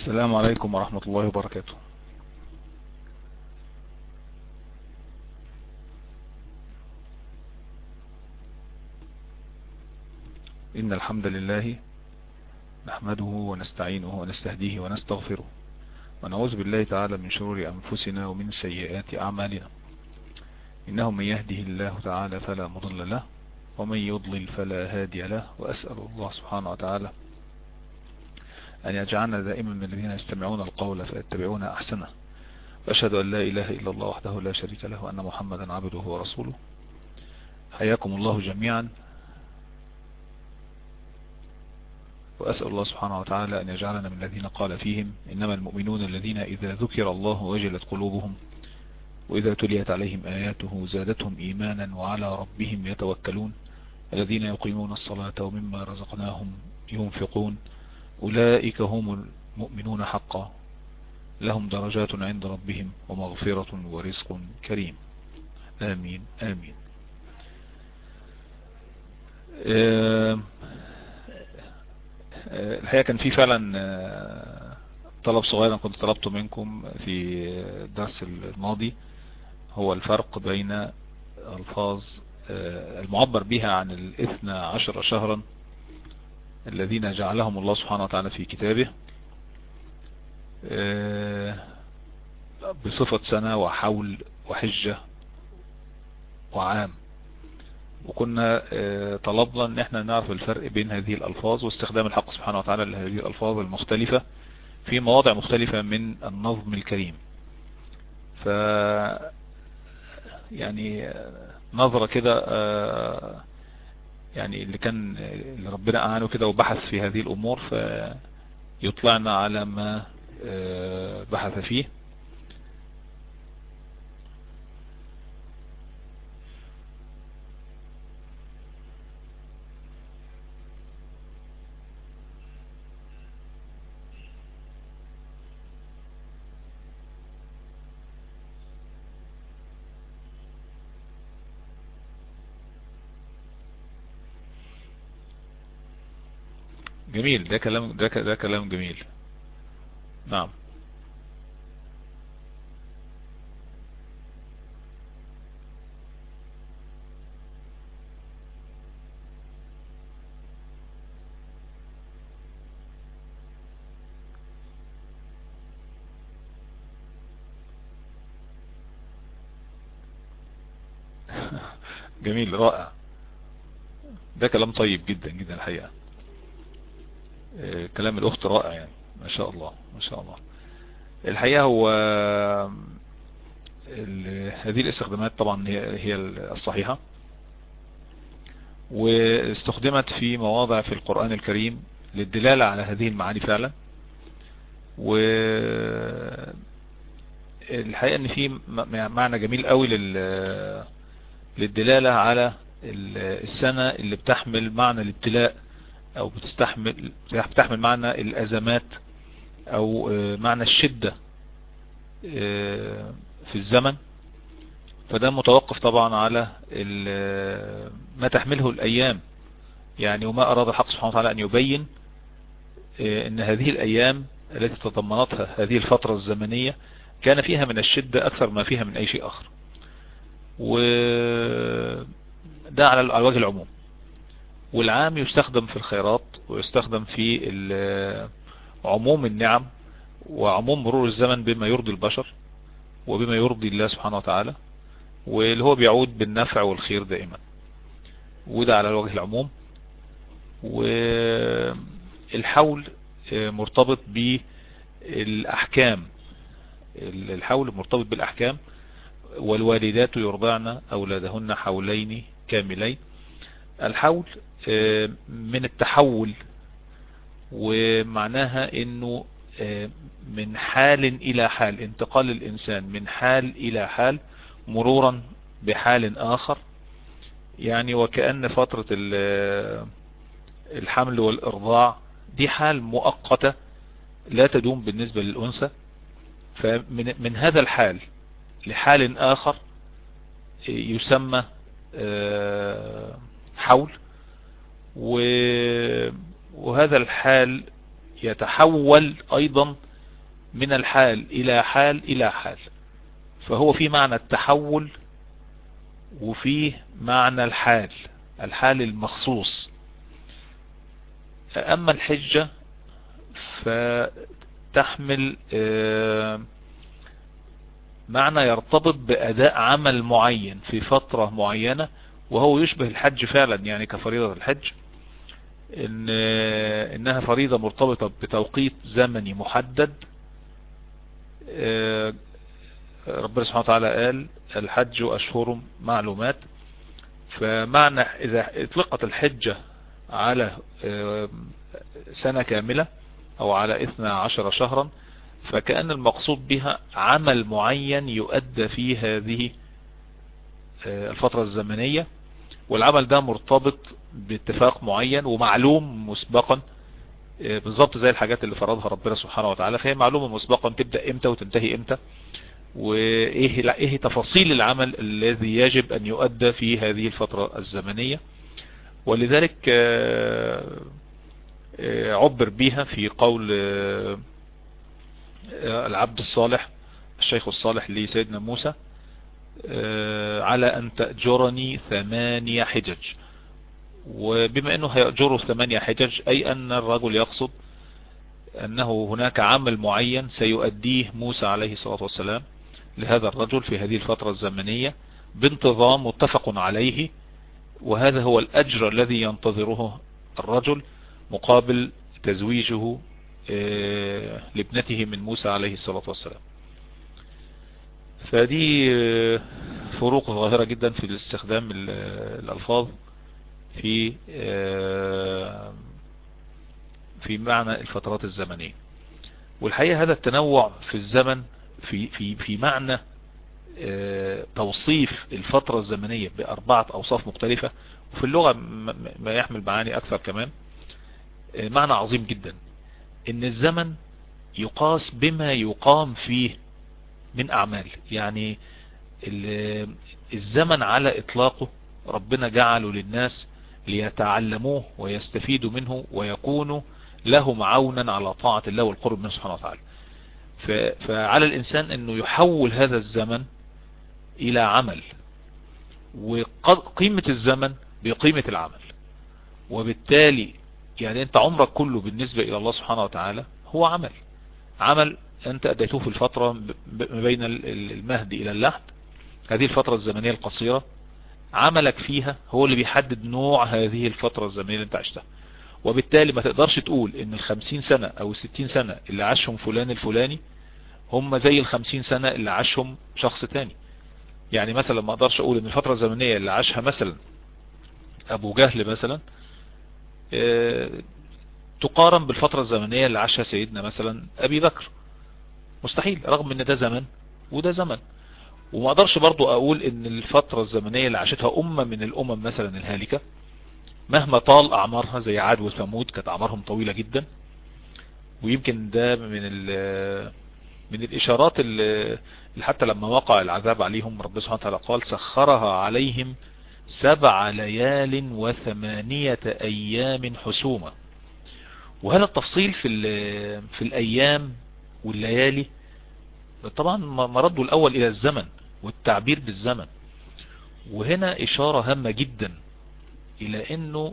السلام عليكم ورحمة الله وبركاته إن الحمد لله نحمده ونستعينه ونستهديه ونستغفره ونعوذ بالله تعالى من شرور أنفسنا ومن سيئات أعمالنا إنه من يهده الله تعالى فلا مضل له ومن يضلل فلا هادي له وأسأل الله سبحانه وتعالى أن يجعلنا دائما من الذين يستمعون القول فيتبعون أحسنه وأشهد أن لا إله إلا الله وحده لا شريك له وأن محمدا عبده ورسوله حياكم الله جميعا وأسأل الله سبحانه وتعالى أن يجعلنا من الذين قال فيهم إنما المؤمنون الذين إذا ذكر الله وجلت قلوبهم وإذا تليت عليهم آياته زادتهم إيمانا وعلى ربهم يتوكلون الذين يقيمون الصلاة ومما رزقناهم ينفقون أولئك هم المؤمنون حقا لهم درجات عند ربهم ومغفرة ورزق كريم آمين آمين الحقيقة كان في فعلا طلب صغير أنا كنت طلبته منكم في الدرس الماضي هو الفرق بين الفاظ المعبر بها عن الاثنى عشر شهرا الذين جعلهم الله سبحانه وتعالى في كتابه بصفة سنة وحول وحجة وعام وكنا طلبنا ان احنا نعرف الفرق بين هذه الالفاظ واستخدام الحق سبحانه وتعالى لهذه الالفاظ المختلفة في مواضع مختلفة من النظم الكريم ف يعني نظرة كده يعني اللي كان اللي ربنا أعانه كده وبحث في هذه الأمور فيطلعنا على ما بحث فيه جميل ده كلام ده ده كلام جميل نعم جميل رائع ده كلام طيب جدا جدا الحقيقة كلام الاخت رائع يعني ما شاء الله ما شاء الله الحقيقة هو هذه الاستخدامات طبعا هي هي الصحيحة واستخدمت في مواضع في القرآن الكريم للدلالة على هذه المعاني فعلا و الحقيقة ان في معنى جميل قوي للدلالة على السنة اللي بتحمل معنى الابتلاء او بتستحمل بتحمل معنى الازمات او معنى الشدة في الزمن فده متوقف طبعا على ما تحمله الايام يعني وما اراد الحق سبحانه وتعالى ان يبين ان هذه الايام التي تضمنتها هذه الفترة الزمنية كان فيها من الشدة اكثر ما فيها من اي شيء اخر وده على الوجه العموم والعام يستخدم في الخيرات ويستخدم في عموم النعم وعموم مرور الزمن بما يرضي البشر وبما يرضي الله سبحانه وتعالى واللي هو بيعود بالنفع والخير دائما وده على الوجه العموم والحول مرتبط بالأحكام الحول مرتبط بالأحكام والوالدات يرضعن أولادهن حولين كاملين الحول من التحول ومعناها انه من حال الى حال انتقال الانسان من حال الى حال مرورا بحال اخر يعني وكأن فترة الحمل والارضاع دي حال مؤقتة لا تدوم بالنسبة للانثى فمن من هذا الحال لحال اخر يسمى حول وهذا الحال يتحول ايضا من الحال الى حال الى حال فهو في معنى التحول وفيه معنى الحال الحال المخصوص اما الحجة فتحمل آه، معنى يرتبط بأداء عمل معين في فترة معينة وهو يشبه الحج فعلا يعني كفريضة الحج إن إنها فريضة مرتبطة بتوقيت زمني محدد آه، ربنا سبحانه وتعالى قال الحج أشهر معلومات فمعنى إذا اطلقت الحجة على آه، سنة كاملة أو على 12 شهرا فكأن المقصود بها عمل معين يؤدى فيه هذه آه، الفترة الزمنية والعمل ده مرتبط باتفاق معين ومعلوم مسبقا آه، بالظبط زي الحاجات اللي فرضها ربنا سبحانه وتعالى فهي معلومة مسبقا تبدأ امتى وتنتهي امتى وايه ايه تفاصيل العمل الذي يجب ان يؤدى في هذه الفترة الزمنية ولذلك آه، عبر بها في قول العبد الصالح الشيخ الصالح لسيدنا موسى آه، على أن تأجرني ثمانية حجج وبما أنه هيأجره ثمانية حجج أي أن الرجل يقصد أنه هناك عمل معين سيؤديه موسى عليه الصلاة والسلام لهذا الرجل في هذه الفترة الزمنية بانتظام متفق عليه وهذا هو الأجر الذي ينتظره الرجل مقابل تزويجه آه، لابنته من موسى عليه الصلاة والسلام فدي آه، فروق ظاهرة جدا في الاستخدام الألفاظ في آه، في معنى الفترات الزمنية والحقيقة هذا التنوع في الزمن في في في معنى توصيف الفترة الزمنية بأربعة أوصاف مختلفة وفي اللغة ما يحمل معاني أكثر كمان معنى عظيم جدا ان الزمن يقاس بما يقام فيه من اعمال يعني الزمن على اطلاقه ربنا جعله للناس ليتعلموه ويستفيدوا منه ويكونوا لهم عونا على طاعة الله والقرب منه سبحانه وتعالى فعلى الانسان انه يحول هذا الزمن الى عمل وقيمة الزمن بقيمة العمل وبالتالي يعني انت عمرك كله بالنسبة الى الله سبحانه وتعالى هو عمل عمل انت اديته في الفترة ما بين المهد الى اللحد هذه الفترة الزمنية القصيرة عملك فيها هو اللي بيحدد نوع هذه الفترة الزمنية اللي انت عشتها وبالتالي ما تقدرش تقول ان الخمسين سنة او الستين سنة اللي عاشهم فلان الفلاني هم زي الخمسين سنة اللي عاشهم شخص تاني يعني مثلا ما اقدرش اقول ان الفترة الزمنية اللي عاشها مثلا ابو جهل مثلا آه، تقارن بالفترة الزمنية اللي عاشها سيدنا مثلا ابي بكر مستحيل رغم ان ده زمن وده زمن وما اقدرش برضو اقول ان الفترة الزمنية اللي عاشتها امة من الامم مثلا الهالكة مهما طال اعمارها زي عاد وثمود كانت اعمارهم طويلة جدا ويمكن ده من من الاشارات اللي حتى لما وقع العذاب عليهم رب سبحانه وتعالى قال سخرها عليهم سبع ليال وثمانية ايام حسومة وهذا التفصيل في في الايام والليالي طبعا مرده الاول الى الزمن والتعبير بالزمن وهنا اشارة هامة جدا الى انه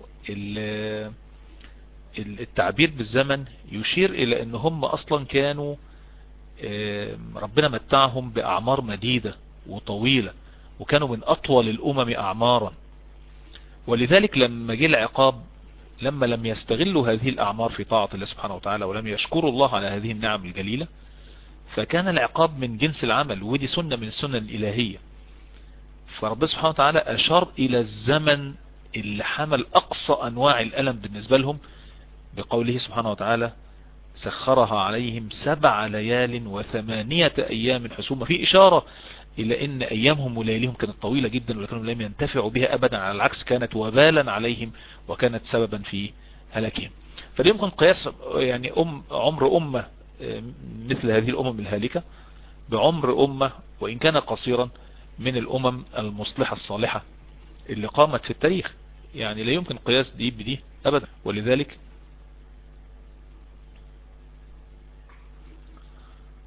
التعبير بالزمن يشير الى ان هم اصلا كانوا ربنا متعهم باعمار مديدة وطويلة وكانوا من اطول الامم اعمارا ولذلك لما جه العقاب لما لم يستغلوا هذه الاعمار في طاعة الله سبحانه وتعالى ولم يشكروا الله على هذه النعم الجليلة فكان العقاب من جنس العمل ودي سنة من السنة الالهية فرب سبحانه وتعالى اشار الى الزمن اللي حمل اقصى انواع الالم بالنسبة لهم بقوله سبحانه وتعالى سخرها عليهم سبع ليال وثمانية ايام حسومة في اشارة الى ان ايامهم ولياليهم كانت طويلة جدا ولكنهم لم ينتفعوا بها ابدا على العكس كانت وبالا عليهم وكانت سببا في هلاكهم فلا يمكن قياس يعني أم عمر أمة مثل هذه الأمم الهالكة بعمر أمة وإن كان قصيرا من الأمم المصلحة الصالحة اللي قامت في التاريخ يعني لا يمكن قياس دي بدي أبدا ولذلك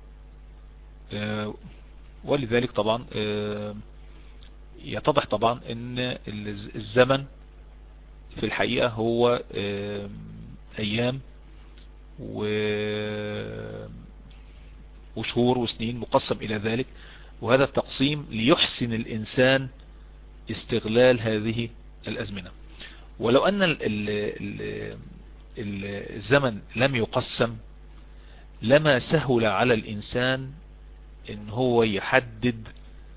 ولذلك طبعا يتضح طبعا ان الزمن في الحقيقة هو ايام وشهور وسنين مقسم الى ذلك وهذا التقسيم ليحسن الانسان استغلال هذه الازمنة ولو ان الزمن لم يقسم لما سهل على الانسان ان هو يحدد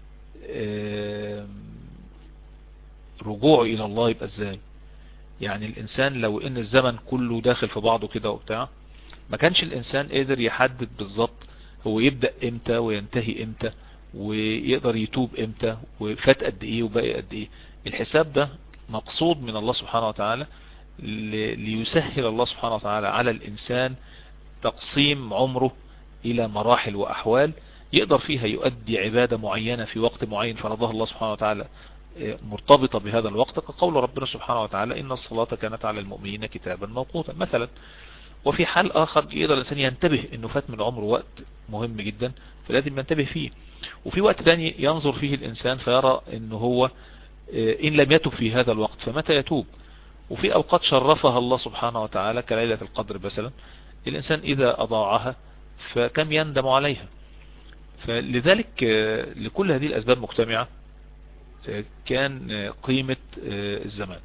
رجوعه الى الله يبقى ازاي يعني الانسان لو ان الزمن كله داخل في بعضه كده وبتاع ما كانش الانسان قادر يحدد بالظبط هو يبدأ امتى وينتهي امتى ويقدر يتوب امتى وفات قد ايه وباقي قد ايه الحساب ده مقصود من الله سبحانه وتعالى ليسهل الله سبحانه وتعالى على الانسان تقسيم عمره الى مراحل واحوال يقدر فيها يؤدي عبادة معينة في وقت معين فرضها الله سبحانه وتعالى مرتبطة بهذا الوقت كقول ربنا سبحانه وتعالى إن الصلاة كانت على المؤمنين كتابا موقوتا مثلا وفي حال آخر يقدر الإنسان ينتبه أنه فات من عمره وقت مهم جدا فلازم ينتبه فيه وفي وقت ثاني ينظر فيه الإنسان فيرى أنه هو إن لم يتب في هذا الوقت فمتى يتوب وفي أوقات شرفها الله سبحانه وتعالى كليلة القدر مثلا الإنسان إذا أضاعها فكم يندم عليها فلذلك لكل هذه الأسباب مجتمعة كان قيمة الزمان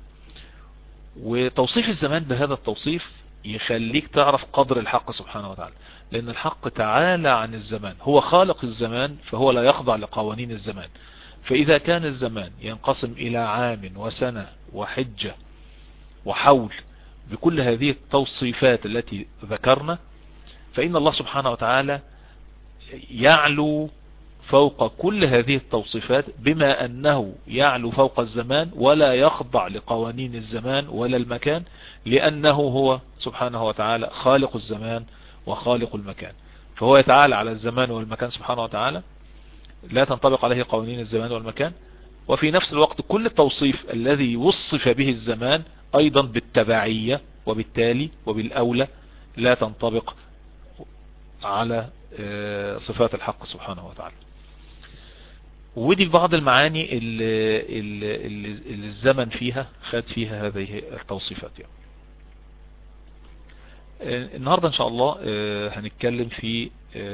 وتوصيف الزمان بهذا التوصيف يخليك تعرف قدر الحق سبحانه وتعالى لأن الحق تعالى عن الزمان هو خالق الزمان فهو لا يخضع لقوانين الزمان فإذا كان الزمان ينقسم إلى عام وسنة وحجة وحول بكل هذه التوصيفات التي ذكرنا فإن الله سبحانه وتعالى يعلو فوق كل هذه التوصيفات بما أنه يعلو فوق الزمان ولا يخضع لقوانين الزمان ولا المكان لأنه هو سبحانه وتعالى خالق الزمان وخالق المكان فهو يتعالى على الزمان والمكان سبحانه وتعالى لا تنطبق عليه قوانين الزمان والمكان وفي نفس الوقت كل التوصيف الذي وصف به الزمان أيضا بالتبعية وبالتالي وبالأولى لا تنطبق على صفات الحق سبحانه وتعالى ودي بعض المعاني اللي, اللي, اللي الزمن فيها خد فيها هذه التوصيفات يعني. النهاردة ان شاء الله هنتكلم في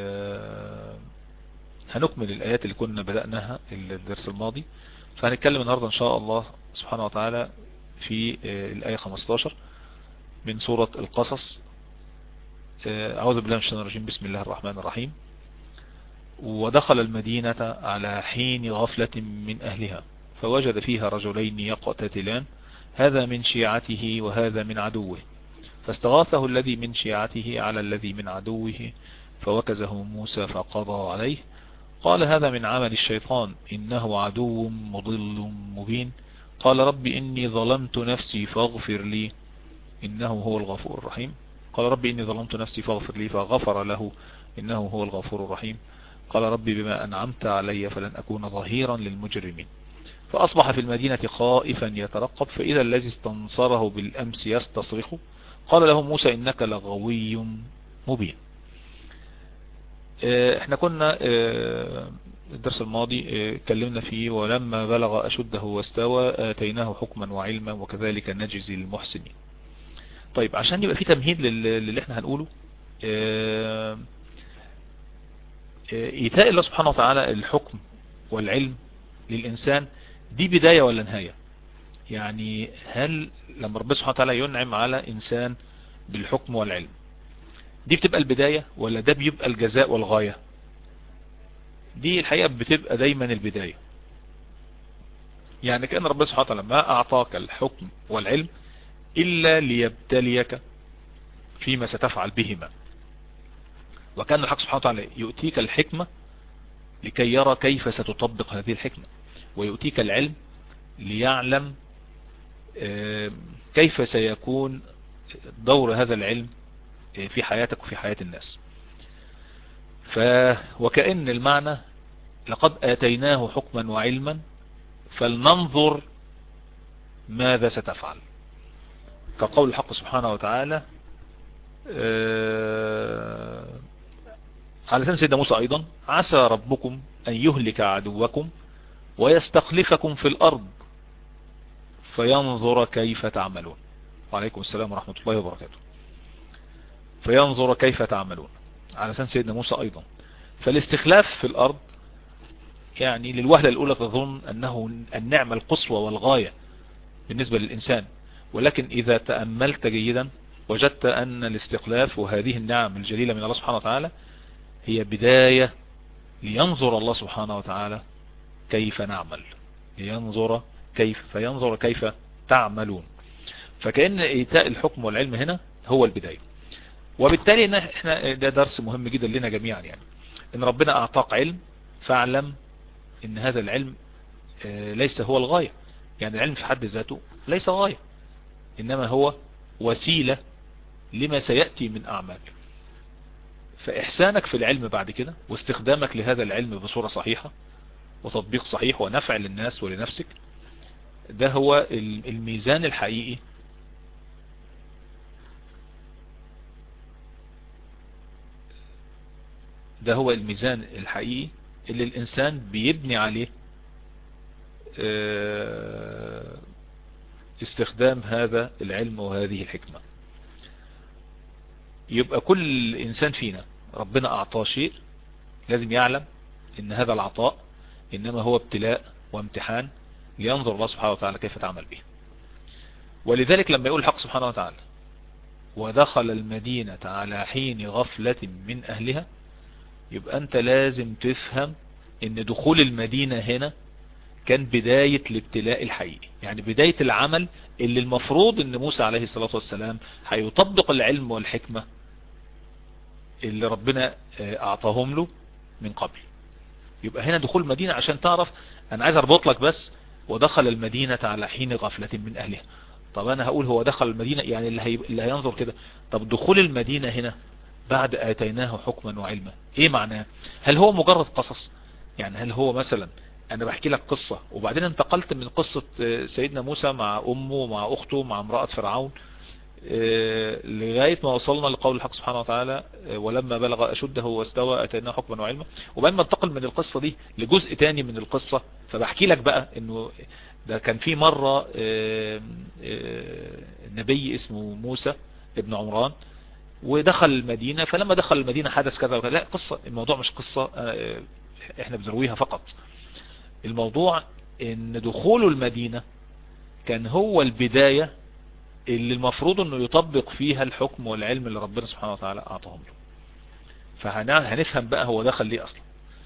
هنكمل الايات اللي كنا بدأناها الدرس الماضي فهنتكلم النهاردة ان شاء الله سبحانه وتعالى في الاية 15 من سورة القصص أعوذ بالله من الشيطان الرجيم بسم الله الرحمن الرحيم ودخل المدينة على حين غفلة من أهلها فوجد فيها رجلين يقتتلان هذا من شيعته وهذا من عدوه فاستغاثه الذي من شيعته على الذي من عدوه فوكزه موسى فقضى عليه قال هذا من عمل الشيطان إنه عدو مضل مبين قال رب إني ظلمت نفسي فاغفر لي إنه هو الغفور الرحيم قال ربي إني ظلمت نفسي فاغفر لي فغفر له إنه هو الغفور الرحيم قال ربي بما أنعمت علي فلن أكون ظهيرا للمجرمين فأصبح في المدينة خائفا يترقب فإذا الذي استنصره بالأمس يستصرخ قال له موسى إنك لغوي مبين احنا كنا الدرس الماضي اتكلمنا فيه ولما بلغ أشده واستوى آتيناه حكما وعلما وكذلك نجزي المحسنين طيب عشان يبقى في تمهيد للي احنا هنقوله ايتاء الله سبحانه وتعالى الحكم والعلم للإنسان دي بداية ولا نهاية يعني هل لما ربنا سبحانه وتعالى ينعم على إنسان بالحكم والعلم دي بتبقى البداية ولا ده بيبقى الجزاء والغاية دي الحقيقة بتبقى دايما البداية يعني كأن ربنا سبحانه وتعالى ما أعطاك الحكم والعلم إلا ليبتليك فيما ستفعل بهما وكان الحق سبحانه وتعالى يؤتيك الحكمة لكي يرى كيف ستطبق هذه الحكمة ويؤتيك العلم ليعلم كيف سيكون دور هذا العلم في حياتك وفي حياة الناس ف وكأن المعنى لقد آتيناه حكما وعلما فلننظر ماذا ستفعل كقول الحق سبحانه وتعالى على لسان سيدنا موسى ايضا عسى ربكم ان يهلك عدوكم ويستخلفكم في الارض فينظر كيف تعملون وعليكم السلام ورحمة الله وبركاته فينظر كيف تعملون على لسان سيدنا موسى ايضا فالاستخلاف في الارض يعني للوهلة الاولى تظن انه النعمة القصوى والغاية بالنسبة للانسان ولكن اذا تأملت جيدا وجدت ان الاستخلاف وهذه النعم الجليلة من الله سبحانه وتعالى هي بداية لينظر الله سبحانه وتعالى كيف نعمل لينظر كيف فينظر كيف تعملون فكأن ايتاء الحكم والعلم هنا هو البداية وبالتالي إن احنا ده درس مهم جدا لنا جميعا يعني ان ربنا اعطاك علم فاعلم ان هذا العلم ليس هو الغاية يعني العلم في حد ذاته ليس غاية انما هو وسيلة لما سيأتي من اعمال فاحسانك في العلم بعد كده واستخدامك لهذا العلم بصورة صحيحة وتطبيق صحيح ونفع للناس ولنفسك ده هو الميزان الحقيقي ده هو الميزان الحقيقي اللي الانسان بيبني عليه استخدام هذا العلم وهذه الحكمة يبقى كل انسان فينا ربنا اعطاه شيء لازم يعلم ان هذا العطاء انما هو ابتلاء وامتحان لينظر الله سبحانه وتعالى كيف تعمل به ولذلك لما يقول الحق سبحانه وتعالى ودخل المدينة على حين غفلة من اهلها يبقى انت لازم تفهم ان دخول المدينة هنا كان بداية الابتلاء الحقيقي يعني بداية العمل اللي المفروض ان موسى عليه الصلاة والسلام هيطبق العلم والحكمة اللي ربنا اعطاهم له من قبل يبقى هنا دخول المدينة عشان تعرف انا عايز اربط لك بس ودخل المدينة على حين غفلة من اهلها طب انا هقول هو دخل المدينة يعني اللي, هي... اللي هينظر كده طب دخول المدينة هنا بعد اتيناه حكما وعلما ايه معناه هل هو مجرد قصص يعني هل هو مثلا انا بحكي لك قصة وبعدين انتقلت من قصة سيدنا موسى مع امه ومع اخته مع امرأة فرعون لغاية ما وصلنا لقول الحق سبحانه وتعالى ولما بلغ أشده واستوى أتيناه حكما وعلما وبعدين ما انتقل من القصة دي لجزء تاني من القصة فبحكي لك بقى انه ده كان في مرة نبي اسمه موسى ابن عمران ودخل المدينة فلما دخل المدينة حدث كذا وكذا لا قصة الموضوع مش قصة احنا بنرويها فقط الموضوع ان دخوله المدينة كان هو البداية اللي المفروض انه يطبق فيها الحكم والعلم اللي ربنا سبحانه وتعالى اعطاهم له فهنفهم بقى هو دخل ليه اصلا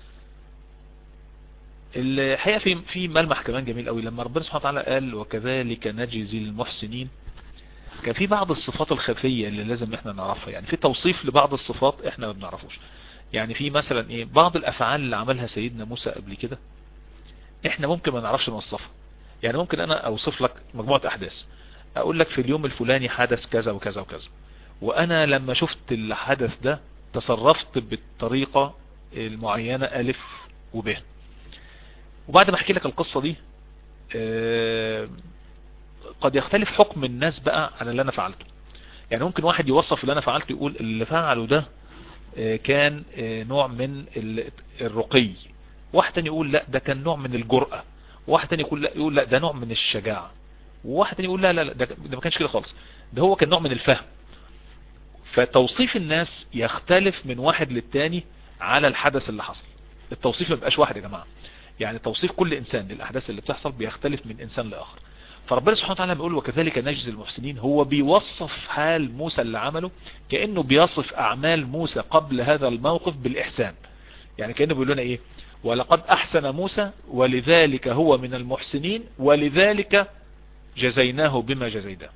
الحقيقة في في ملمح كمان جميل قوي لما ربنا سبحانه وتعالى قال وكذلك نجزي المحسنين كان في بعض الصفات الخفية اللي لازم احنا نعرفها يعني في توصيف لبعض الصفات احنا ما بنعرفوش يعني في مثلا ايه بعض الافعال اللي عملها سيدنا موسى قبل كده احنا ممكن ما نعرفش نوصفها يعني ممكن انا اوصف لك مجموعة احداث اقول لك في اليوم الفلاني حدث كذا وكذا وكذا وانا لما شفت الحدث ده تصرفت بالطريقة المعينة الف وب وبعد ما احكي لك القصة دي قد يختلف حكم الناس بقى عن اللي انا فعلته يعني ممكن واحد يوصف اللي انا فعلته يقول اللي فعله ده كان نوع من الرقي واحد تاني يقول لا ده كان نوع من الجرأة واحد تاني يقول لا يقول لا ده نوع من الشجاعة وواحد تاني يقول لا لا لا ده, ده ما كانش كده خالص ده هو كان نوع من الفهم فتوصيف الناس يختلف من واحد للتاني على الحدث اللي حصل التوصيف ما بقاش واحد يا جماعة يعني توصيف كل انسان للاحداث اللي بتحصل بيختلف من انسان لاخر فربنا سبحانه وتعالى بيقول وكذلك نجزي المحسنين هو بيوصف حال موسى اللي عمله كأنه بيصف اعمال موسى قبل هذا الموقف بالاحسان يعني كأنه بيقول لنا ايه ولقد احسن موسى ولذلك هو من المحسنين ولذلك جزيناه بما جزيناه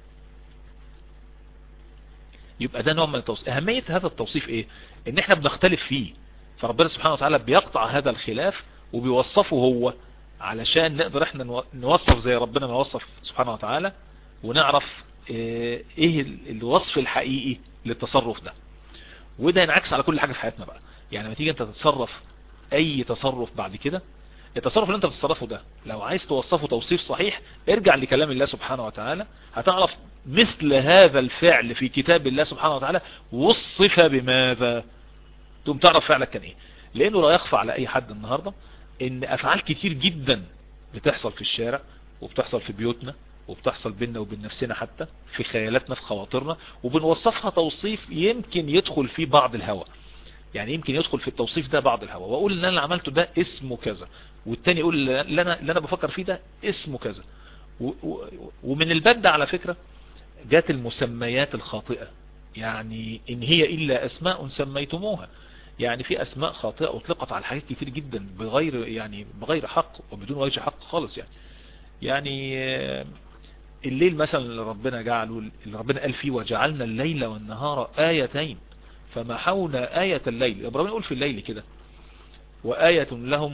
يبقى ده نوع من التوصيف اهمية هذا التوصيف ايه ان احنا بنختلف فيه فربنا سبحانه وتعالى بيقطع هذا الخلاف وبيوصفه هو علشان نقدر احنا نوصف زي ربنا ما وصف سبحانه وتعالى ونعرف ايه الوصف الحقيقي للتصرف ده وده ينعكس على كل حاجة في حياتنا بقى يعني لما تيجي انت تتصرف اي تصرف بعد كده التصرف اللي انت بتتصرفه ده لو عايز توصفه توصيف صحيح ارجع لكلام الله سبحانه وتعالى هتعرف مثل هذا الفعل في كتاب الله سبحانه وتعالى وصف بماذا تقوم تعرف فعلك كان ايه لانه لا يخفى على اي حد النهاردة ان افعال كتير جدا بتحصل في الشارع وبتحصل في بيوتنا وبتحصل بيننا وبين نفسنا حتى في خيالاتنا في خواطرنا وبنوصفها توصيف يمكن يدخل فيه بعض الهوى يعني يمكن يدخل في التوصيف ده بعض الهوى واقول ان انا اللي عملته ده اسمه كذا والتاني يقول اللي انا, اللي أنا بفكر فيه ده اسمه كذا ومن البد على فكرة جات المسميات الخاطئة يعني ان هي الا اسماء سميتموها يعني في اسماء خاطئة اطلقت على حاجات كتير جدا بغير يعني بغير حق وبدون وجه حق خالص يعني يعني الليل مثلا اللي ربنا جعله اللي ربنا قال فيه وجعلنا الليل والنهار آيتين فمحونا آية الليل ربنا يقول في الليل كده وآية لهم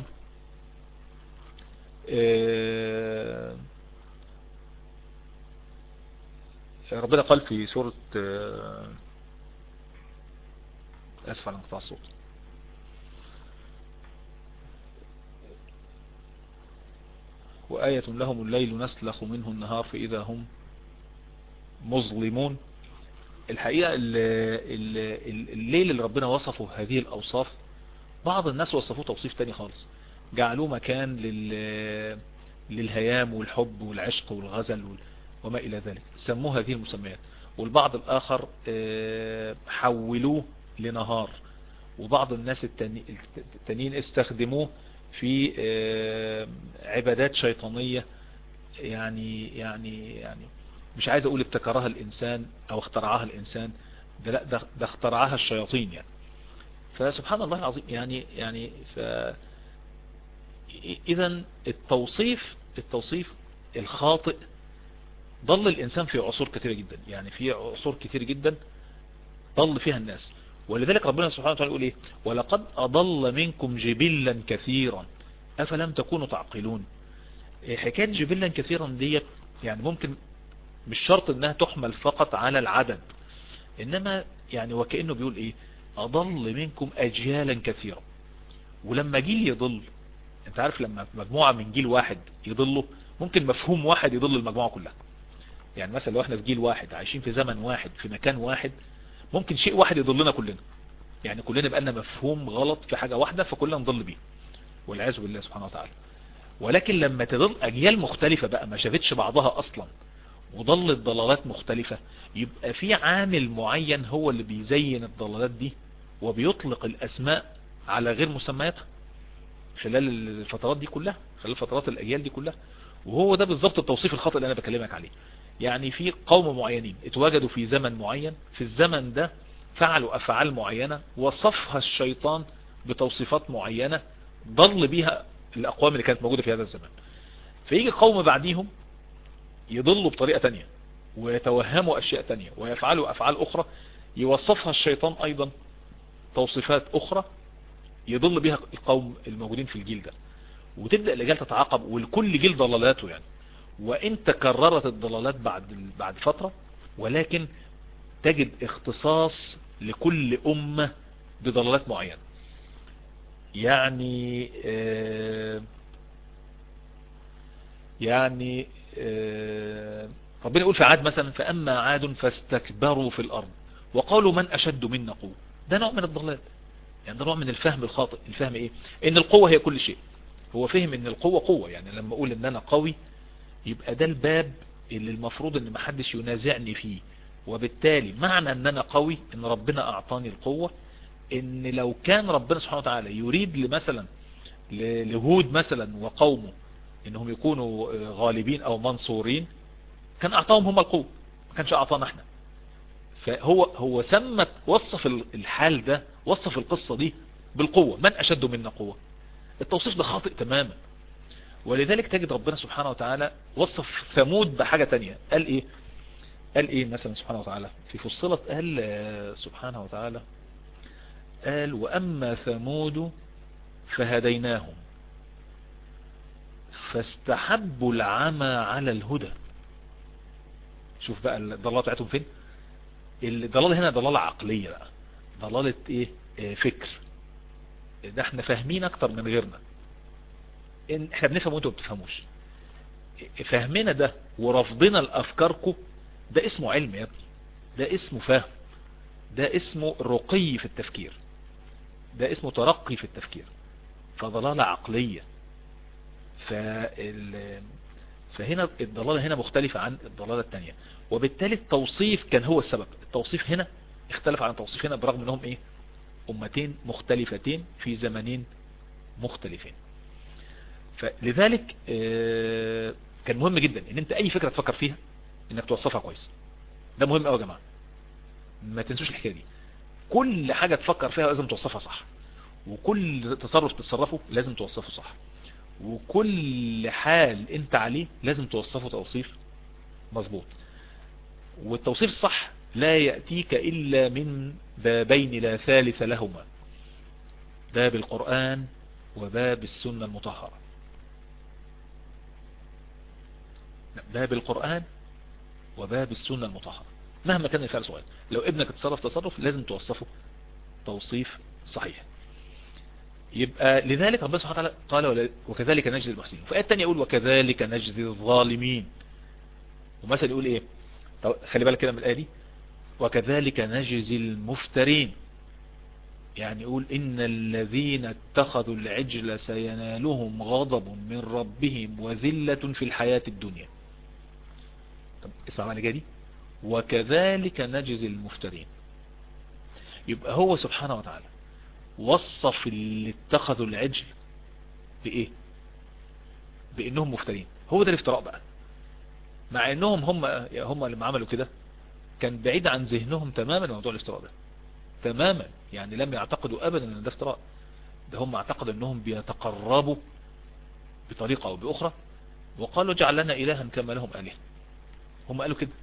آه، ربنا قال في سورة آه، اسف على انقطاع الصوت وآية لهم الليل نسلخ منه النهار فإذا هم مظلمون الحقيقة الليل اللي ربنا وصفه هذه الأوصاف بعض الناس وصفوه توصيف تاني خالص جعلوه مكان للهيام والحب والعشق والغزل وما إلى ذلك سموه هذه المسميات والبعض الآخر آه، حولوه لنهار وبعض الناس التانيين استخدموه في آه، عبادات شيطانية يعني يعني يعني مش عايز اقول ابتكرها الانسان او اخترعها الانسان ده لا ده, ده اخترعها الشياطين يعني فسبحان الله العظيم يعني يعني ف اذا التوصيف التوصيف الخاطئ ضل الانسان في عصور كثيرة جدا يعني في عصور كثير جدا ضل فيها الناس ولذلك ربنا سبحانه وتعالى يقول ايه ولقد اضل منكم جبلا كثيرا افلم تكونوا تعقلون إيه، حكاية جبلا كثيرا ديت يعني ممكن مش شرط انها تحمل فقط على العدد انما يعني وكأنه بيقول ايه اضل منكم اجيالا كثيرا ولما جيل يضل انت عارف لما مجموعة من جيل واحد يضله ممكن مفهوم واحد يضل المجموعة كلها يعني مثلا لو احنا في جيل واحد عايشين في زمن واحد في مكان واحد ممكن شيء واحد يضلنا كلنا يعني كلنا بقى لنا مفهوم غلط في حاجة واحدة فكلنا نضل بيه والعياذ بالله سبحانه وتعالى ولكن لما تضل اجيال مختلفة بقى ما شافتش بعضها اصلا وضلت ضلالات مختلفة يبقى في عامل معين هو اللي بيزين الضلالات دي وبيطلق الاسماء على غير مسمياتها خلال الفترات دي كلها خلال فترات الاجيال دي كلها وهو ده بالظبط التوصيف الخاطئ اللي انا بكلمك عليه يعني في قوم معينين اتواجدوا في زمن معين في الزمن ده فعلوا افعال معينة وصفها الشيطان بتوصيفات معينة ضل بيها الاقوام اللي كانت موجودة في هذا الزمن فيجي قوم بعديهم يضلوا بطريقة تانية ويتوهموا اشياء تانية ويفعلوا افعال اخرى يوصفها الشيطان ايضا توصيفات اخرى يضل بها القوم الموجودين في الجيل ده وتبدأ الاجيال تتعاقب ولكل جيل ضلالاته يعني وان تكررت الضلالات بعد بعد فترة ولكن تجد اختصاص لكل امة بضلالات معينة يعني آه يعني آه ربنا يقول في عاد مثلا فأما عاد فاستكبروا في الأرض وقالوا من أشد منا قوة ده نوع من الضلال يعني ده نوع من الفهم الخاطئ الفهم ايه ان القوة هي كل شيء هو فهم ان القوة قوة يعني لما اقول ان انا قوي يبقى ده الباب اللي المفروض ان محدش ينازعني فيه وبالتالي معنى ان انا قوي ان ربنا اعطاني القوة ان لو كان ربنا سبحانه وتعالى يريد لمثلا لهود مثلا وقومه انهم يكونوا غالبين او منصورين كان اعطاهم هم القوة ما كانش اعطانا احنا فهو هو سمت وصف الحال ده وصف القصة دي بالقوة من اشد منا قوة التوصيف ده خاطئ تماما ولذلك تجد ربنا سبحانه وتعالى وصف ثمود بحاجة تانية قال ايه قال ايه مثلا سبحانه وتعالى في فصلت قال سبحانه وتعالى قال واما ثمود فهديناهم فاستحبوا العمى على الهدى شوف بقى الضلالة بتاعتهم فين الضلالة هنا ضلالة عقلية بقى ضلالة ايه اه فكر ده احنا فاهمين اكتر من غيرنا ان احنا بنفهم وانتوا ما بتفهموش فهمنا ده ورفضنا لافكاركم ده اسمه علم يا ابني ده اسمه فهم ده اسمه رقي في التفكير ده اسمه ترقي في التفكير فضلالة عقلية فال فهنا الضلالة هنا مختلفة عن الضلالة التانية وبالتالي التوصيف كان هو السبب التوصيف هنا اختلف عن التوصيف هنا برغم انهم ايه امتين مختلفتين في زمنين مختلفين فلذلك آه، كان مهم جدا ان انت اي فكرة تفكر فيها انك توصفها كويس ده مهم قوي يا جماعة ما تنسوش الحكاية دي كل حاجة تفكر فيها لازم توصفها صح وكل تصرف تتصرفه لازم توصفه صح وكل حال انت عليه لازم توصفه توصيف مظبوط والتوصيف الصح لا يأتيك إلا من بابين لا ثالث لهما باب القرآن وباب السنة المطهرة باب القرآن وباب السنة المطهرة مهما كان الفعل صغير لو ابنك تصرف تصرف لازم توصفه توصيف صحيح يبقى لذلك ربنا سبحانه وتعالى قال وكذلك نجزي المحسنين وفي آية تانية يقول وكذلك نجزي الظالمين ومثلا يقول ايه طب خلي بالك كده من الآية دي وكذلك نجزي المفترين يعني يقول إن الذين اتخذوا العجل سينالهم غضب من ربهم وذلة في الحياة الدنيا طب اسمع معنى دي وكذلك نجزي المفترين يبقى هو سبحانه وتعالى وصف اللي اتخذوا العجل بايه بانهم مفترين هو ده الافتراء بقى مع انهم هم هم اللي عملوا كده كان بعيد عن ذهنهم تماما موضوع الافتراء ده تماما يعني لم يعتقدوا ابدا ان ده افتراء ده هم اعتقدوا انهم بيتقربوا بطريقة او باخرى وقالوا اجعل لنا الها كما لهم اله هم قالوا كده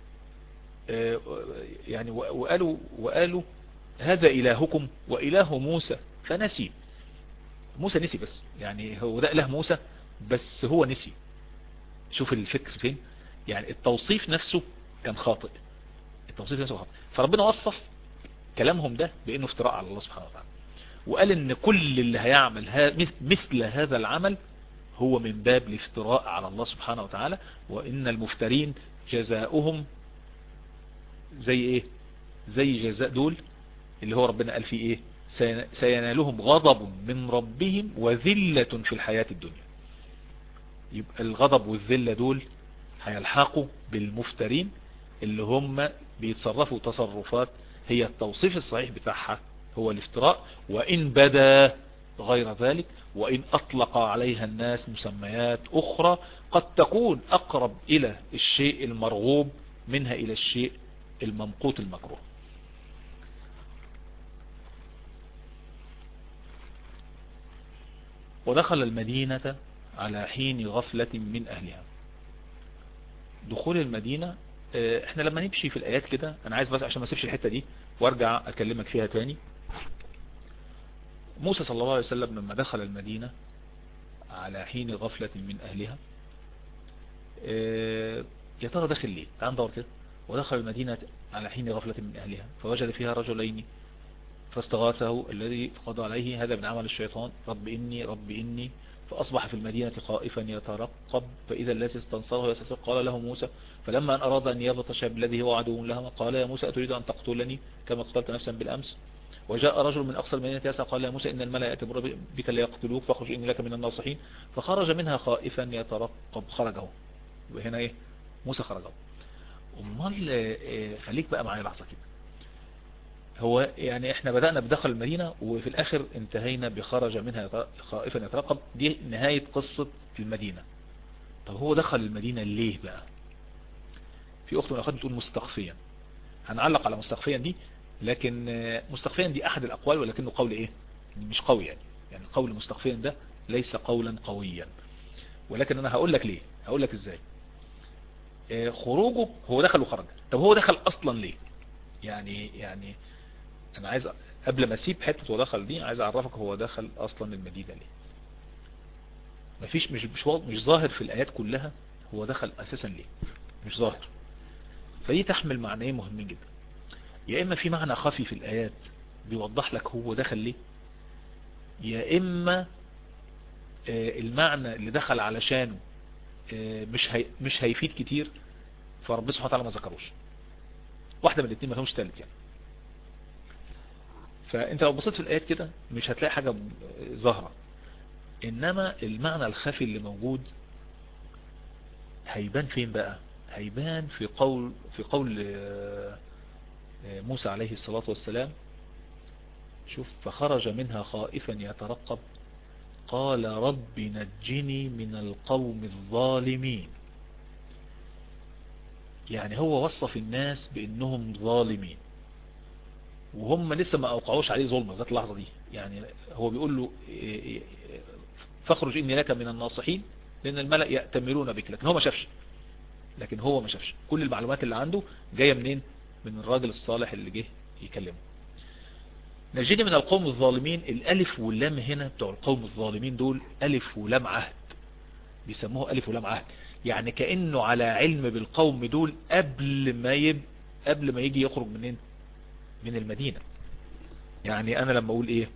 آه، يعني وقالوا وقالوا هذا إلهكم وإله موسى فنسي موسى نسي بس يعني هو ده إله موسى بس هو نسي شوف الفكر فين يعني التوصيف نفسه كان خاطئ التوصيف نفسه خاطئ فربنا وصف كلامهم ده بأنه افتراء على الله سبحانه وتعالى وقال ان كل اللي هيعمل مثل هذا العمل هو من باب الافتراء على الله سبحانه وتعالى وان المفترين جزاؤهم زي ايه زي جزاء دول اللي هو ربنا قال فيه ايه سينالهم غضب من ربهم وذلة في الحياة الدنيا يبقى الغضب والذلة دول هيلحقوا بالمفترين اللي هم بيتصرفوا تصرفات هي التوصيف الصحيح بتاعها هو الافتراء وإن بدا غير ذلك وإن أطلق عليها الناس مسميات أخرى قد تكون أقرب إلى الشيء المرغوب منها إلى الشيء الممقوت المكروه ودخل المدينة على حين غفلة من أهلها دخول المدينة آه، احنا لما نمشي في الآيات كده انا عايز بس عشان ما اسيبش الحتة دي وارجع اكلمك فيها تاني موسى صلى الله عليه وسلم لما دخل المدينة على حين غفلة من أهلها آه، يا ترى داخل ليه تعال ندور كده ودخل المدينة على حين غفلة من أهلها فوجد فيها رجلين فاستغاثه الذي قضى عليه هذا من عمل الشيطان رب إني رب إني فأصبح في المدينة خائفا يترقب فإذا الذي استنصره يستسر قال له موسى فلما أن أراد أن يبطش بالذي هو عدو لهما قال يا موسى أتريد أن تقتلني كما قتلت نفسا بالأمس وجاء رجل من أقصى المدينة يسعى قال يا موسى إن الملأ يأتمر بك ليقتلوك فاخرج إني لك من الناصحين فخرج منها خائفا يترقب خرجه وهنا إيه موسى خرجه امال آه، خليك بقى معايا لحظة كده هو يعني احنا بدأنا بدخل المدينة وفي الاخر انتهينا بخرج منها خائفا يترقب دي نهاية قصة المدينة طب هو دخل المدينة ليه بقى في اخت من الاخوات بتقول مستخفيا هنعلق على مستخفيا دي لكن مستخفيا دي احد الاقوال ولكنه قول ايه مش قوي يعني يعني قول مستخفيا ده ليس قولا قويا ولكن انا هقول لك ليه هقول لك ازاي آه، خروجه هو دخل وخرج طب هو دخل اصلا ليه يعني يعني انا عايز قبل ما اسيب حتة ودخل دي عايز اعرفك هو دخل اصلا المدينة ليه مفيش مش مش مش ظاهر في الايات كلها هو دخل اساسا ليه مش ظاهر فدي تحمل معنيين مهمين جدا يا اما في معنى خفي في الايات بيوضح لك هو دخل ليه يا اما آه، المعنى اللي دخل علشانه آه، مش هي مش هيفيد كتير فربنا سبحانه وتعالى ما ذكروش واحدة من الاثنين ما فيهمش ثالث يعني فانت لو بصيت في الايات كده مش هتلاقي حاجة ظاهرة انما المعنى الخفي اللي موجود هيبان فين بقى هيبان في قول في قول موسى عليه الصلاة والسلام شوف فخرج منها خائفا يترقب قال رب نجني من القوم الظالمين يعني هو وصف الناس بانهم ظالمين وهم لسه ما اوقعوش عليه ظلم لغايه اللحظه دي يعني هو بيقول له فاخرج اني لك من الناصحين لان الملأ يأتمرون بك لكن هو ما شافش لكن هو ما شافش كل المعلومات اللي عنده جايه منين من الراجل الصالح اللي جه يكلمه نجيني من القوم الظالمين الالف واللام هنا بتوع القوم الظالمين دول الف ولام عهد بيسموه الف ولام عهد يعني كأنه على علم بالقوم دول قبل ما يب قبل ما يجي يخرج منين من المدينة يعني انا لما اقول ايه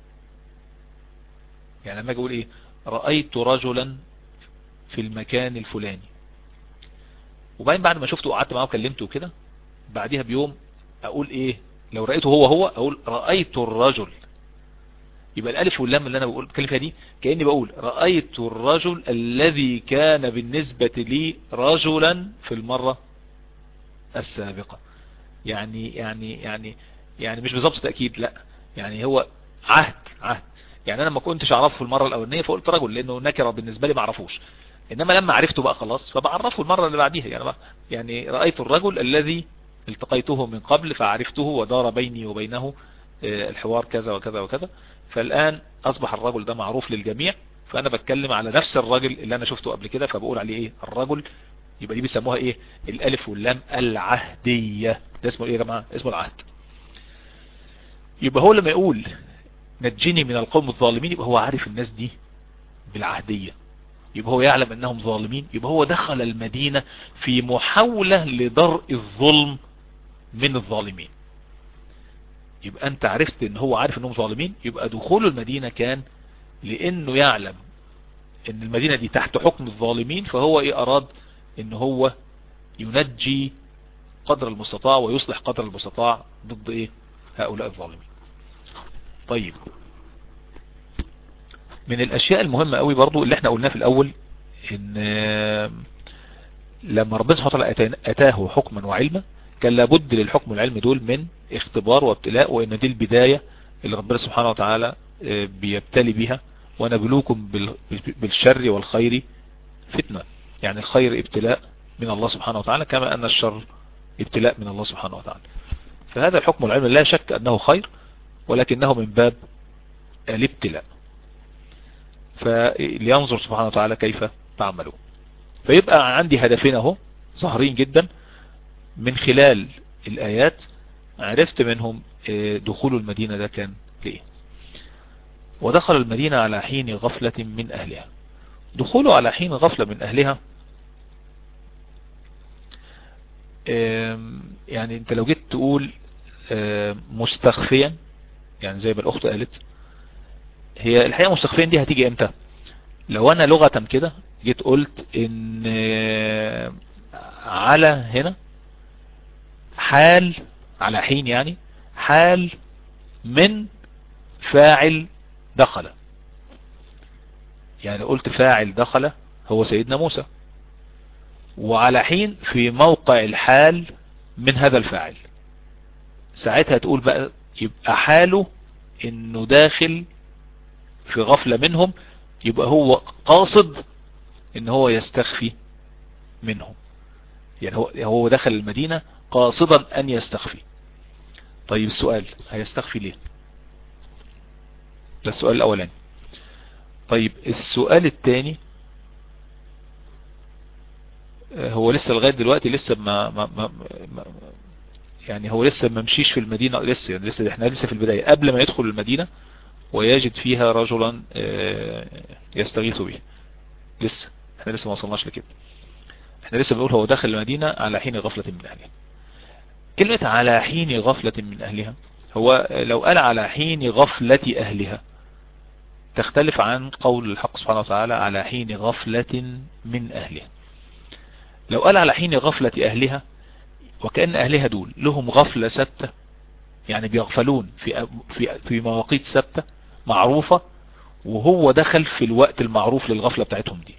يعني لما اجي اقول ايه رأيت رجلا في المكان الفلاني وبعدين بعد ما شفته وقعدت معاه وكلمته كده بعديها بيوم اقول ايه لو رأيته هو هو اقول رأيت الرجل يبقى الالف واللام اللي انا بقول بتكلم فيها دي كاني بقول رايت الرجل الذي كان بالنسبه لي رجلا في المره السابقه يعني يعني يعني يعني مش بالظبط تاكيد لا يعني هو عهد عهد يعني انا ما كنتش اعرفه في المره الاولانيه فقلت رجل لانه نكره بالنسبه لي ما اعرفوش انما لما عرفته بقى خلاص فبعرفه المره اللي بعديها يعني بقى يعني رايت الرجل الذي التقيته من قبل فعرفته ودار بيني وبينه الحوار كذا وكذا وكذا فالآن أصبح الرجل ده معروف للجميع فأنا بتكلم على نفس الرجل اللي أنا شفته قبل كده فبقول عليه إيه الرجل يبقى دي بيسموها إيه الألف واللام العهدية ده اسمه إيه يا جماعة اسمه العهد يبقى هو لما يقول نجني من القوم الظالمين يبقى هو عارف الناس دي بالعهدية يبقى هو يعلم أنهم ظالمين يبقى هو دخل المدينة في محاولة لدرء الظلم من الظالمين يبقى انت عرفت ان هو عارف انهم ظالمين يبقى دخوله المدينة كان لانه يعلم ان المدينة دي تحت حكم الظالمين فهو ايه اراد ان هو ينجي قدر المستطاع ويصلح قدر المستطاع ضد ايه هؤلاء الظالمين طيب من الاشياء المهمة قوي برضو اللي احنا قلناه في الاول ان لما ربنا سبحانه وتعالى اتاه حكما وعلما كان لابد للحكم والعلم دول من اختبار وابتلاء وان دي البداية اللي ربنا سبحانه وتعالى بيبتلي بها ونبلوكم بالشر والخير فتنة يعني الخير ابتلاء من الله سبحانه وتعالى كما ان الشر ابتلاء من الله سبحانه وتعالى فهذا الحكم والعلم لا شك انه خير ولكنه من باب الابتلاء فلينظر سبحانه وتعالى كيف تعملون فيبقى عندي هدفين اهو ظاهرين جدا من خلال الآيات عرفت منهم دخول المدينة ده كان ليه ودخل المدينة على حين غفلة من أهلها دخوله على حين غفلة من أهلها يعني انت لو جيت تقول مستخفيا يعني زي ما الأخت قالت هي الحقيقة مستخفيا دي هتيجي امتى لو انا لغة كده جيت قلت ان على هنا حال على حين يعني حال من فاعل دخل يعني قلت فاعل دخل هو سيدنا موسى وعلى حين في موقع الحال من هذا الفاعل ساعتها تقول بقى يبقى حاله انه داخل في غفلة منهم يبقى هو قاصد ان هو يستخفي منهم يعني هو هو دخل المدينة قاصدا ان يستخفي طيب السؤال هيستخفي ليه ده السؤال الاولاني طيب السؤال الثاني هو لسه لغاية دلوقتي لسه ما, ما, ما, ما يعني هو لسه ما مشيش في المدينة لسه يعني لسه احنا لسه في البداية قبل ما يدخل المدينة ويجد فيها رجلا يستغيث به لسه احنا لسه ما وصلناش لكده احنا لسه بنقول هو داخل المدينة على حين غفلة من اهلها كلمة على حين غفلة من اهلها هو لو قال على حين غفلة اهلها تختلف عن قول الحق سبحانه وتعالى على حين غفلة من اهلها لو قال على حين غفلة اهلها وكأن اهلها دول لهم غفلة ثابتة يعني بيغفلون في في في مواقيت ثابته معروفة وهو دخل في الوقت المعروف للغفلة بتاعتهم دي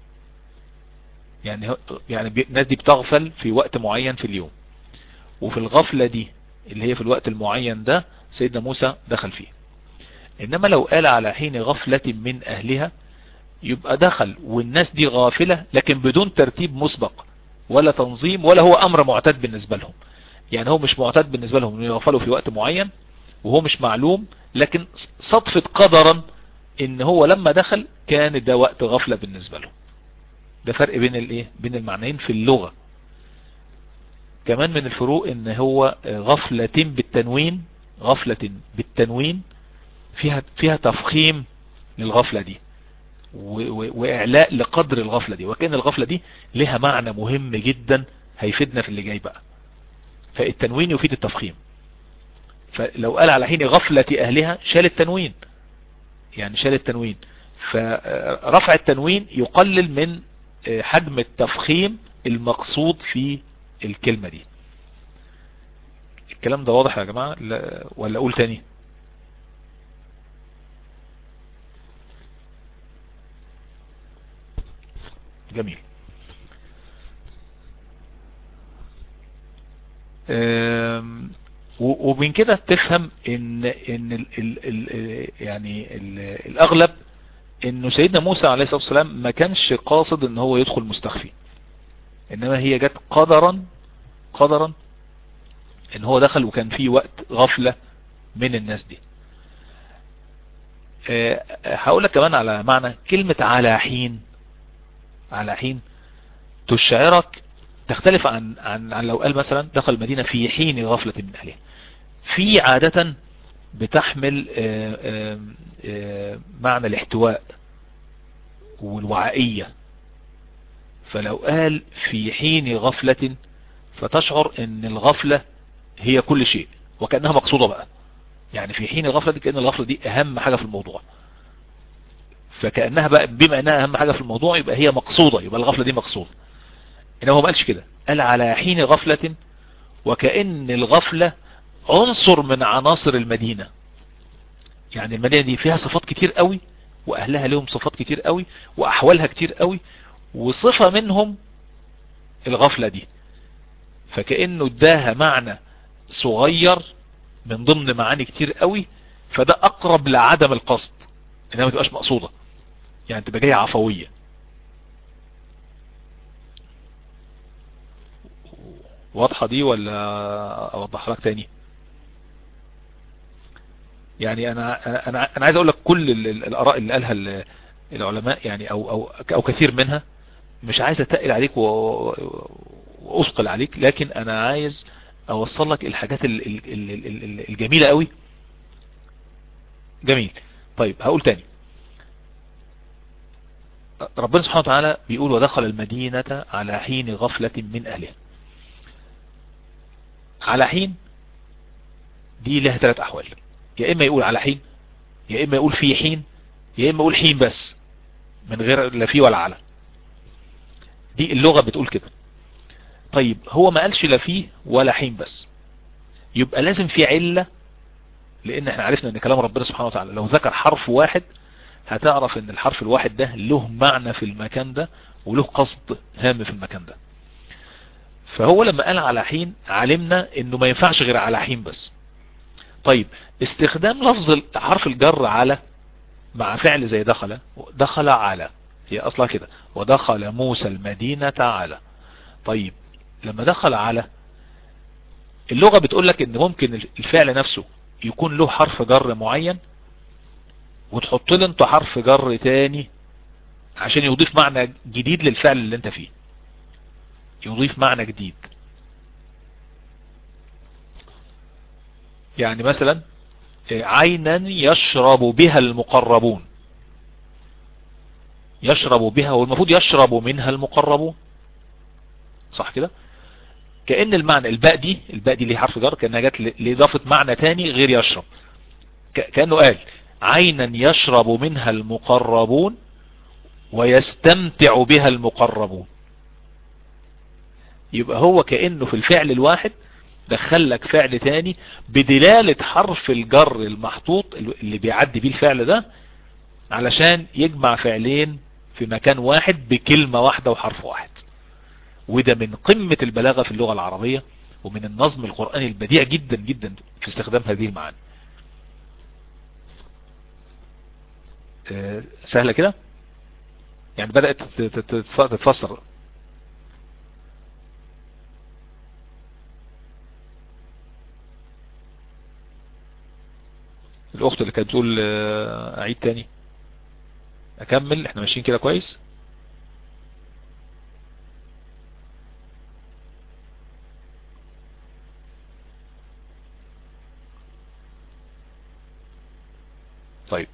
يعني يعني الناس دي بتغفل في وقت معين في اليوم وفي الغفلة دي اللي هي في الوقت المعين ده سيدنا موسى دخل فيه انما لو قال على حين غفلة من اهلها يبقى دخل والناس دي غافلة لكن بدون ترتيب مسبق ولا تنظيم ولا هو امر معتاد بالنسبة لهم يعني هو مش معتاد بالنسبة لهم انه يغفلوا في وقت معين وهو مش معلوم لكن صدفت قدرا ان هو لما دخل كان ده وقت غفلة بالنسبة له ده فرق بين الايه بين المعنيين في اللغة كمان من الفروق ان هو غفلة بالتنوين غفلة بالتنوين فيها فيها تفخيم للغفلة دي واعلاء لقدر الغفلة دي وكان الغفلة دي لها معنى مهم جدا هيفيدنا في اللي جاي بقى فالتنوين يفيد التفخيم فلو قال على حين غفلة اهلها شال التنوين يعني شال التنوين فرفع التنوين يقلل من حجم التفخيم المقصود في الكلمة دي الكلام ده واضح يا جماعة ولا اقول تاني جميل ومن كده تفهم ان ان ال ال ال يعني ال الاغلب انه سيدنا موسى عليه الصلاة والسلام ما كانش قاصد ان هو يدخل مستخفي انما هي جت قدرا قدرا ان هو دخل وكان في وقت غفلة من الناس دي هقول لك كمان على معنى كلمة على حين على حين تشعرك تختلف عن عن عن لو قال مثلا دخل المدينة في حين غفلة من أهلها في عادة بتحمل آآ آآ آآ معنى الاحتواء والوعائية فلو قال في حين غفلة فتشعر ان الغفلة هي كل شيء وكأنها مقصودة بقى يعني في حين غفلة دي كأن الغفلة دي اهم حاجة في الموضوع فكأنها بقى بما انها اهم حاجة في الموضوع يبقى هي مقصودة يبقى الغفلة دي مقصودة انما هو ما قالش كده قال على حين غفلة وكأن الغفلة عنصر من عناصر المدينة يعني المدينة دي فيها صفات كتير قوي واهلها لهم صفات كتير قوي واحوالها كتير قوي وصفة منهم الغفلة دي فكأنه اداها معنى صغير من ضمن معاني كتير قوي فده اقرب لعدم القصد انها ما تبقاش مقصودة يعني تبقى جاية عفوية واضحة دي ولا اوضح لك تاني يعني انا انا انا عايز اقول لك كل الاراء اللي قالها العلماء يعني او او او كثير منها مش عايز اتقل عليك واثقل عليك لكن انا عايز اوصل لك الحاجات الجميلة قوي جميل طيب هقول تاني ربنا سبحانه وتعالى بيقول ودخل المدينة على حين غفلة من اهلها على حين دي لها ثلاث احوال يا اما يقول على حين يا اما يقول في حين يا اما يقول حين بس من غير لا في ولا على دي اللغة بتقول كده طيب هو ما قالش لا فيه ولا حين بس يبقى لازم في علة لان احنا عرفنا ان كلام ربنا سبحانه وتعالى لو ذكر حرف واحد هتعرف ان الحرف الواحد ده له معنى في المكان ده وله قصد هام في المكان ده فهو لما قال على حين علمنا انه ما ينفعش غير على حين بس طيب استخدام لفظ حرف الجر على مع فعل زي دخل دخل على هي اصلا كده ودخل موسى المدينة على طيب لما دخل على اللغة بتقول لك ان ممكن الفعل نفسه يكون له حرف جر معين وتحط له انت حرف جر تاني عشان يضيف معنى جديد للفعل اللي انت فيه يضيف معنى جديد يعني مثلا عينا يشرب بها المقربون يشرب بها والمفروض يشرب منها المقربون صح كده كأن المعنى الباء دي الباء دي اللي حرف جر كأنها جت لإضافة معنى تاني غير يشرب كأنه قال عينا يشرب منها المقربون ويستمتع بها المقربون يبقى هو كأنه في الفعل الواحد دخل لك فعل تاني بدلالة حرف الجر المحطوط اللي بيعدي بيه الفعل ده علشان يجمع فعلين في مكان واحد بكلمة واحدة وحرف واحد وده من قمة البلاغة في اللغة العربية ومن النظم القرآني البديع جدا جدا في استخدام هذه المعاني سهلة كده يعني بدأت تتفسر الاخت اللي كانت بتقول اعيد تاني اكمل احنا ماشيين كده كويس طيب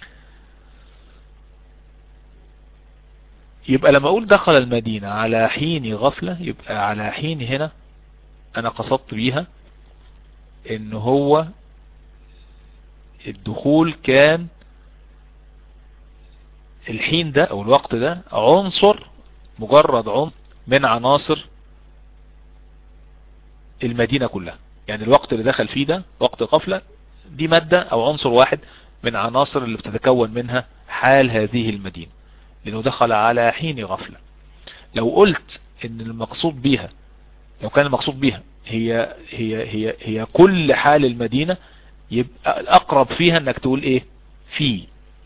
يبقى لما اقول دخل المدينة على حين غفلة يبقى على حين هنا انا قصدت بيها ان هو الدخول كان الحين ده او الوقت ده عنصر مجرد عنصر من عناصر المدينة كلها يعني الوقت اللي دخل فيه ده وقت غفلة دي مادة او عنصر واحد من عناصر اللي بتتكون منها حال هذه المدينة لانه دخل على حين غفلة لو قلت ان المقصود بيها لو كان المقصود بيها هي هي هي هي كل حال المدينة يبقى الاقرب فيها انك تقول ايه في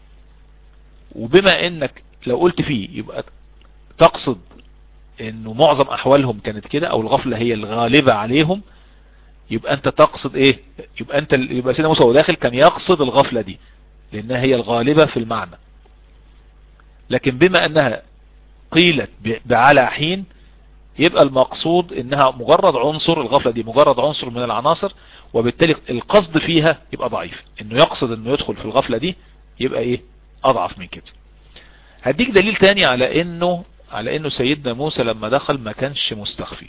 وبما انك لو قلت في يبقى تقصد انه معظم احوالهم كانت كده او الغفلة هي الغالبة عليهم يبقى انت تقصد ايه يبقى انت يبقى سيدنا موسى وهو داخل كان يقصد الغفلة دي لانها هي الغالبة في المعنى لكن بما انها قيلت بعلى حين يبقى المقصود انها مجرد عنصر الغفلة دي مجرد عنصر من العناصر وبالتالي القصد فيها يبقى ضعيف انه يقصد انه يدخل في الغفلة دي يبقى ايه اضعف من كده هديك دليل تاني على انه على انه سيدنا موسى لما دخل ما كانش مستخفي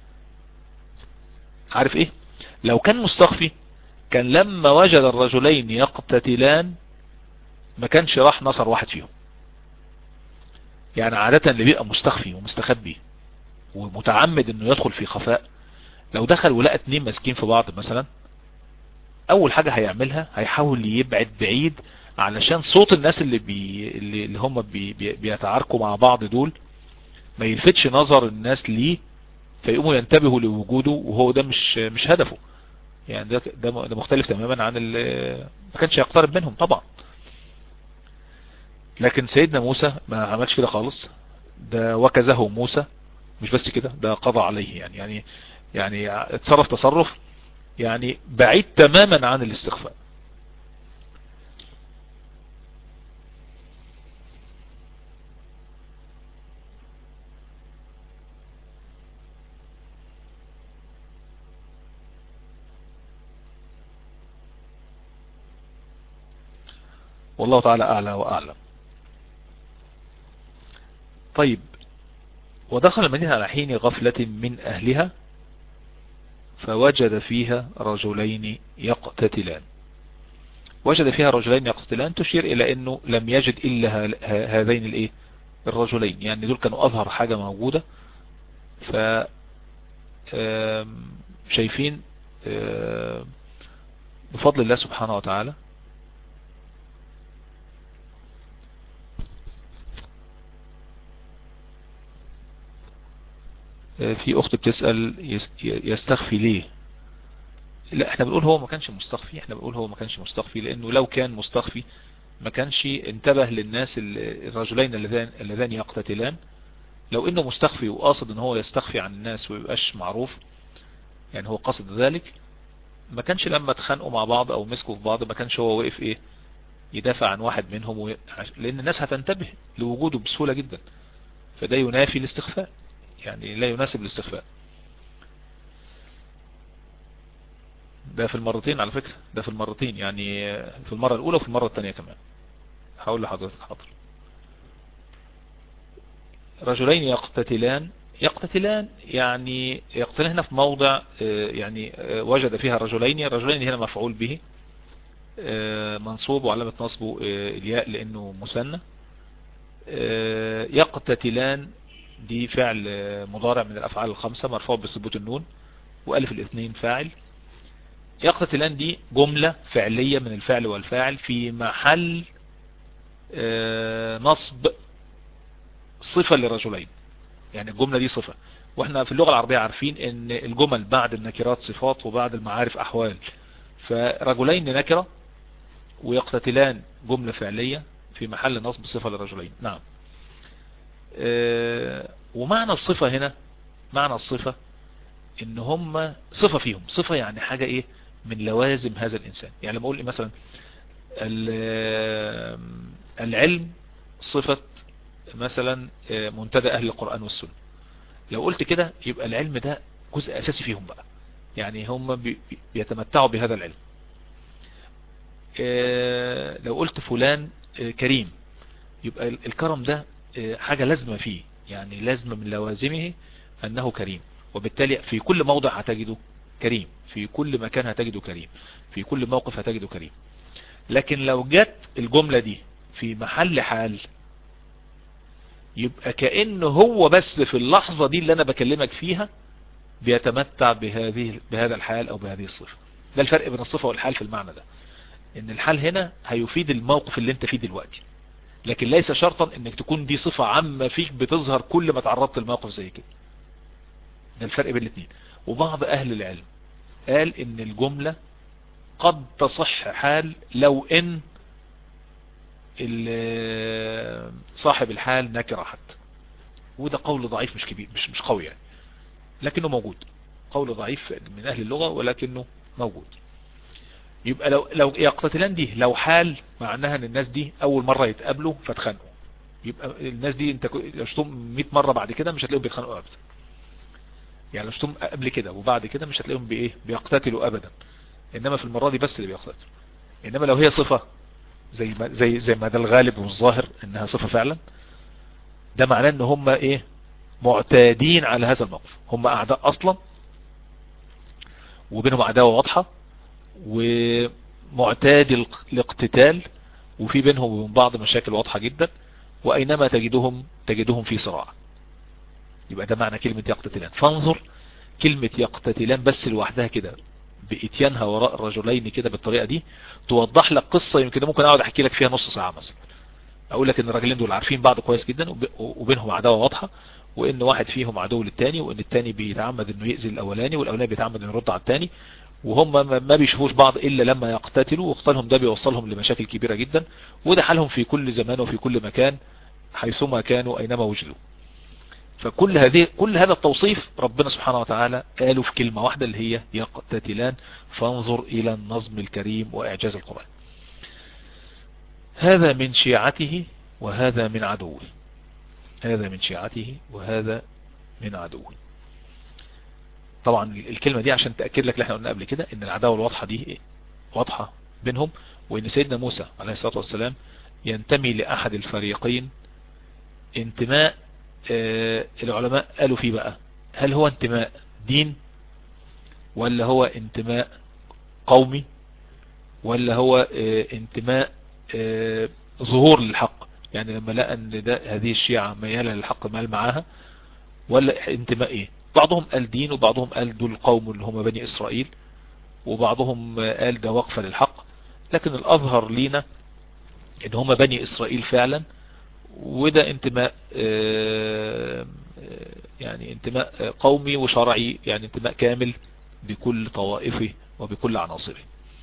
عارف ايه لو كان مستخفي كان لما وجد الرجلين يقتتلان ما كانش راح نصر واحد فيهم يعني عادة اللي بيبقى مستخفي ومستخبي ومتعمد انه يدخل في خفاء لو دخل ولقى اتنين ماسكين في بعض مثلا اول حاجة هيعملها هيحاول يبعد بعيد علشان صوت الناس اللي بي اللي هم بي بي بيتعاركوا مع بعض دول ما يلفتش نظر الناس ليه فيقوموا ينتبهوا لوجوده وهو ده مش مش هدفه يعني ده ده ده مختلف تماما عن ما كانش يقترب منهم طبعا لكن سيدنا موسى ما عملش كده خالص ده وكزه موسى مش بس كده ده قضى عليه يعني يعني يعني اتصرف تصرف يعني بعيد تماما عن الاستخفاء والله تعالى أعلى وأعلم طيب ودخل المدينة على حين غفلة من أهلها فوجد فيها رجلين يقتتلان وجد فيها رجلين يقتتلان تشير إلى أنه لم يجد إلا هذين الإيه الرجلين يعني دول كانوا أظهر حاجة موجودة ف شايفين بفضل الله سبحانه وتعالى في اخت بتسأل يستخفي ليه لا احنا بنقول هو ما كانش مستخفي احنا بنقول هو ما كانش مستخفي لانه لو كان مستخفي ما كانش انتبه للناس الرجلين اللذان اللذان يقتتلان لو انه مستخفي وقاصد ان هو يستخفي عن الناس ويبقاش معروف يعني هو قصد ذلك ما كانش لما اتخانقوا مع بعض او مسكوا في بعض ما كانش هو وقف ايه يدافع عن واحد منهم و... لان الناس هتنتبه لوجوده بسهولة جدا فده ينافي الاستخفاء يعني لا يناسب الاستخفاء ده في المرتين على فكرة ده في المرتين يعني في المرة الاولى وفي المرة الثانية كمان هقول لحضرتك حاضر رجلين يقتتلان يقتتلان يعني يقتتلان هنا في موضع يعني وجد فيها رجلين رجلين هنا مفعول به منصوب وعلامة نصبه الياء لانه مثنى يقتتلان دي فعل مضارع من الافعال الخمسة مرفوع بثبوت النون وألف الاثنين فاعل يقتتلان دي جملة فعلية من الفعل والفاعل في محل نصب صفة لرجلين يعني الجملة دي صفة واحنا في اللغة العربية عارفين ان الجمل بعد النكرات صفات وبعد المعارف احوال فرجلين نكرة ويقتتلان جملة فعلية في محل نصب صفة لرجلين نعم اه ومعنى الصفة هنا معنى الصفة ان هم صفة فيهم صفة يعني حاجة ايه من لوازم هذا الانسان يعني لما اقول إيه مثلا العلم صفة مثلا منتدى اهل القرآن والسنة لو قلت كده يبقى العلم ده جزء اساسي فيهم بقى يعني هم بيتمتعوا بهذا العلم لو قلت فلان كريم يبقى الكرم ده حاجة لازمة فيه يعني لازمة من لوازمه انه كريم وبالتالي في كل موضع هتجده كريم في كل مكان هتجده كريم في كل موقف هتجده كريم لكن لو جت الجملة دي في محل حال يبقى كأنه هو بس في اللحظة دي اللي انا بكلمك فيها بيتمتع بهذه بهذا الحال او بهذه الصفة ده الفرق بين الصفة والحال في المعنى ده ان الحال هنا هيفيد الموقف اللي انت فيه دلوقتي لكن ليس شرطا انك تكون دي صفة عامة فيك بتظهر كل ما تعرضت لموقف زي كده ده الفرق بين الاثنين وبعض اهل العلم قال ان الجملة قد تصح حال لو ان صاحب الحال نكره حتى وده قول ضعيف مش كبير مش مش قوي يعني لكنه موجود قول ضعيف من اهل اللغة ولكنه موجود يبقى لو لو يقتتلان دي لو حال معناها ان الناس دي اول مرة يتقابلوا فاتخانقوا يبقى الناس دي انت لو شفتهم 100 مرة بعد كده مش هتلاقيهم بيتخانقوا ابدا يعني لو شفتهم قبل كده وبعد كده مش هتلاقيهم بايه بيقتتلوا ابدا انما في المرة دي بس اللي بيقتتلوا انما لو هي صفة زي ما زي زي ما ده الغالب والظاهر انها صفة فعلا ده معناه ان هم ايه معتادين على هذا الموقف هم اعداء اصلا وبينهم عداوة واضحة ومعتاد الاقتتال وفي بينهم وبين بعض مشاكل واضحة جدا واينما تجدهم تجدهم في صراع يبقى ده معنى كلمة يقتتلان فانظر كلمة يقتتلان بس لوحدها كده بإتيانها وراء الرجلين كده بالطريقة دي توضح لك قصة يمكن ممكن اقعد احكي لك فيها نص ساعة مثلا اقول لك ان الراجلين دول عارفين بعض كويس جدا وبينهم عداوة واضحة وان واحد فيهم عدو للتاني وان التاني بيتعمد انه يأذي الاولاني والاولاني بيتعمد انه يرد على التاني وهم ما بيشوفوش بعض الا لما يقتتلوا واقتالهم ده بيوصلهم لمشاكل كبيرة جدا وده حالهم في كل زمان وفي كل مكان حيثما كانوا اينما وجدوا فكل هذه كل هذا التوصيف ربنا سبحانه وتعالى قاله في كلمة واحدة اللي هي يقتتلان فانظر الى النظم الكريم واعجاز القرآن هذا من شيعته وهذا من عدوه هذا من شيعته وهذا من عدوه طبعا الكلمة دي عشان تأكد لك اللي احنا قلنا قبل كده ان العداوة الواضحة دي واضحة بينهم وان سيدنا موسى عليه الصلاة والسلام ينتمي لأحد الفريقين انتماء آه العلماء قالوا فيه بقى هل هو انتماء دين ولا هو انتماء قومي ولا هو آه انتماء آه ظهور للحق يعني لما لقى ان ده هذه الشيعة ميالة للحق مال معاها ولا انتماء ايه بعضهم قال دين وبعضهم قال دول القوم اللي هم بني اسرائيل وبعضهم قال ده وقفة للحق لكن الاظهر لينا ان هم بني اسرائيل فعلا وده انتماء يعني انتماء قومي وشرعي يعني انتماء كامل بكل طوائفه وبكل عناصره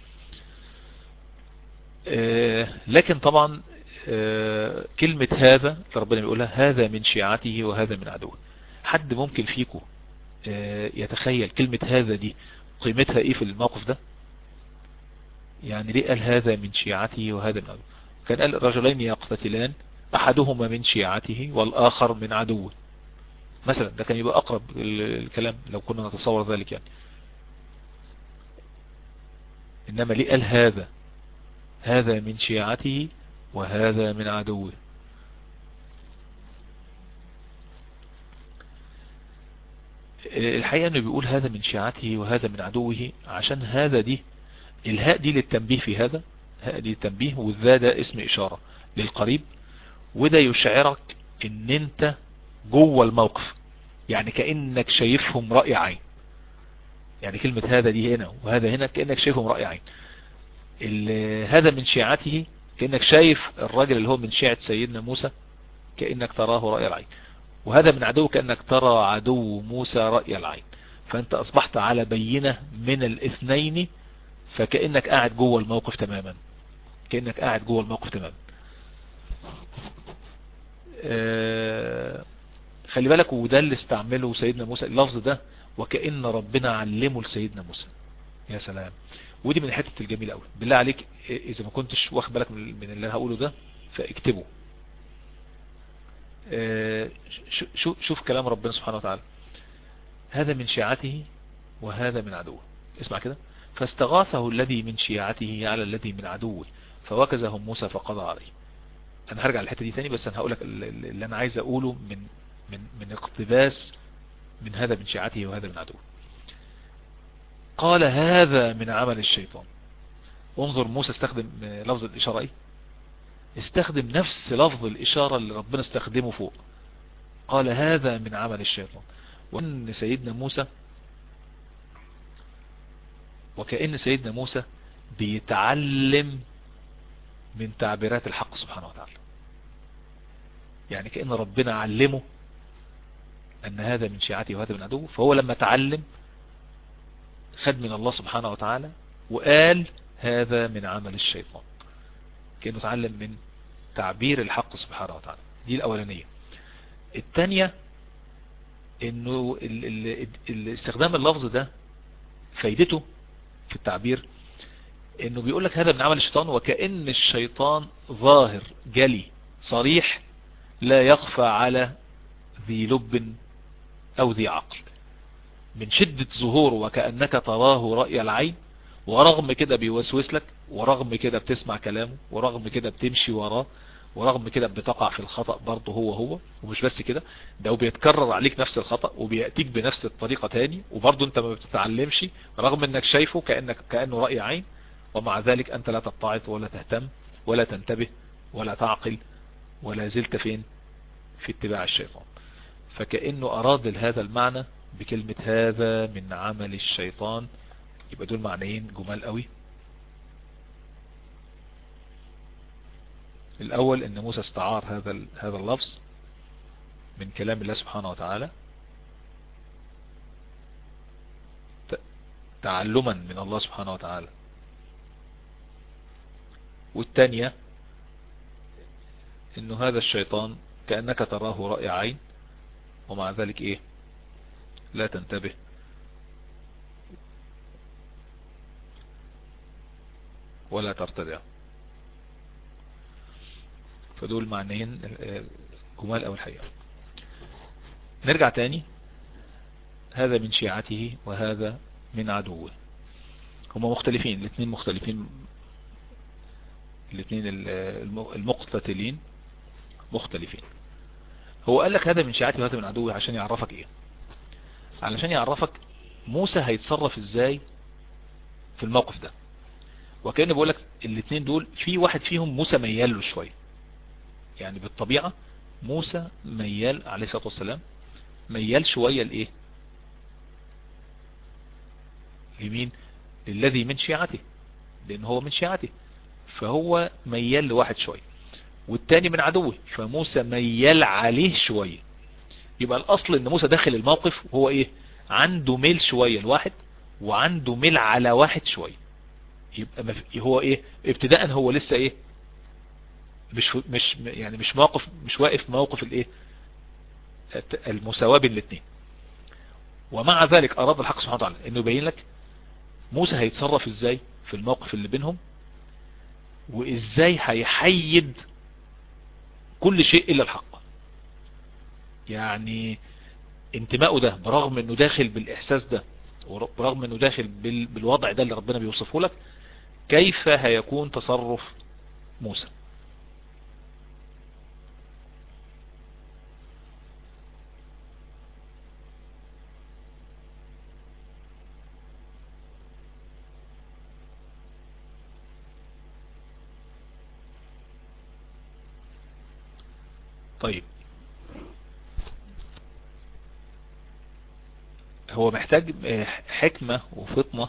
لكن طبعا كلمة هذا ربنا بيقولها هذا من شيعته وهذا من عدوه حد ممكن فيكم يتخيل كلمة هذا دي قيمتها ايه في الموقف ده يعني ليه قال هذا من شيعته وهذا من عدوه كان قال الرجلين يقتتلان احدهما من شيعته والاخر من عدوه مثلا ده كان يبقى اقرب الكلام لو كنا نتصور ذلك يعني انما ليه قال هذا هذا من شيعته وهذا من عدوه الحقيقة انه بيقول هذا من شيعته وهذا من عدوه عشان هذا دي الهاء دي للتنبيه في هذا هاء دي للتنبيه والذا ده اسم اشارة للقريب وده يشعرك ان انت جوه الموقف يعني كأنك شايفهم رأي عين يعني كلمة هذا دي هنا وهذا هنا كأنك شايفهم رأي عين هذا من شيعته كأنك شايف الراجل اللي هو من شيعة سيدنا موسى كأنك تراه رأي العين وهذا من عدو كأنك ترى عدو موسى رأي العين فأنت أصبحت على بينة من الاثنين فكأنك قاعد جوه الموقف تماما كأنك قاعد جوه الموقف تماما آه خلي بالك وده اللي استعمله سيدنا موسى اللفظ ده وكأن ربنا علمه لسيدنا موسى يا سلام ودي من الحتة الجميلة قوي بالله عليك اذا ما كنتش واخد بالك من اللي انا هقوله ده فاكتبه آه شوف, شوف كلام ربنا سبحانه وتعالى هذا من شيعته وهذا من عدوه اسمع كده فاستغاثه الذي من شيعته على الذي من عدوه فوكزهم موسى فقضى عليه انا هرجع للحته دي تاني بس انا هقول لك اللي انا عايز اقوله من من من اقتباس من هذا من شيعته وهذا من عدوه قال هذا من عمل الشيطان انظر موسى استخدم لفظ الاشاره ايه استخدم نفس لفظ الاشاره اللي ربنا استخدمه فوق قال هذا من عمل الشيطان وان سيدنا موسى وكأن سيدنا موسى بيتعلم من تعبيرات الحق سبحانه وتعالى يعني كأن ربنا علمه أن هذا من شيعته وهذا من عدوه فهو لما تعلم خد من الله سبحانه وتعالى وقال هذا من عمل الشيطان كأنه تعلم من تعبير الحق سبحانه وتعالى دي الأولانية الثانية انه استخدام اللفظ ده فايدته في التعبير انه بيقول لك هذا من عمل الشيطان وكأن الشيطان ظاهر جلي صريح لا يخفى على ذي لب او ذي عقل من شدة ظهوره وكأنك تراه رأي العين ورغم كده بيوسوس لك ورغم كده بتسمع كلامه ورغم كده بتمشي وراه ورغم كده بتقع في الخطأ برضه هو هو ومش بس كده ده وبيتكرر عليك نفس الخطأ وبيأتيك بنفس الطريقة تاني وبرضه انت ما بتتعلمش رغم انك شايفه كأنك كأنه رأي عين ومع ذلك انت لا تتعظ ولا تهتم ولا تنتبه ولا تعقل ولا زلت فين في اتباع الشيطان فكأنه اراد هذا المعنى بكلمة هذا من عمل الشيطان يبقى دول معنيين جمال قوي الأول أن موسى استعار هذا هذا اللفظ من كلام الله سبحانه وتعالى تعلما من الله سبحانه وتعالى والثانية انه هذا الشيطان كأنك تراه رأي عين ومع ذلك ايه لا تنتبه ولا ترتدع فدول معنيين جمال او الحقيقة نرجع تاني هذا من شيعته وهذا من عدوه هما مختلفين الاثنين مختلفين الاثنين المقتتلين مختلفين هو قال لك هذا من شيعته وهذا من عدوه عشان يعرفك ايه علشان يعرفك موسى هيتصرف ازاي في الموقف ده وكأن بقول لك الاثنين دول في واحد فيهم موسى ميال له شويه يعني بالطبيعة موسى ميال عليه الصلاة والسلام ميال شوية لإيه لمين للذي من شيعته لأن هو من شيعته فهو ميال لواحد شوية والتاني من عدوه فموسى ميال عليه شوية يبقى الأصل أن موسى داخل الموقف وهو إيه عنده ميل شوية لواحد وعنده ميل على واحد شوية يبقى هو إيه ابتداء هو لسه إيه مش مش يعني مش موقف مش واقف موقف الايه المساواة بين الاثنين ومع ذلك اراد الحق سبحانه وتعالى انه يبين لك موسى هيتصرف ازاي في الموقف اللي بينهم وازاي هيحيد كل شيء الا الحق يعني انتمائه ده برغم انه داخل بالاحساس ده برغم انه داخل بالوضع ده اللي ربنا بيوصفه لك كيف هيكون تصرف موسى طيب هو محتاج حكمة وفطنة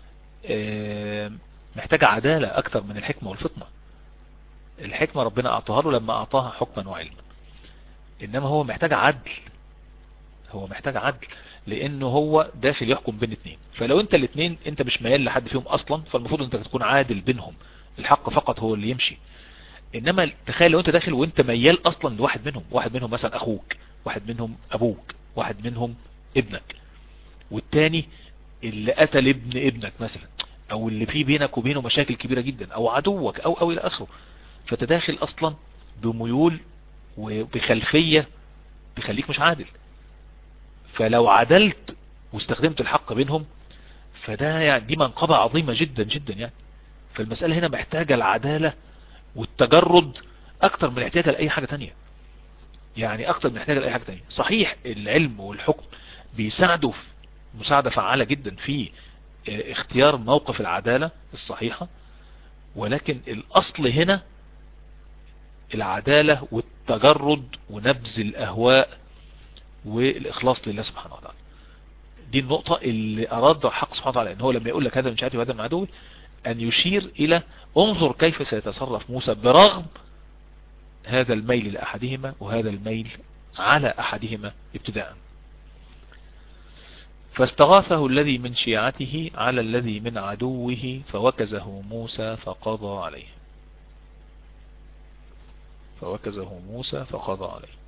محتاج عدالة اكتر من الحكمة والفطنة الحكمة ربنا اعطاها له لما اعطاها حكما وعلما انما هو محتاج عدل هو محتاج عدل لانه هو داخل يحكم بين اتنين فلو انت الاتنين انت مش ميال لحد فيهم اصلا فالمفروض انت تكون عادل بينهم الحق فقط هو اللي يمشي انما تخيل لو انت داخل وانت ميال اصلا لواحد منهم واحد منهم مثلا اخوك واحد منهم ابوك واحد منهم ابنك والتاني اللي قتل ابن ابنك مثلا او اللي فيه بينك وبينه مشاكل كبيرة جدا او عدوك او او الى اخره فتداخل اصلا بميول وبخلفية بيخليك مش عادل فلو عدلت واستخدمت الحق بينهم فده يعني دي منقبة عظيمة جدا جدا يعني فالمسألة هنا محتاجة العدالة والتجرد اكتر من احتياجها لأي حاجة تانية يعني اكتر من احتياجها لأي حاجة تانية صحيح العلم والحكم بيساعدوا مساعدة فعالة جدا في اختيار موقف العدالة الصحيحة ولكن الاصل هنا العدالة والتجرد ونبذ الاهواء والاخلاص لله سبحانه وتعالى دي النقطة اللي اراد الحق سبحانه وتعالى ان هو لما يقول لك هذا من شهادي وهذا من عدوي ان يشير الى انظر كيف سيتصرف موسى برغم هذا الميل لاحدهما وهذا الميل على احدهما ابتداء فاستغاثه الذي من شيعته على الذي من عدوه فوكزه موسى فقضى عليه فوكزه موسى فقضى عليه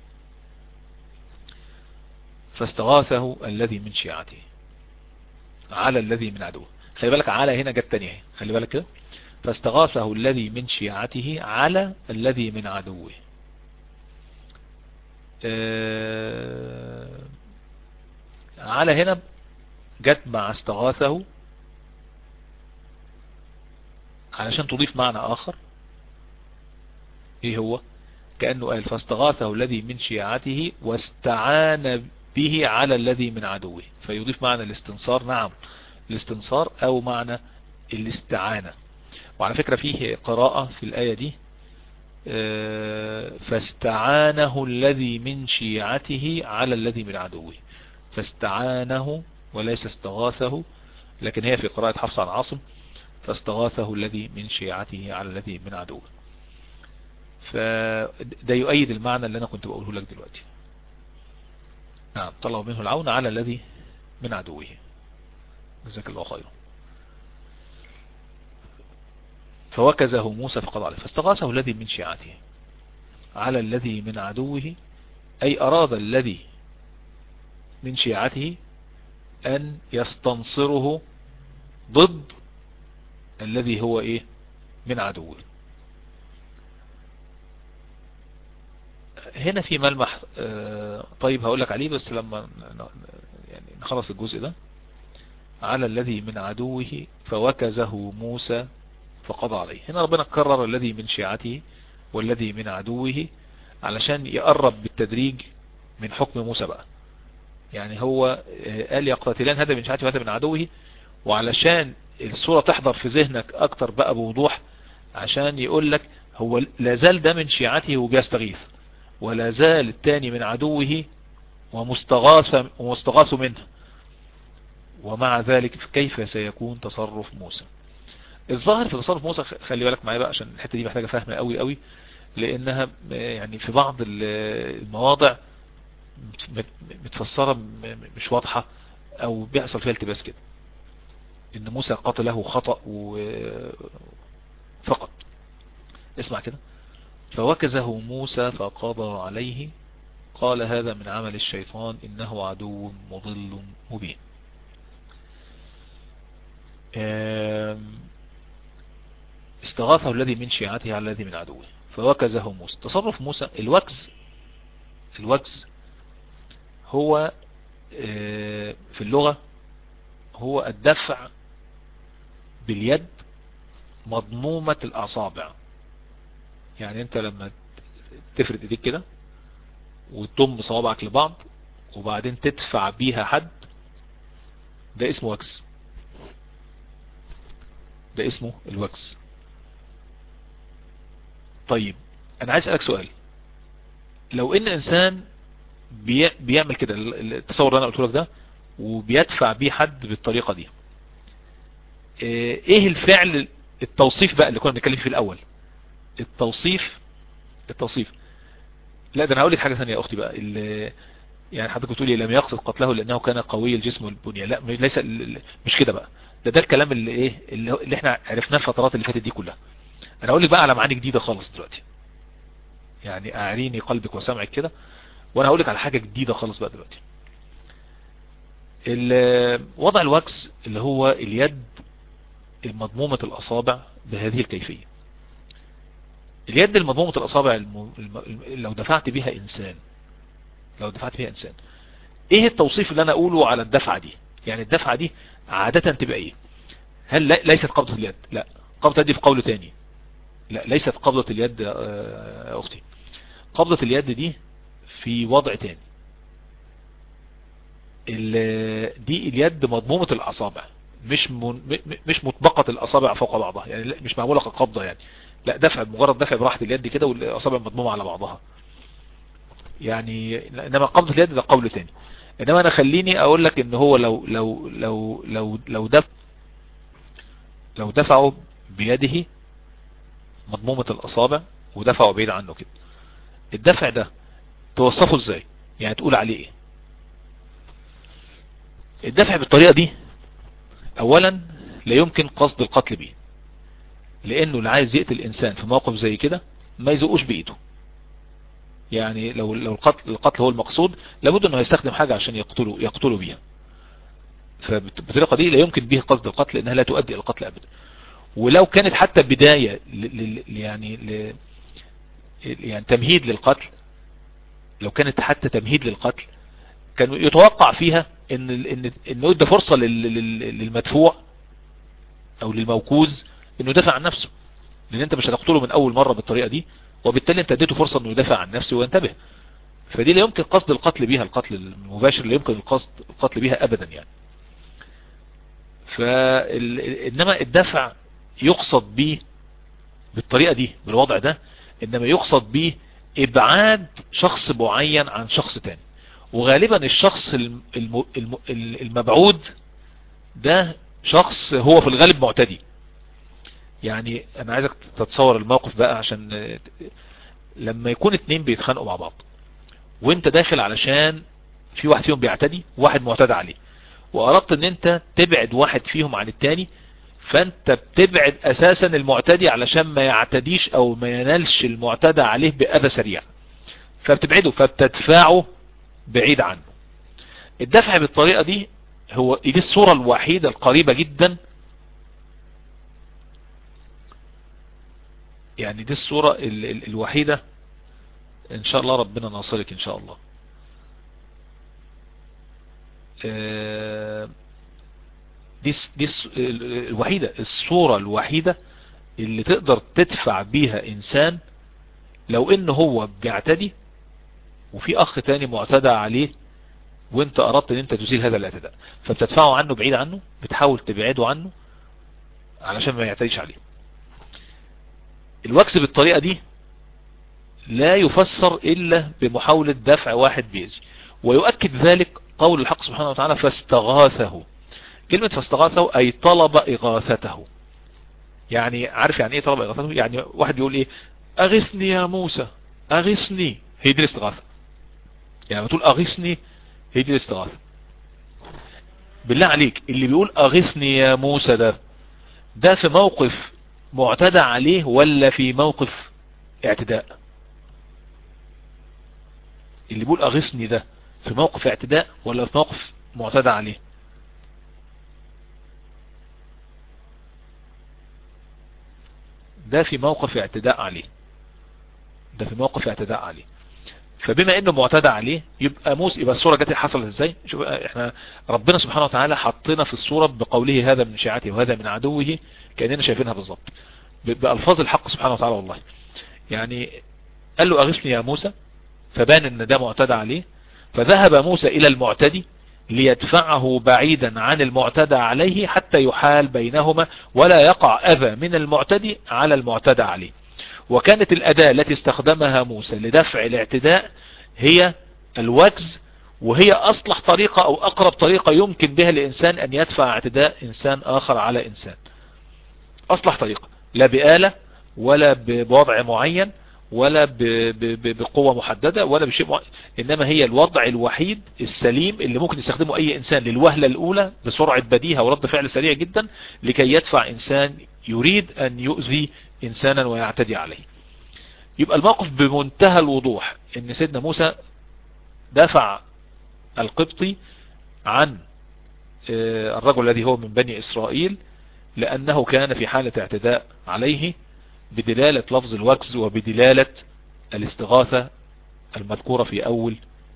فاستغاثه الذي من شيعته على الذي من عدوه خلي بالك على هنا جت تانية خلي بالك كده فاستغاثه الذي من شيعته على الذي من عدوه آه على هنا جت مع استغاثه علشان تضيف معنى آخر ايه هو كأنه قال فاستغاثه الذي من شيعته واستعان به على الذي من عدوه فيضيف معنى الاستنصار نعم الاستنصار او معنى الاستعانة وعلى فكرة فيه قراءة في الآية دي فاستعانه الذي من شيعته على الذي من عدوه فاستعانه وليس استغاثه لكن هي في قراءة حفص عن عاصم فاستغاثه الذي من شيعته على الذي من عدوه فده يؤيد المعنى اللي انا كنت بقوله لك دلوقتي نعم طلبوا منه العون على الذي من عدوه جزاك الله خيرا فوكزه موسى فقضى عليه فاستغاثه الذي من شيعته على الذي من عدوه أي أراد الذي من شيعته أن يستنصره ضد الذي هو إيه من عدوه هنا في ملمح طيب هقول لك عليه بس لما يعني نخلص الجزء ده على الذي من عدوه فوكزه موسى فقضى عليه هنا ربنا كرر الذي من شيعته والذي من عدوه علشان يقرب بالتدريج من حكم موسى بقى يعني هو قال يقتتلان هذا من شيعته وهذا من عدوه وعلشان الصورة تحضر في ذهنك اكتر بقى بوضوح عشان يقول لك هو لازال ده من شيعته وبيستغيث ولا زال الثاني من عدوه ومستغاث ومستغاث منه ومع ذلك كيف سيكون تصرف موسى الظاهر في تصرف موسى خلي بالك معايا بقى عشان الحتة دي محتاجة فهم قوي قوي لانها يعني في بعض المواضع متفسرة مش واضحة او بيحصل فيها التباس كده ان موسى قتله خطأ فقط اسمع كده فوكزه موسى فقضى عليه قال هذا من عمل الشيطان إنه عدو مضل مبين استغاثه الذي من شيعته على الذي من عدوه فوكزه موسى تصرف موسى الوكز الوكز هو في اللغة هو الدفع باليد مضمومة الأصابع يعني انت لما تفرد ايديك كده وتضم صوابعك لبعض وبعدين تدفع بيها حد ده اسمه وكس ده اسمه الوكس طيب انا عايز اسألك سؤال لو ان انسان بي... بيعمل كده التصور اللي انا قلت لك ده وبيدفع بيه حد بالطريقة دي ايه الفعل التوصيف بقى اللي كنا بنتكلم فيه الاول التوصيف التوصيف لا ده انا هقول لك حاجه ثانيه يا اختي بقى اللي يعني حضرتك بتقولي لم يقصد قتله لانه كان قوي الجسم والبنيه لا ليس مش كده بقى ده ده الكلام اللي ايه اللي احنا عرفناه الفترات اللي فاتت دي كلها انا اقول لك بقى على معاني جديده خالص دلوقتي يعني اعريني قلبك وسمعك كده وانا هقول لك على حاجه جديده خالص بقى دلوقتي وضع الوكس اللي هو اليد مضمومة الأصابع بهذه الكيفية اليد المضمومة الأصابع الم... لو دفعت بها إنسان لو دفعت بها إنسان إيه التوصيف اللي أنا أقوله على الدفعة دي يعني الدفعة دي عادة تبقى إيه هل لا... ليست قبضة اليد لا قبضة دي في قول تاني لا ليست قبضة اليد يا أختي قبضة اليد دي في وضع تاني دي اليد مضمومة الأصابع مش من مش مطبقة الأصابع فوق بعضها يعني مش معمولة كقبضة يعني لا دفع مجرد دفع براحة اليد كده والأصابع مضمومة على بعضها يعني انما قبضة اليد ده قول تاني انما انا خليني اقول لك ان هو لو لو لو لو لو دفع لو دفعه بيده مضمومة الأصابع ودفعه بعيد عنه كده الدفع ده توصفه ازاي يعني تقول عليه ايه الدفع بالطريقة دي اولا لا يمكن قصد القتل به لانه اللي عايز يقتل انسان في موقف زي كده ما يزقوش بايده يعني لو لو القتل القتل هو المقصود لابد انه يستخدم حاجة عشان يقتله يقتله بيها فبالطريقة دي لا يمكن به قصد القتل لانها لا تؤدي الى القتل ابدا ولو كانت حتى بداية ل يعني ل يعني تمهيد للقتل لو كانت حتى تمهيد للقتل كان يتوقع فيها ان ان انه يدى فرصة للمدفوع او للموكوز انه يدافع عن نفسه لان انت مش هتقتله من اول مرة بالطريقة دي وبالتالي انت اديته فرصة انه يدافع عن نفسه وينتبه فدي لا يمكن قصد القتل بها القتل المباشر لا يمكن القصد القتل بها ابدا يعني فانما الدفع يقصد به بالطريقة دي بالوضع ده انما يقصد به ابعاد شخص معين عن شخص تاني وغالبا الشخص المبعود ده شخص هو في الغالب معتدي يعني انا عايزك تتصور الموقف بقى عشان لما يكون اتنين بيتخانقوا مع بعض وانت داخل علشان في واحد فيهم بيعتدي وواحد معتدى عليه واردت ان انت تبعد واحد فيهم عن التاني فانت بتبعد اساسا المعتدي علشان ما يعتديش او ما ينالش المعتدى عليه بأذى سريع فبتبعده فبتدفعه بعيد عنه الدفع بالطريقة دي هو دي الصورة الوحيدة القريبة جدا يعني دي الصورة ال ال الوحيدة ان شاء الله ربنا ناصرك ان شاء الله دي, دي الوحيدة الصورة الوحيدة اللي تقدر تدفع بيها انسان لو ان هو بيعتدي وفي اخ تاني معتدى عليه وانت اردت ان انت تزيل هذا الاعتداء فبتدفعه عنه بعيد عنه بتحاول تبعده عنه علشان ما يعتديش عليه الوكس بالطريقة دي لا يفسر الا بمحاولة دفع واحد بيزي ويؤكد ذلك قول الحق سبحانه وتعالى فاستغاثه كلمة فاستغاثه اي طلب اغاثته يعني عارف يعني ايه طلب اغاثته يعني واحد يقول ايه اغثني يا موسى اغثني هي دي الاستغاثة يعني بتقول اغثني هي دي الاستغاثة بالله عليك اللي بيقول اغثني يا موسى ده ده في موقف معتدى عليه ولا في موقف اعتداء اللي بيقول اغثني ده في موقف اعتداء ولا في موقف معتدى عليه ده في موقف اعتداء عليه ده في موقف اعتداء عليه فبما انه معتدى عليه يبقى موسى يبقى الصورة جت حصلت ازاي شوف احنا ربنا سبحانه وتعالى حطنا في الصورة بقوله هذا من شيعته وهذا من عدوه كأننا شايفينها بالظبط بألفاظ الحق سبحانه وتعالى والله يعني قال له اغثني يا موسى فبان ان ده معتدى عليه فذهب موسى الى المعتدي ليدفعه بعيدا عن المعتدى عليه حتى يحال بينهما ولا يقع اذى من المعتدي على المعتدى عليه وكانت الأداة التي استخدمها موسى لدفع الاعتداء هي الوجز وهي اصلح طريقة او اقرب طريقة يمكن بها الانسان ان يدفع اعتداء انسان اخر على انسان اصلح طريقة لا بآلة ولا بوضع معين ولا بقوة محددة ولا بشيء معين انما هي الوضع الوحيد السليم اللي ممكن يستخدمه اي انسان للوهلة الاولى بسرعة بديهة ورد فعل سريع جدا لكي يدفع انسان يريد ان يؤذي انسانا ويعتدي عليه يبقى الموقف بمنتهى الوضوح ان سيدنا موسى دفع القبطي عن الرجل الذي هو من بني اسرائيل لانه كان في حالة اعتداء عليه بدلالة لفظ الوكز وبدلالة الاستغاثة المذكورة في اول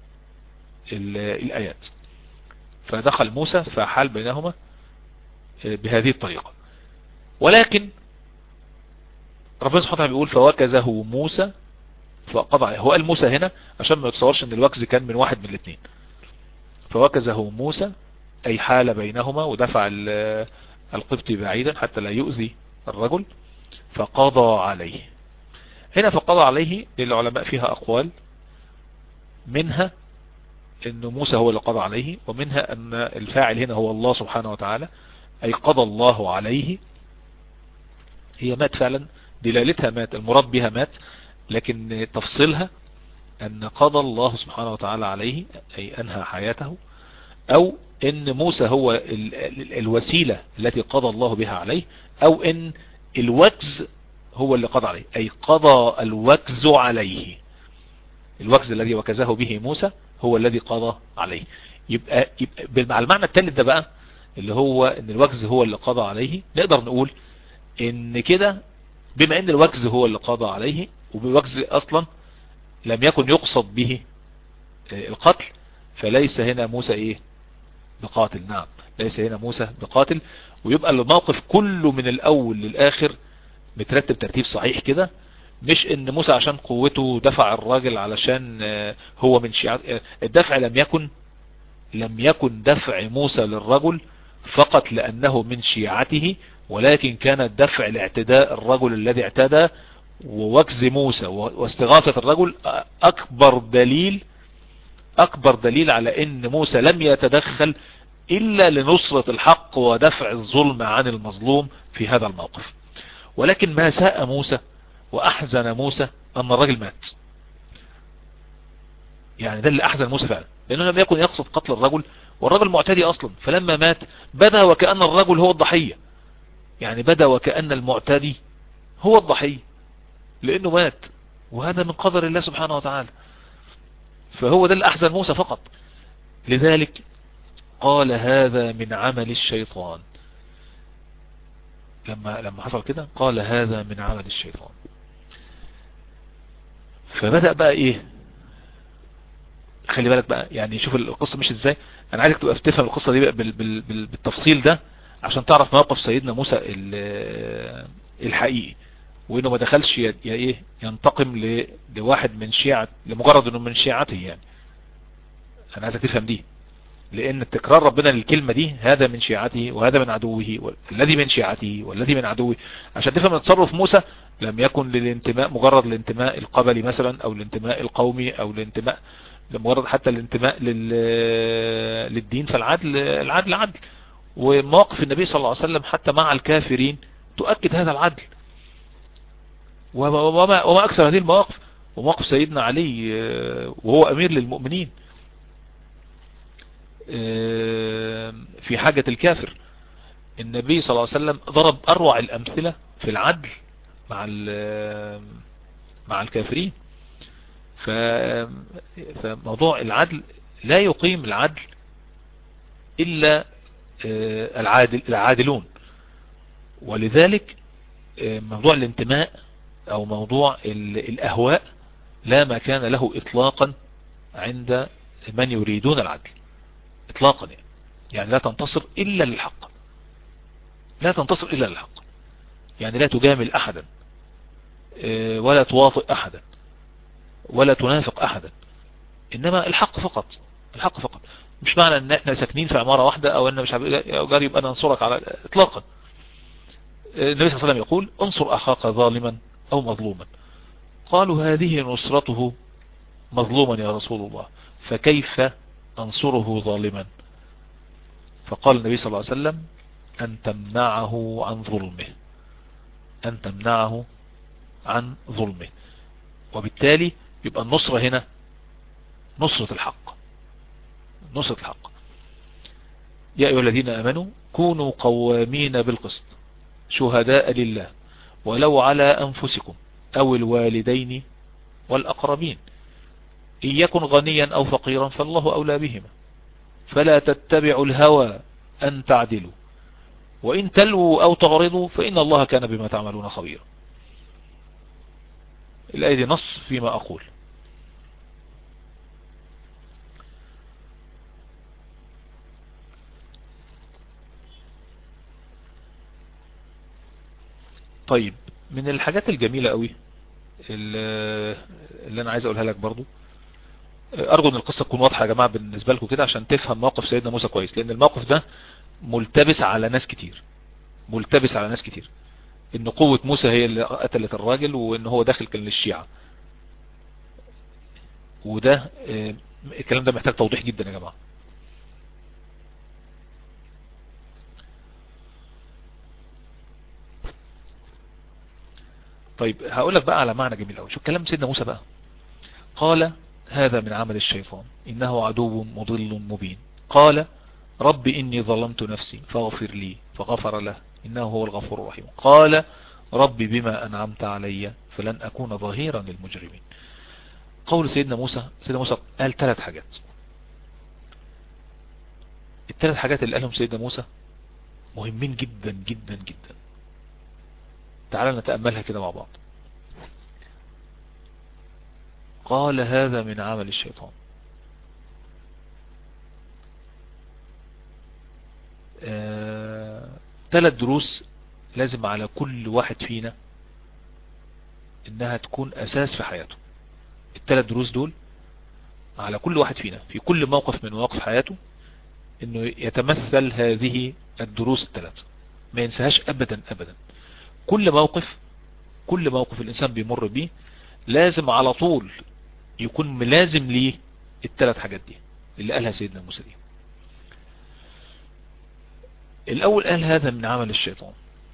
الايات فدخل موسى فحال بينهما بهذه الطريقة ولكن ربنا سبحانه وتعالى بيقول فوكزه موسى فقضى عليه هو قال موسى هنا عشان ما يتصورش ان الوكز كان من واحد من الاثنين فوكزه موسى اي حال بينهما ودفع القبطي بعيدا حتى لا يؤذي الرجل فقضى عليه هنا فقضى عليه للعلماء فيها اقوال منها ان موسى هو اللي قضى عليه ومنها ان الفاعل هنا هو الله سبحانه وتعالى اي قضى الله عليه هي مات فعلا دلالتها مات المراد بها مات لكن تفصيلها ان قضى الله سبحانه وتعالى عليه اي انهى حياته او ان موسى هو ال ال الوسيلة التي قضى الله بها عليه او ان الوكز هو اللي قضى عليه اي قضى الوكز عليه الوكز الذي وكزه به موسى هو الذي قضى عليه يبقى, يبقى على المعنى الثالث ده بقى اللي هو ان الوكز هو اللي قضى عليه نقدر نقول ان كده بما ان الوكز هو اللي قضى عليه وبالوكز اصلا لم يكن يقصد به القتل فليس هنا موسى ايه بقاتل نعم ليس هنا موسى بقاتل ويبقى الموقف كله من الاول للاخر مترتب ترتيب صحيح كده مش ان موسى عشان قوته دفع الراجل علشان هو من شيعات الدفع لم يكن لم يكن دفع موسى للرجل فقط لانه من شيعته ولكن كان الدفع لاعتداء الرجل الذي اعتدى ووكز موسى واستغاثة الرجل اكبر دليل اكبر دليل على ان موسى لم يتدخل الا لنصرة الحق ودفع الظلم عن المظلوم في هذا الموقف ولكن ما ساء موسى واحزن موسى ان الرجل مات يعني ده اللي احزن موسى فعلا لانه لم يكن يقصد قتل الرجل والرجل معتدي اصلا فلما مات بدا وكأن الرجل هو الضحية يعني بدا وكأن المعتدي هو الضحية لانه مات وهذا من قدر الله سبحانه وتعالى فهو ده اللي احزن موسى فقط لذلك قال هذا من عمل الشيطان لما لما حصل كده قال هذا من عمل الشيطان فبدأ بقى ايه خلي بالك بقى يعني شوف القصة مش ازاي انا عايزك تبقى تفهم القصة دي بقى بال بال بال بالتفصيل ده عشان تعرف موقف سيدنا موسى الحقيقي وانه ما دخلش ي... ايه ينتقم ل... لواحد من شيعة لمجرد انه من شيعته يعني انا عايزك تفهم دي لان تكرار ربنا للكلمة دي هذا من شيعته وهذا من عدوه الذي من شيعته والذي من عدوه عشان تفهم تصرف موسى لم يكن للانتماء مجرد الانتماء القبلي مثلا او الانتماء القومي او الانتماء مجرد حتى الانتماء لل... للدين فالعدل العدل عدل ومواقف النبي صلى الله عليه وسلم حتى مع الكافرين تؤكد هذا العدل وما, وما, وما اكثر هذه المواقف وموقف سيدنا علي وهو امير للمؤمنين في حاجة الكافر النبي صلى الله عليه وسلم ضرب اروع الامثلة في العدل مع مع الكافرين فموضوع العدل لا يقيم العدل الا العادل العادلون ولذلك موضوع الانتماء او موضوع الاهواء لا مكان له اطلاقا عند من يريدون العدل اطلاقا يعني, يعني لا تنتصر الا للحق لا تنتصر الا للحق يعني لا تجامل احدا ولا توافق احدا ولا تنافق احدا انما الحق فقط الحق فقط مش معنى ان احنا ساكنين في عمارة واحدة او ان مش جاري يبقى ننصرك على اطلاقا النبي صلى الله عليه وسلم يقول انصر اخاك ظالما او مظلوما قالوا هذه نصرته مظلوما يا رسول الله فكيف أنصره ظالما فقال النبي صلى الله عليه وسلم أن تمنعه عن ظلمه أن تمنعه عن ظلمه وبالتالي يبقى النصرة هنا نصرة الحق نصرة الحق يا أيها الذين أمنوا كونوا قوامين بالقسط شهداء لله ولو على أنفسكم أو الوالدين والأقربين إن يكن غنيا أو فقيرا فالله أولى بهما فلا تتبعوا الهوى أن تعدلوا وإن تلووا أو تغرضوا فإن الله كان بما تعملون خبيرا الآية دي نص فيما أقول طيب من الحاجات الجميلة قوي اللي انا عايز اقولها لك برضو ارجو ان القصة تكون واضحة يا جماعة بالنسبة لكم كده عشان تفهم موقف سيدنا موسى كويس لان الموقف ده ملتبس على ناس كتير ملتبس على ناس كتير ان قوة موسى هي اللي قتلت الراجل وان هو داخل كان للشيعة وده الكلام ده محتاج توضيح جدا يا جماعة طيب هقول لك بقى على معنى جميل قوي شو كلام سيدنا موسى بقى قال هذا من عمل الشيطان إنه عدو مضل مبين قال رب إني ظلمت نفسي فاغفر لي فغفر له إنه هو الغفور الرحيم قال رب بما أنعمت علي فلن أكون ظهيرا للمجرمين قول سيدنا موسى سيدنا موسى قال ثلاث حاجات الثلاث حاجات اللي قالهم سيدنا موسى مهمين جدا جدا جدا تعال نتأملها كده مع بعض قال هذا من عمل الشيطان ثلاث آه، دروس لازم على كل واحد فينا انها تكون اساس في حياته الثلاث دروس دول على كل واحد فينا في كل موقف من مواقف حياته انه يتمثل هذه الدروس الثلاث ما ينساهاش ابدا ابدا كل موقف كل موقف الانسان بيمر بيه لازم على طول يكون ملازم ليه الثلاث حاجات دي اللي قالها سيدنا موسى دي الاول قال هذا من عمل الشيطان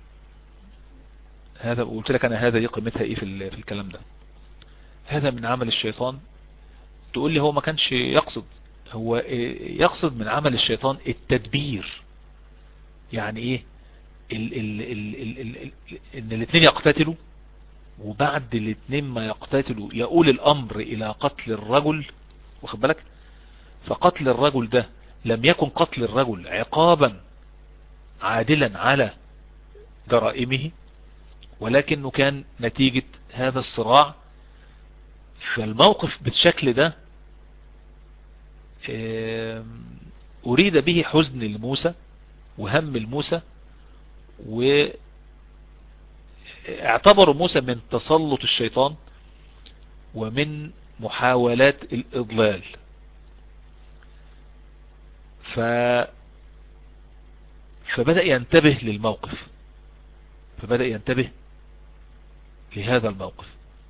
هذا قلت لك انا هذا دي قيمتها ايه في, في الكلام ده هذا من عمل الشيطان تقول لي هو ما كانش يقصد هو يقصد من عمل الشيطان التدبير يعني ايه ال ال ال ال ال ال ان الاثنين يقتتلوا وبعد الاثنين ما يقتتلوا يقول الامر الى قتل الرجل واخد بالك فقتل الرجل ده لم يكن قتل الرجل عقابا عادلا على جرائمه ولكنه كان نتيجة هذا الصراع فالموقف بالشكل ده أريد به حزن لموسى وهم لموسى واعتبروا موسى من تسلط الشيطان ومن محاولات الإضلال ف فبدأ ينتبه للموقف فبدأ ينتبه لهذا الموقف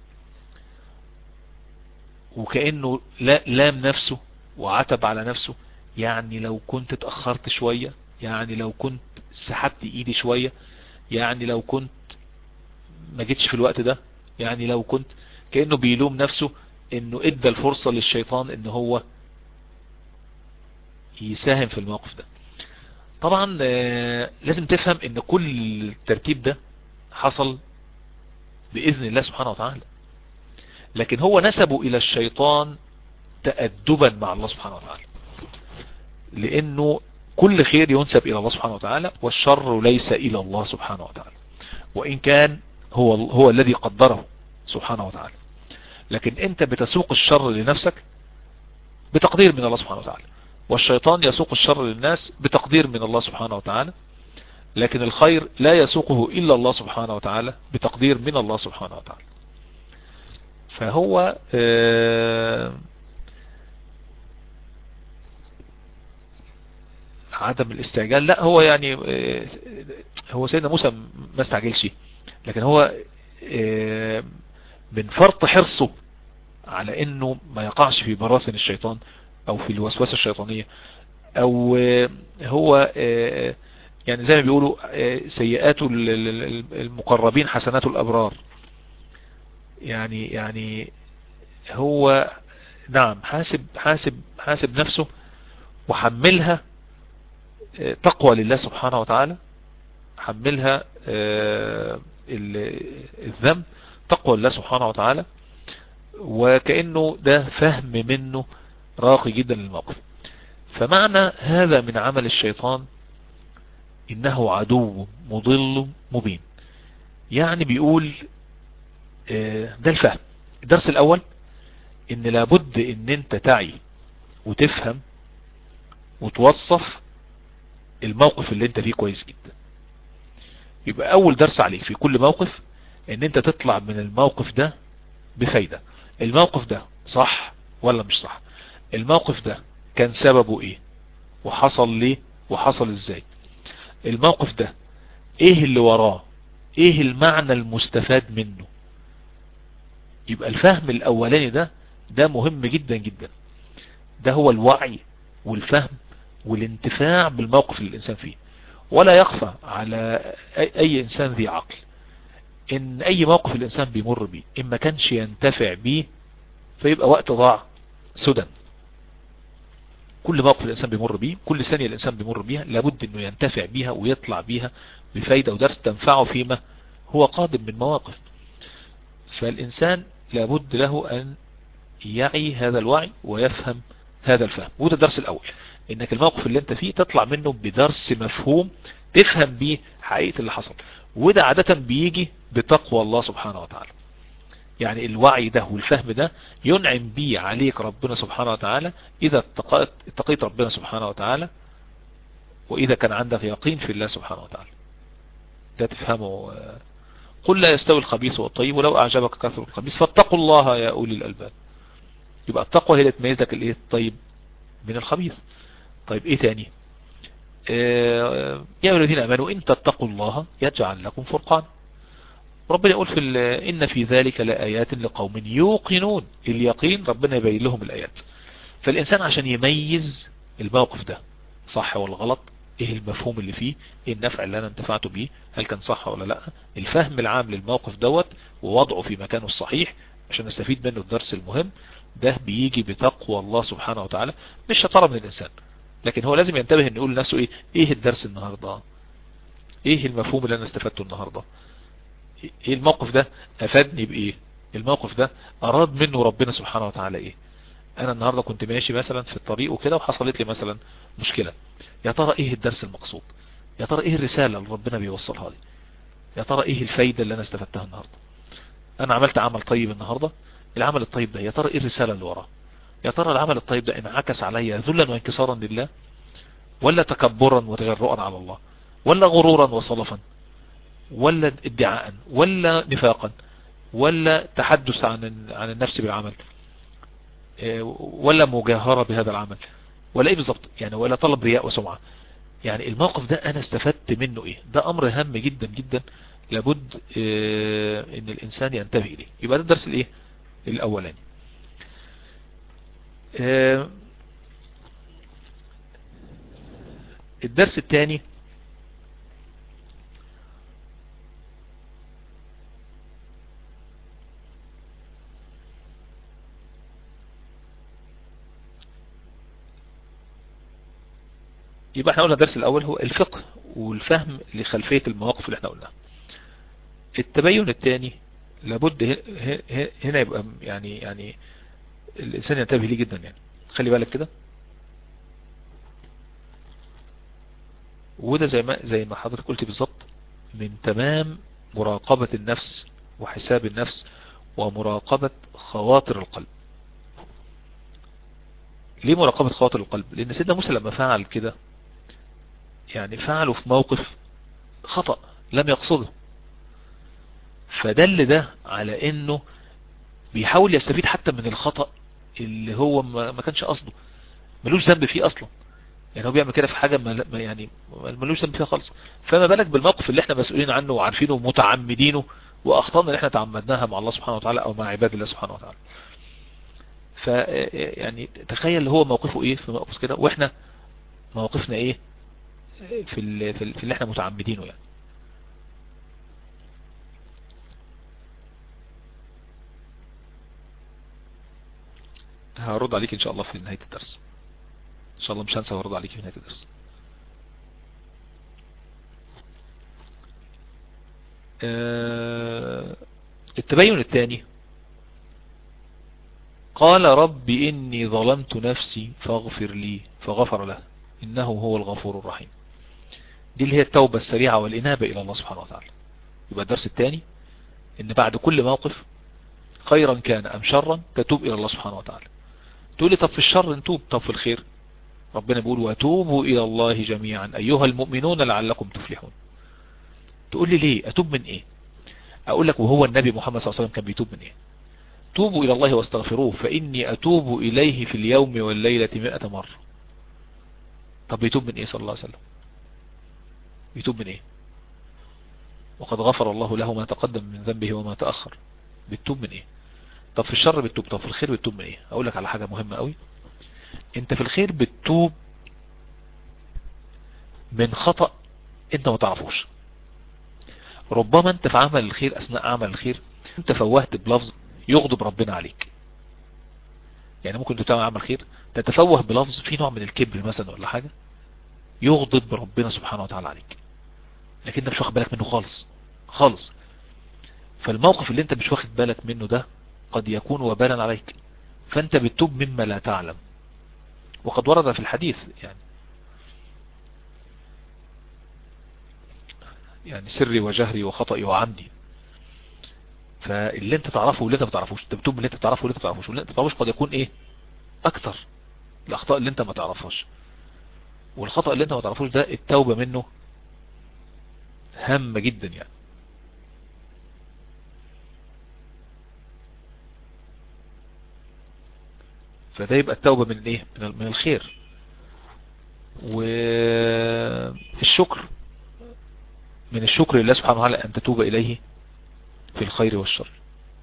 وكأنه لا لام نفسه وعتب على نفسه يعني لو كنت اتأخرت شوية يعني لو كنت سحبت ايدي شوية يعني لو كنت ما جيتش في الوقت ده يعني لو كنت كأنه بيلوم نفسه انه ادى الفرصة للشيطان ان هو يساهم في الموقف ده طبعا لازم تفهم ان كل الترتيب ده حصل بإذن الله سبحانه وتعالى لكن هو نسبه الى الشيطان تأدبا مع الله سبحانه وتعالى لانه كل خير ينسب الى الله سبحانه وتعالى والشر ليس الى الله سبحانه وتعالى وان كان هو, هو الذي قدره سبحانه وتعالى لكن انت بتسوق الشر لنفسك بتقدير من الله سبحانه وتعالى والشيطان يسوق الشر للناس بتقدير من الله سبحانه وتعالى لكن الخير لا يسوقه إلا الله سبحانه وتعالى بتقدير من الله سبحانه وتعالى فهو آه عدم الاستعجال لا هو يعني آه هو سيدنا موسى ما استعجلش لكن هو آه من فرط حرصه على انه ما يقعش في براثن الشيطان او في الوسوسة الشيطانية او هو يعني زي ما بيقولوا سيئات المقربين حسنات الابرار يعني يعني هو نعم حاسب حاسب حاسب نفسه وحملها تقوى لله سبحانه وتعالى حملها الذنب تقوى لله سبحانه وتعالى وكأنه ده فهم منه راقي جدا للموقف فمعنى هذا من عمل الشيطان إنه عدو مضل مبين يعني بيقول ده الفهم الدرس الأول إن لابد إن أنت تعي وتفهم وتوصف الموقف اللي انت فيه كويس جدا يبقى أول درس عليك في كل موقف إن أنت تطلع من الموقف ده بفايدة الموقف ده صح ولا مش صح الموقف ده كان سببه ايه وحصل ليه وحصل ازاي الموقف ده ايه اللي وراه ايه المعنى المستفاد منه يبقى الفهم الاولاني ده ده مهم جدا جدا ده هو الوعي والفهم والانتفاع بالموقف اللي الانسان فيه ولا يخفى على اي انسان ذي عقل ان اي موقف الانسان بيمر بيه ان ما كانش ينتفع بيه فيبقى وقت ضاع سدى كل موقف الانسان بيمر بيه كل ثانية الانسان بيمر بيها لابد انه ينتفع بيها ويطلع بيها بفايدة ودرس تنفعه فيما هو قادم من مواقف فالانسان لابد له ان يعي هذا الوعي ويفهم هذا الفهم وده الدرس الاول انك الموقف اللي انت فيه تطلع منه بدرس مفهوم تفهم بيه حقيقة اللي حصل وده عادة بيجي بتقوى الله سبحانه وتعالى يعني الوعي ده والفهم ده ينعم بيه عليك ربنا سبحانه وتعالى إذا اتقيت, اتقيت ربنا سبحانه وتعالى وإذا كان عندك يقين في الله سبحانه وتعالى ده تفهمه قل لا يستوي الخبيث والطيب ولو أعجبك كثر الخبيث فاتقوا الله يا أولي الألباب يبقى التقوى هي اللي تميز لك الايه الطيب من الخبيث طيب ايه تاني اه يا الذين امنوا ان تتقوا الله يجعل لكم فرقان ربنا يقول في إن في ذلك لآيات لقوم يوقنون اليقين ربنا يبين لهم الآيات فالإنسان عشان يميز الموقف ده صح ولا غلط ايه المفهوم اللي فيه ايه النفع اللي انا انتفعت بيه هل كان صح ولا لا الفهم العام للموقف دوت ووضعه في مكانه الصحيح عشان نستفيد منه الدرس المهم ده بيجي بتقوى الله سبحانه وتعالى مش شطارة من الانسان لكن هو لازم ينتبه ان يقول لنفسه ايه ايه الدرس النهاردة ايه المفهوم اللي انا استفدته النهاردة ايه الموقف ده افادني بايه الموقف ده اراد منه ربنا سبحانه وتعالى ايه انا النهاردة كنت ماشي مثلا في الطريق وكده وحصلت لي مثلا مشكلة يا ترى ايه الدرس المقصود يا ترى ايه الرسالة اللي ربنا بيوصلها لي يا ترى ايه الفايدة اللي انا استفدتها النهاردة انا عملت عمل طيب النهاردة العمل الطيب ده يا ترى ايه الرسالة اللي وراه يا ترى العمل الطيب ده انعكس عليا ذلا وانكسارا لله ولا تكبرا وتجرؤا على الله ولا غرورا وصلفا ولا ادعاء ولا نفاقا ولا تحدث عن عن النفس بالعمل ولا مجاهرة بهذا العمل ولا ايه بالظبط يعني ولا طلب رياء وسمعة يعني الموقف ده انا استفدت منه ايه ده امر هام جدا جدا لابد اه ان الانسان ينتبه اليه يبقى ده الدرس الايه الاولاني اه الدرس الثاني يبقى احنا قلنا الدرس الاول هو الفقه والفهم لخلفية المواقف اللي احنا قلناها التبين الثاني لابد هنا يبقى يعني يعني الانسان ينتبه ليه جدا يعني خلي بالك كده وده زي ما زي ما حضرتك قلت بالظبط من تمام مراقبة النفس وحساب النفس ومراقبة خواطر القلب ليه مراقبة خواطر القلب لان سيدنا موسى لما فعل كده يعني فعله في موقف خطأ لم يقصده فدل ده على انه بيحاول يستفيد حتى من الخطأ اللي هو ما كانش قصده ملوش ذنب فيه اصلا يعني هو بيعمل كده في حاجة ما يعني ملوش ذنب فيها خالص فما بالك بالموقف اللي احنا مسؤولين عنه وعارفينه ومتعمدينه واخطانا اللي احنا تعمدناها مع الله سبحانه وتعالى او مع عباد الله سبحانه وتعالى ف يعني تخيل هو موقفه ايه في موقف كده واحنا موقفنا ايه في ال... في, ال... في اللي احنا متعمدينه يعني هرد عليك ان شاء الله في نهاية الدرس ان شاء الله مش هنسى هرد عليك في نهاية الدرس آه التبين الثاني قال رب إني ظلمت نفسي فاغفر لي فغفر له إنه هو الغفور الرحيم دي اللي هي التوبة السريعة والإنابة إلى الله سبحانه وتعالى يبقى الدرس الثاني إن بعد كل موقف خيرا كان أم شرا تتوب إلى الله سبحانه وتعالى تقول لي طب في الشر نتوب طب في الخير ربنا بيقول وتوبوا إلى الله جميعا أيها المؤمنون لعلكم تفلحون تقول لي ليه أتوب من إيه أقول لك وهو النبي محمد صلى الله عليه وسلم كان بيتوب من إيه توبوا إلى الله واستغفروه فإني أتوب إليه في اليوم والليلة مئة مرة طب بيتوب من إيه صلى الله عليه وسلم بيتوب من إيه وقد غفر الله له ما تقدم من ذنبه وما تأخر بتتوب من إيه طب في الشر بتتوب طب في الخير بتتوب من إيه أقول لك على حاجة مهمة قوي أنت في الخير بتتوب من خطأ أنت ما تعرفوش ربما أنت في عمل الخير أثناء عمل الخير أنت فوهت بلفظ يغضب ربنا عليك يعني ممكن تعمل عمل خير تتفوه بلفظ في نوع من الكبر مثلا ولا حاجة يغضب ربنا سبحانه وتعالى عليك لكن انت مش واخد بالك منه خالص خالص فالموقف اللي انت مش واخد بالك منه ده قد يكون وبالا عليك فانت بتتوب مما لا تعلم وقد ورد في الحديث يعني يعني سري وجهري وخطئي وعمدي فاللي انت تعرفه واللي انت ما تعرفوش انت بتوب اللي انت تعرفه واللي انت ما تعرفوش واللي انت ما تعرفوش قد يكون ايه اكتر الاخطاء اللي انت ما تعرفهاش والخطأ اللي انت ما تعرفوش ده التوبة منه هامة جدا يعني فده يبقى التوبة من ايه من الخير والشكر من الشكر لله سبحانه وتعالى ان تتوب اليه في الخير والشر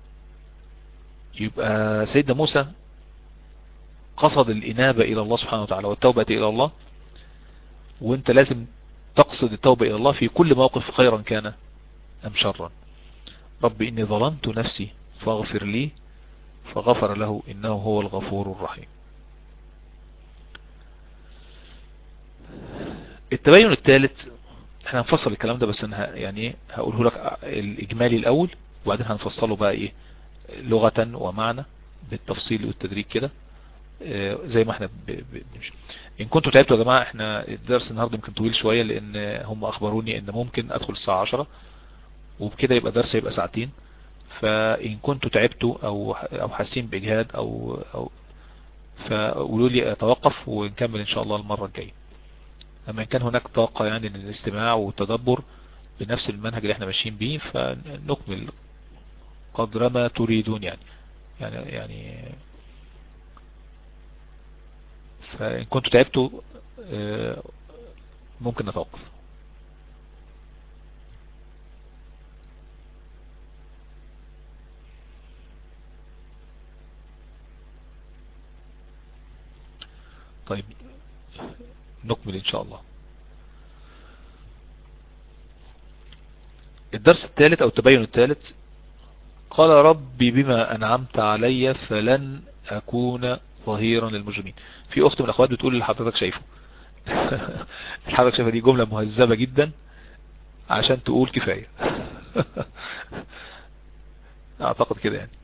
يبقى سيدنا موسى قصد الإنابة إلى الله سبحانه وتعالى والتوبة إلى الله وانت لازم تقصد التوبة إلى الله في كل موقف خيرا كان أم شرا رب إني ظلمت نفسي فاغفر لي فغفر له إنه هو الغفور الرحيم التبين الثالث احنا هنفصل الكلام ده بس انا يعني هقوله لك الاجمالي الاول وبعدين هنفصله بقى ايه لغة ومعنى بالتفصيل والتدريج كده اه زي ما احنا بنمشي ان كنتوا تعبتوا يا جماعة احنا الدرس النهاردة يمكن طويل شوية لان هم اخبروني ان ممكن ادخل الساعة 10 وبكده يبقى درس يبقى ساعتين فان كنتوا تعبتوا او او حاسين باجهاد او او فقولوا لي اتوقف ونكمل ان شاء الله المرة الجاية اما كان هناك طاقة يعني للاستماع والتدبر بنفس المنهج اللي احنا ماشيين بيه فنكمل قدر ما تريدون يعني يعني يعني فإن كنتوا تعبتوا ممكن نتوقف طيب نكمل ان شاء الله الدرس الثالث او التبين الثالث قال ربي بما انعمت علي فلن اكون ظهيرا للمجرمين في اخت من الاخوات بتقول اللي حضرتك شايفه حضرتك شايفه دي جملة مهذبة جدا عشان تقول كفاية اعتقد كده يعني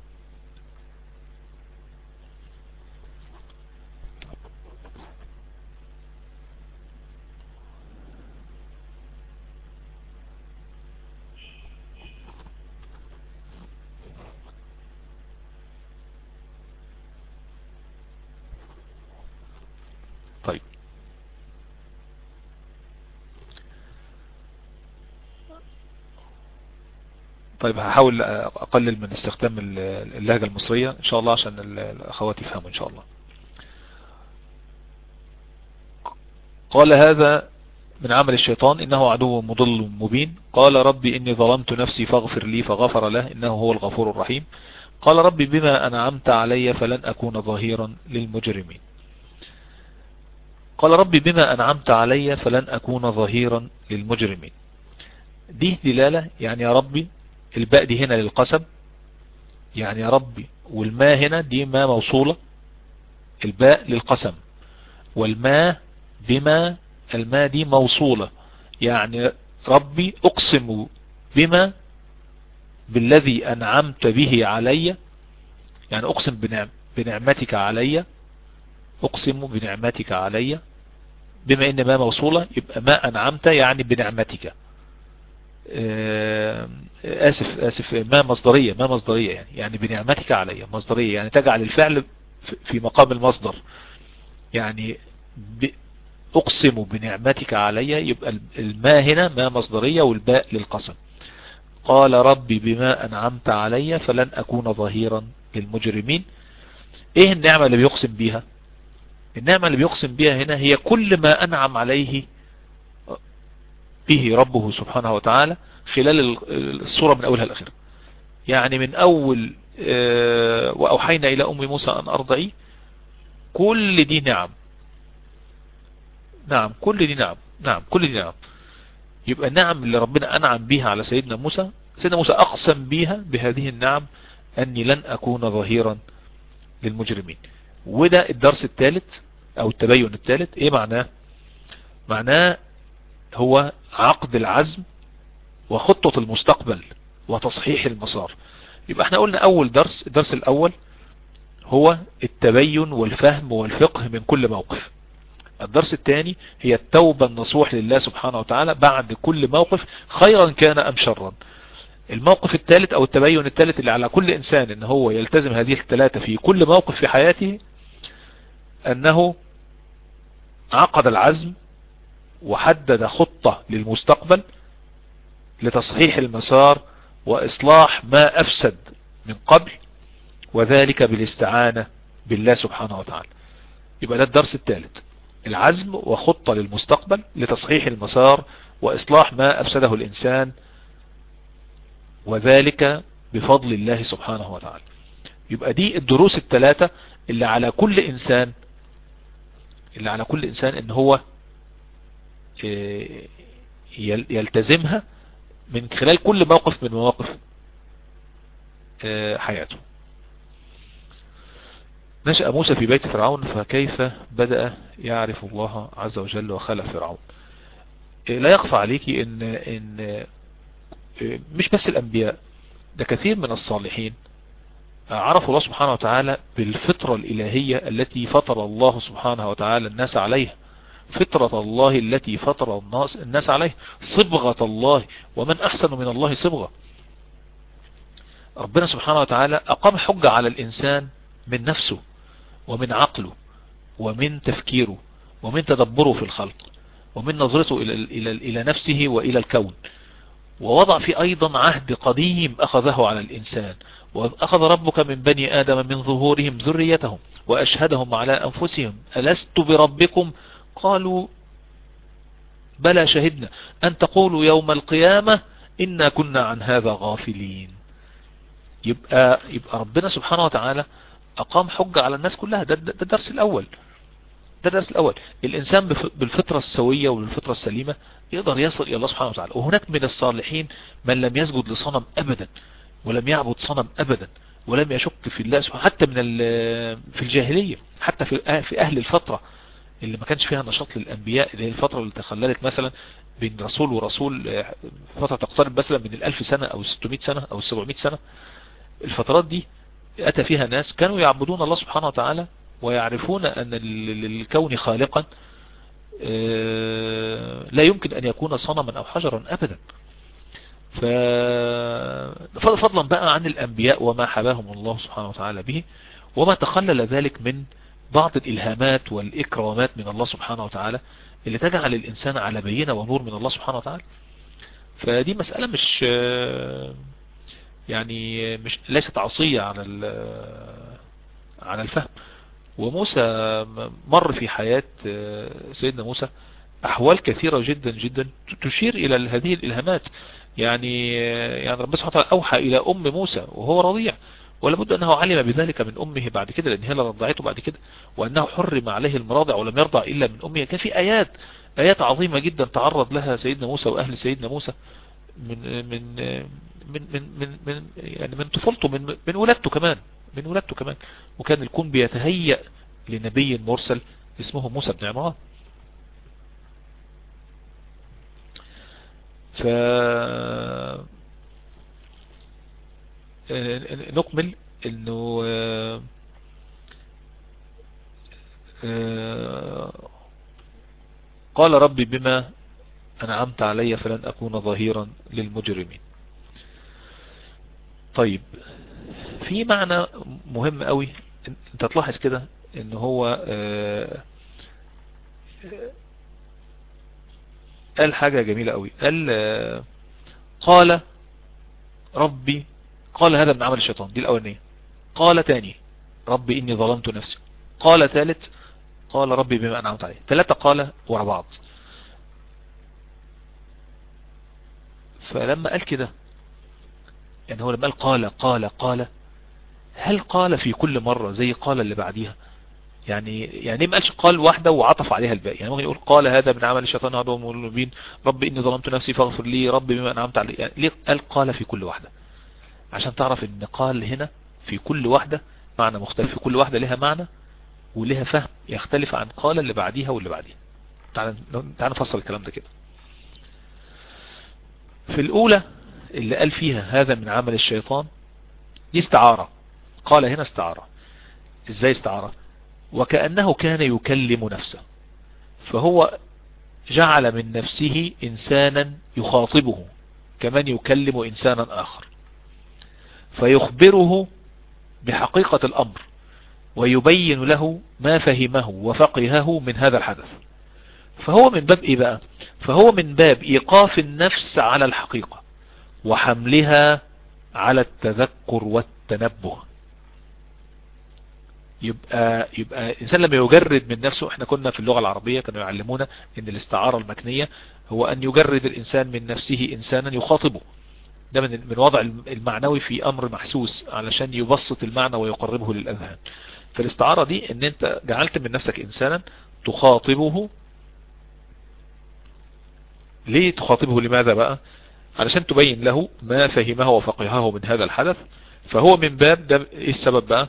طيب طيب هحاول اقلل من استخدام اللهجة المصرية ان شاء الله عشان الاخوات يفهموا ان شاء الله قال هذا من عمل الشيطان انه عدو مضل مبين قال ربي اني ظلمت نفسي فاغفر لي فغفر له انه هو الغفور الرحيم قال ربي بما أنعمت علي فلن أكون ظهيرا للمجرمين قال ربي بما أنعمت علي فلن أكون ظهيرا للمجرمين دي دلالة يعني يا ربي الباء دي هنا للقسم يعني يا ربي والما هنا دي ما موصولة الباء للقسم والما بما الماء دي موصولة يعني ربي اقسم بما بالذي انعمت به علي يعني اقسم بنعم بنعمتك علي اقسم بنعمتك علي بما ان ما موصولة يبقى ما انعمت يعني بنعمتك اسف اسف ما مصدرية ما مصدرية يعني يعني بنعمتك علي مصدرية يعني تجعل الفعل في مقام المصدر يعني اقسم بنعمتك علي يبقى الماء هنا ما مصدرية والباء للقسم قال ربي بما انعمت علي فلن اكون ظهيرا للمجرمين ايه النعمة اللي بيقسم بيها النعمة اللي بيقسم بيها هنا هي كل ما انعم عليه به ربه سبحانه وتعالى خلال الصورة من اولها الاخير يعني من اول واوحينا الى ام موسى ان ارضعيه كل دي نعم نعم كل دي نعم نعم كل دي نعم يبقى النعم اللي ربنا أنعم بيها على سيدنا موسى سيدنا موسى أقسم بيها بهذه النعم أني لن أكون ظهيرا للمجرمين وده الدرس الثالث أو التبين الثالث إيه معناه معناه هو عقد العزم وخطة المستقبل وتصحيح المسار يبقى احنا قلنا أول درس الدرس الأول هو التبين والفهم والفقه من كل موقف الدرس الثاني هي التوبة النصوح لله سبحانه وتعالى بعد كل موقف خيرا كان أم شرا الموقف الثالث أو التبين الثالث اللي على كل إنسان ان هو يلتزم هذه الثلاثة في كل موقف في حياته أنه عقد العزم وحدد خطة للمستقبل لتصحيح المسار وإصلاح ما أفسد من قبل وذلك بالاستعانة بالله سبحانه وتعالى يبقى ده الدرس الثالث العزم وخطة للمستقبل لتصحيح المسار وإصلاح ما أفسده الإنسان وذلك بفضل الله سبحانه وتعالى يبقى دي الدروس الثلاثة اللي على كل إنسان اللي على كل إنسان إن هو يلتزمها من خلال كل موقف من مواقف حياته نشأ موسى في بيت فرعون فكيف بدأ يعرف الله عز وجل وخلق فرعون لا يخفى عليك ان, إن مش بس الانبياء ده كثير من الصالحين عرفوا الله سبحانه وتعالى بالفطرة الالهية التي فطر الله سبحانه وتعالى الناس عليها فطرة الله التي فطر الناس, الناس عليها صبغة الله ومن احسن من الله صبغة ربنا سبحانه وتعالى اقام حجة على الانسان من نفسه ومن عقله ومن تفكيره ومن تدبره في الخلق ومن نظرته إلى, إلى, إلى نفسه وإلى الكون ووضع في أيضا عهد قديم أخذه على الإنسان وأخذ ربك من بني آدم من ظهورهم ذريتهم وأشهدهم على أنفسهم ألست بربكم قالوا بلى شهدنا أن تقولوا يوم القيامة إنا كنا عن هذا غافلين يبقى, يبقى ربنا سبحانه وتعالى أقام حجة على الناس كلها ده, ده الدرس الأول ده الدرس الأول الإنسان بالفطرة السوية وبالفطرة السليمة يقدر يصل إلى الله سبحانه وتعالى وهناك من الصالحين من لم يسجد لصنم أبدا ولم يعبد صنم أبدا ولم يشك في الله سبحانه حتى من في الجاهلية حتى في في أهل الفترة اللي ما كانش فيها نشاط للأنبياء اللي هي الفترة اللي تخللت مثلا بين رسول ورسول فترة تقترب مثلا من الألف سنة أو 600 سنة أو 700 سنة الفترات دي أتى فيها ناس كانوا يعبدون الله سبحانه وتعالى ويعرفون أن للكون خالقا لا يمكن أن يكون صنما أو حجرا أبدا فضلا بقى عن الأنبياء وما حباهم الله سبحانه وتعالى به وما تخلل ذلك من بعض الإلهامات والإكرامات من الله سبحانه وتعالى اللي تجعل الإنسان على بينة ونور من الله سبحانه وتعالى فدي مسألة مش يعني مش ليست عصية على على الفهم وموسى مر في حياة سيدنا موسى أحوال كثيرة جدا جدا تشير إلى هذه الإلهامات يعني يعني ربنا سبحانه وتعالى أوحى إلى أم موسى وهو رضيع ولا بد أنه علم بذلك من أمه بعد كده لأن هي اللي رضعته بعد كده وأنه حرم عليه المراضع ولم يرضع إلا من أمه كان في آيات آيات عظيمة جدا تعرض لها سيدنا موسى وأهل سيدنا موسى من من من من من, من يعني من طفولته من من ولادته كمان من ولادته كمان وكان الكون بيتهيأ لنبي مرسل اسمه موسى بن عمران ف نكمل انه قال ربي بما أنعمت علي فلن أكون ظهيرا للمجرمين طيب في معنى مهم قوي انت تلاحظ كده ان هو قال حاجة جميلة قوي قال قال ربي قال هذا من عمل الشيطان دي الأولانية قال تاني ربي إني ظلمت نفسي قال ثالث قال ربي بما أنعمت عليه ثلاثة قال ورا بعض فلما قال كده يعني هو لما قال قال قال قال هل قال في كل مرة زي قال اللي بعديها يعني يعني ما قالش قال واحدة وعطف عليها الباقي يعني ممكن يقول قال هذا من عمل الشيطان هذا هو المبين ربي إني ظلمت نفسي فاغفر لي ربي بما أنعمت علي يعني ليه قال قال في كل واحدة عشان تعرف ان قال هنا في كل واحدة معنى مختلف في كل واحدة لها معنى ولها فهم يختلف عن قال اللي بعديها واللي بعديها تعال تعال نفصل الكلام ده كده في الأولى اللي قال فيها هذا من عمل الشيطان دي استعارة قال هنا استعارة ازاي استعارة وكأنه كان يكلم نفسه فهو جعل من نفسه إنسانا يخاطبه كمن يكلم إنسانا آخر فيخبره بحقيقة الأمر ويبين له ما فهمه وفقهه من هذا الحدث فهو من باب إيه بقى فهو من باب إيقاف النفس على الحقيقة وحملها على التذكر والتنبه يبقى يبقى الإنسان لما يجرد من نفسه احنا كنا في اللغة العربية كانوا يعلمونا ان الاستعارة المكنية هو ان يجرد الإنسان من نفسه إنسانا يخاطبه ده من من وضع المعنوي في أمر محسوس علشان يبسط المعنى ويقربه للأذهان فالاستعارة دي ان انت جعلت من نفسك إنسانا تخاطبه ليه تخاطبه لماذا بقى علشان تبين له ما فهمه وفقهه من هذا الحدث فهو من باب ده ايه السبب بقى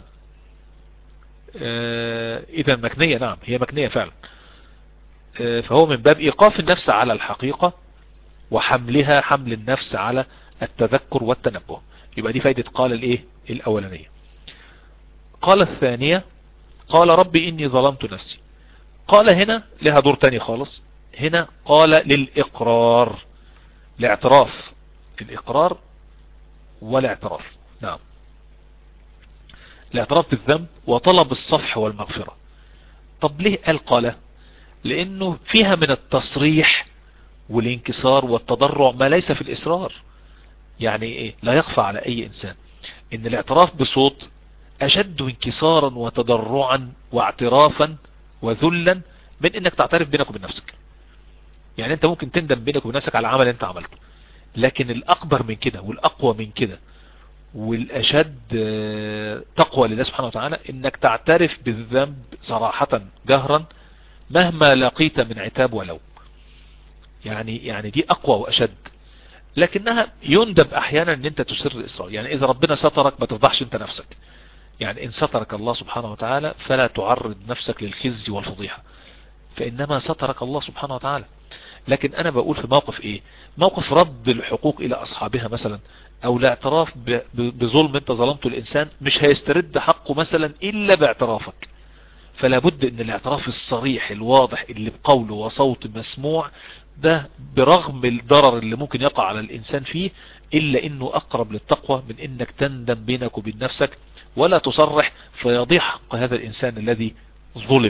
آه اذا مكنية نعم هي مكنية فعلا آه فهو من باب ايقاف النفس على الحقيقة وحملها حمل النفس على التذكر والتنبه يبقى دي فايدة قال الايه الاولانية قال الثانية قال ربي اني ظلمت نفسي قال هنا لها دور تاني خالص هنا قال للإقرار الاعتراف الإقرار والاعتراف نعم الاعتراف بالذنب وطلب الصفح والمغفرة طب ليه قال قال لأنه فيها من التصريح والانكسار والتضرع ما ليس في الإصرار يعني إيه لا يخفى على أي إنسان إن الاعتراف بصوت أشد انكسارا وتضرعا واعترافا وذلا من إنك تعترف بينك وبين نفسك يعني انت ممكن تندم بينك وبين نفسك على عمل انت عملته لكن الاكبر من كده والاقوى من كده والاشد تقوى لله سبحانه وتعالى انك تعترف بالذنب صراحة جهرا مهما لقيت من عتاب ولو يعني يعني دي اقوى واشد لكنها يندب احيانا ان انت تسر الاصرار يعني اذا ربنا سترك ما تفضحش انت نفسك يعني ان سترك الله سبحانه وتعالى فلا تعرض نفسك للخزي والفضيحة فانما سترك الله سبحانه وتعالى لكن انا بقول في موقف ايه موقف رد الحقوق الى اصحابها مثلا او الاعتراف بظلم انت ظلمته الانسان مش هيسترد حقه مثلا الا باعترافك فلا بد ان الاعتراف الصريح الواضح اللي بقول وصوت مسموع ده برغم الضرر اللي ممكن يقع على الانسان فيه الا انه اقرب للتقوى من انك تندم بينك وبين نفسك ولا تصرح فيضيع حق هذا الانسان الذي ظلم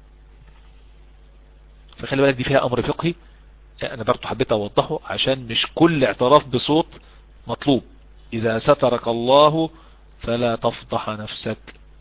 فخلي بالك دي فيها امر فقهي انا برضو حبيت اوضحه عشان مش كل اعتراف بصوت مطلوب اذا سترك الله فلا تفضح نفسك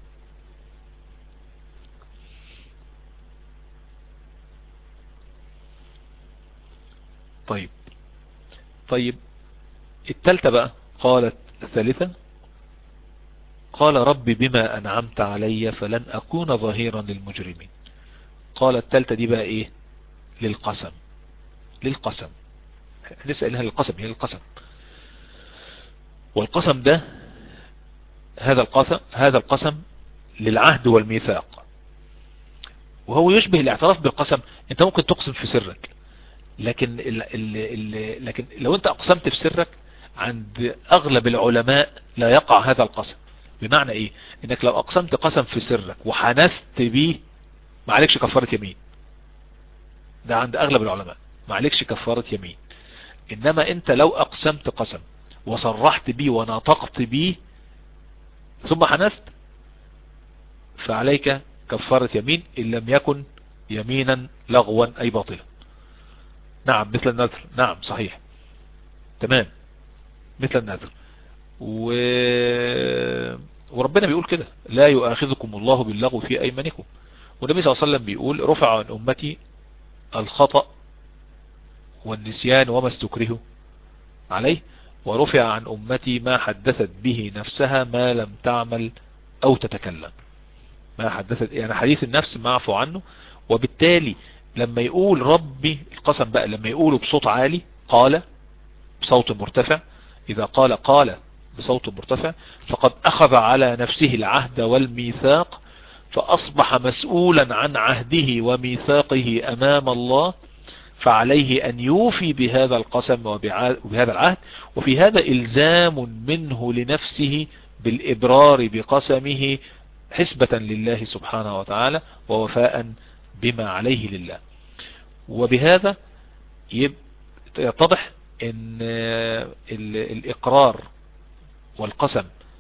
طيب طيب التالتة بقى قالت الثالثة قال رب بما أنعمت علي فلن أكون ظهيرا للمجرمين قال التالتة دي بقى إيه للقسم للقسم لسه إلها للقسم هي للقسم والقسم ده هذا القسم هذا القسم للعهد والميثاق وهو يشبه الاعتراف بالقسم انت ممكن تقسم في سرك لكن ال ال ال لكن لو انت اقسمت في سرك عند اغلب العلماء لا يقع هذا القسم بمعنى ايه انك لو اقسمت قسم في سرك وحنثت بيه ما عليكش كفارة يمين ده عند اغلب العلماء ما عليكش كفارة يمين انما انت لو اقسمت قسم وصرحت بيه ونطقت بيه ثم حنثت فعليك كفارة يمين إن لم يكن يمينا لغوا أي باطلا نعم مثل النذر نعم صحيح تمام مثل النذر و... وربنا بيقول كده لا يؤاخذكم الله باللغو في أيمانكم والنبي صلى الله عليه وسلم بيقول رفع عن أمتي الخطأ والنسيان وما استكرهوا عليه ورفع عن أمتي ما حدثت به نفسها ما لم تعمل أو تتكلم ما حدثت يعني حديث النفس معفو عنه وبالتالي لما يقول ربي القسم بقى لما يقوله بصوت عالي قال بصوت مرتفع إذا قال قال بصوت مرتفع فقد أخذ على نفسه العهد والميثاق فأصبح مسؤولا عن عهده وميثاقه أمام الله فعليه أن يوفي بهذا القسم وبهذا العهد وفي هذا إلزام منه لنفسه بالإبرار بقسمه حسبة لله سبحانه وتعالى ووفاء بما عليه لله وبهذا يتضح ان الإقرار والقسم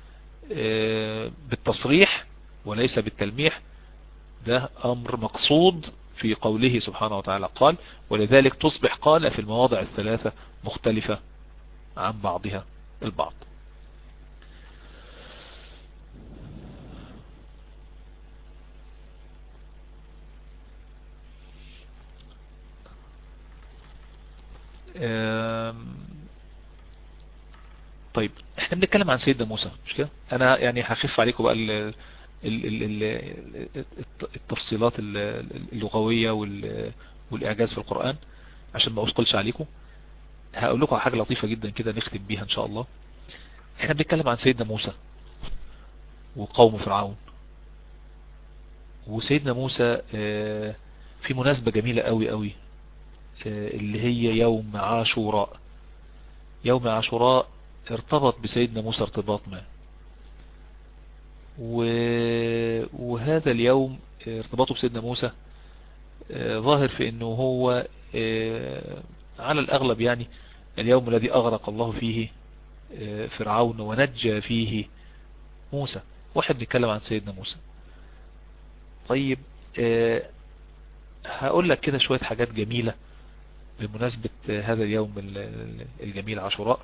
بالتصريح وليس بالتلميح ده أمر مقصود في قوله سبحانه وتعالى قال ولذلك تصبح قال في المواضع الثلاثة مختلفة عن بعضها البعض طيب احنا بنتكلم عن سيدنا موسى مش كده انا يعني هخف عليكم بقى ال التفصيلات اللغوية والإعجاز في القرآن عشان ما أثقلش عليكم هقول لكم حاجة لطيفة جدا كده نختم بيها إن شاء الله احنا بنتكلم عن سيدنا موسى وقوم فرعون وسيدنا موسى في مناسبة جميلة قوي قوي اللي هي يوم عاشوراء يوم عاشوراء ارتبط بسيدنا موسى ارتباط ما وهذا اليوم ارتباطه بسيدنا موسى ظاهر في انه هو على الاغلب يعني اليوم الذي اغرق الله فيه فرعون ونجى فيه موسى واحد بيتكلم عن سيدنا موسى طيب هقول لك كده شوية حاجات جميلة بمناسبة هذا اليوم الجميل عاشوراء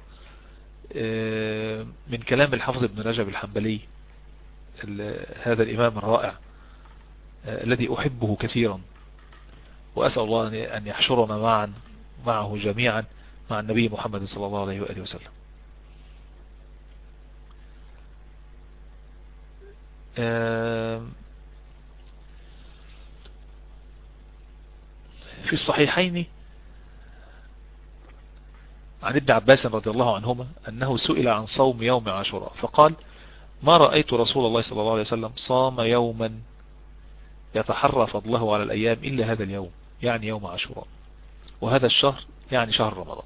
من كلام الحافظ ابن رجب الحنبلي هذا الإمام الرائع الذي أحبه كثيرا وأسأل الله أن يحشرنا معا معه جميعا مع النبي محمد صلى الله عليه وآله وسلم في الصحيحين عن ابن عباس رضي الله عنهما أنه سئل عن صوم يوم عاشوراء فقال ما رأيت رسول الله صلى الله عليه وسلم صام يوما يتحرى فضله على الأيام إلا هذا اليوم يعني يوم عاشوراء وهذا الشهر يعني شهر رمضان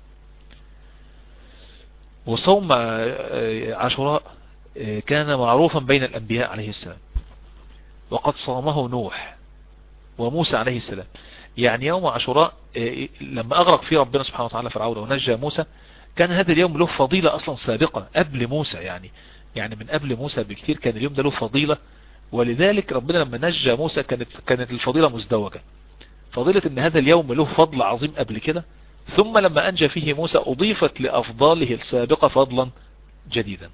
وصوم عاشوراء كان معروفا بين الأنبياء عليه السلام وقد صامه نوح وموسى عليه السلام يعني يوم عاشوراء لما أغرق فيه ربنا سبحانه وتعالى فرعون ونجى موسى كان هذا اليوم له فضيلة أصلا سابقة قبل موسى يعني يعني من قبل موسى بكتير كان اليوم ده له فضيلة ولذلك ربنا لما نجى موسى كانت كانت الفضيلة مزدوجة فضيلة ان هذا اليوم له فضل عظيم قبل كده ثم لما انجى فيه موسى اضيفت لافضاله السابقة فضلا جديدا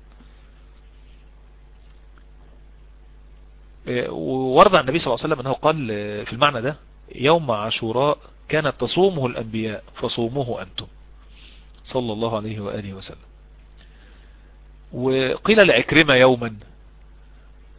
ورد عن النبي صلى الله عليه وسلم انه قال في المعنى ده يوم عاشوراء كانت تصومه الانبياء فصوموه انتم صلى الله عليه وآله وسلم وقيل لعكرمة يوما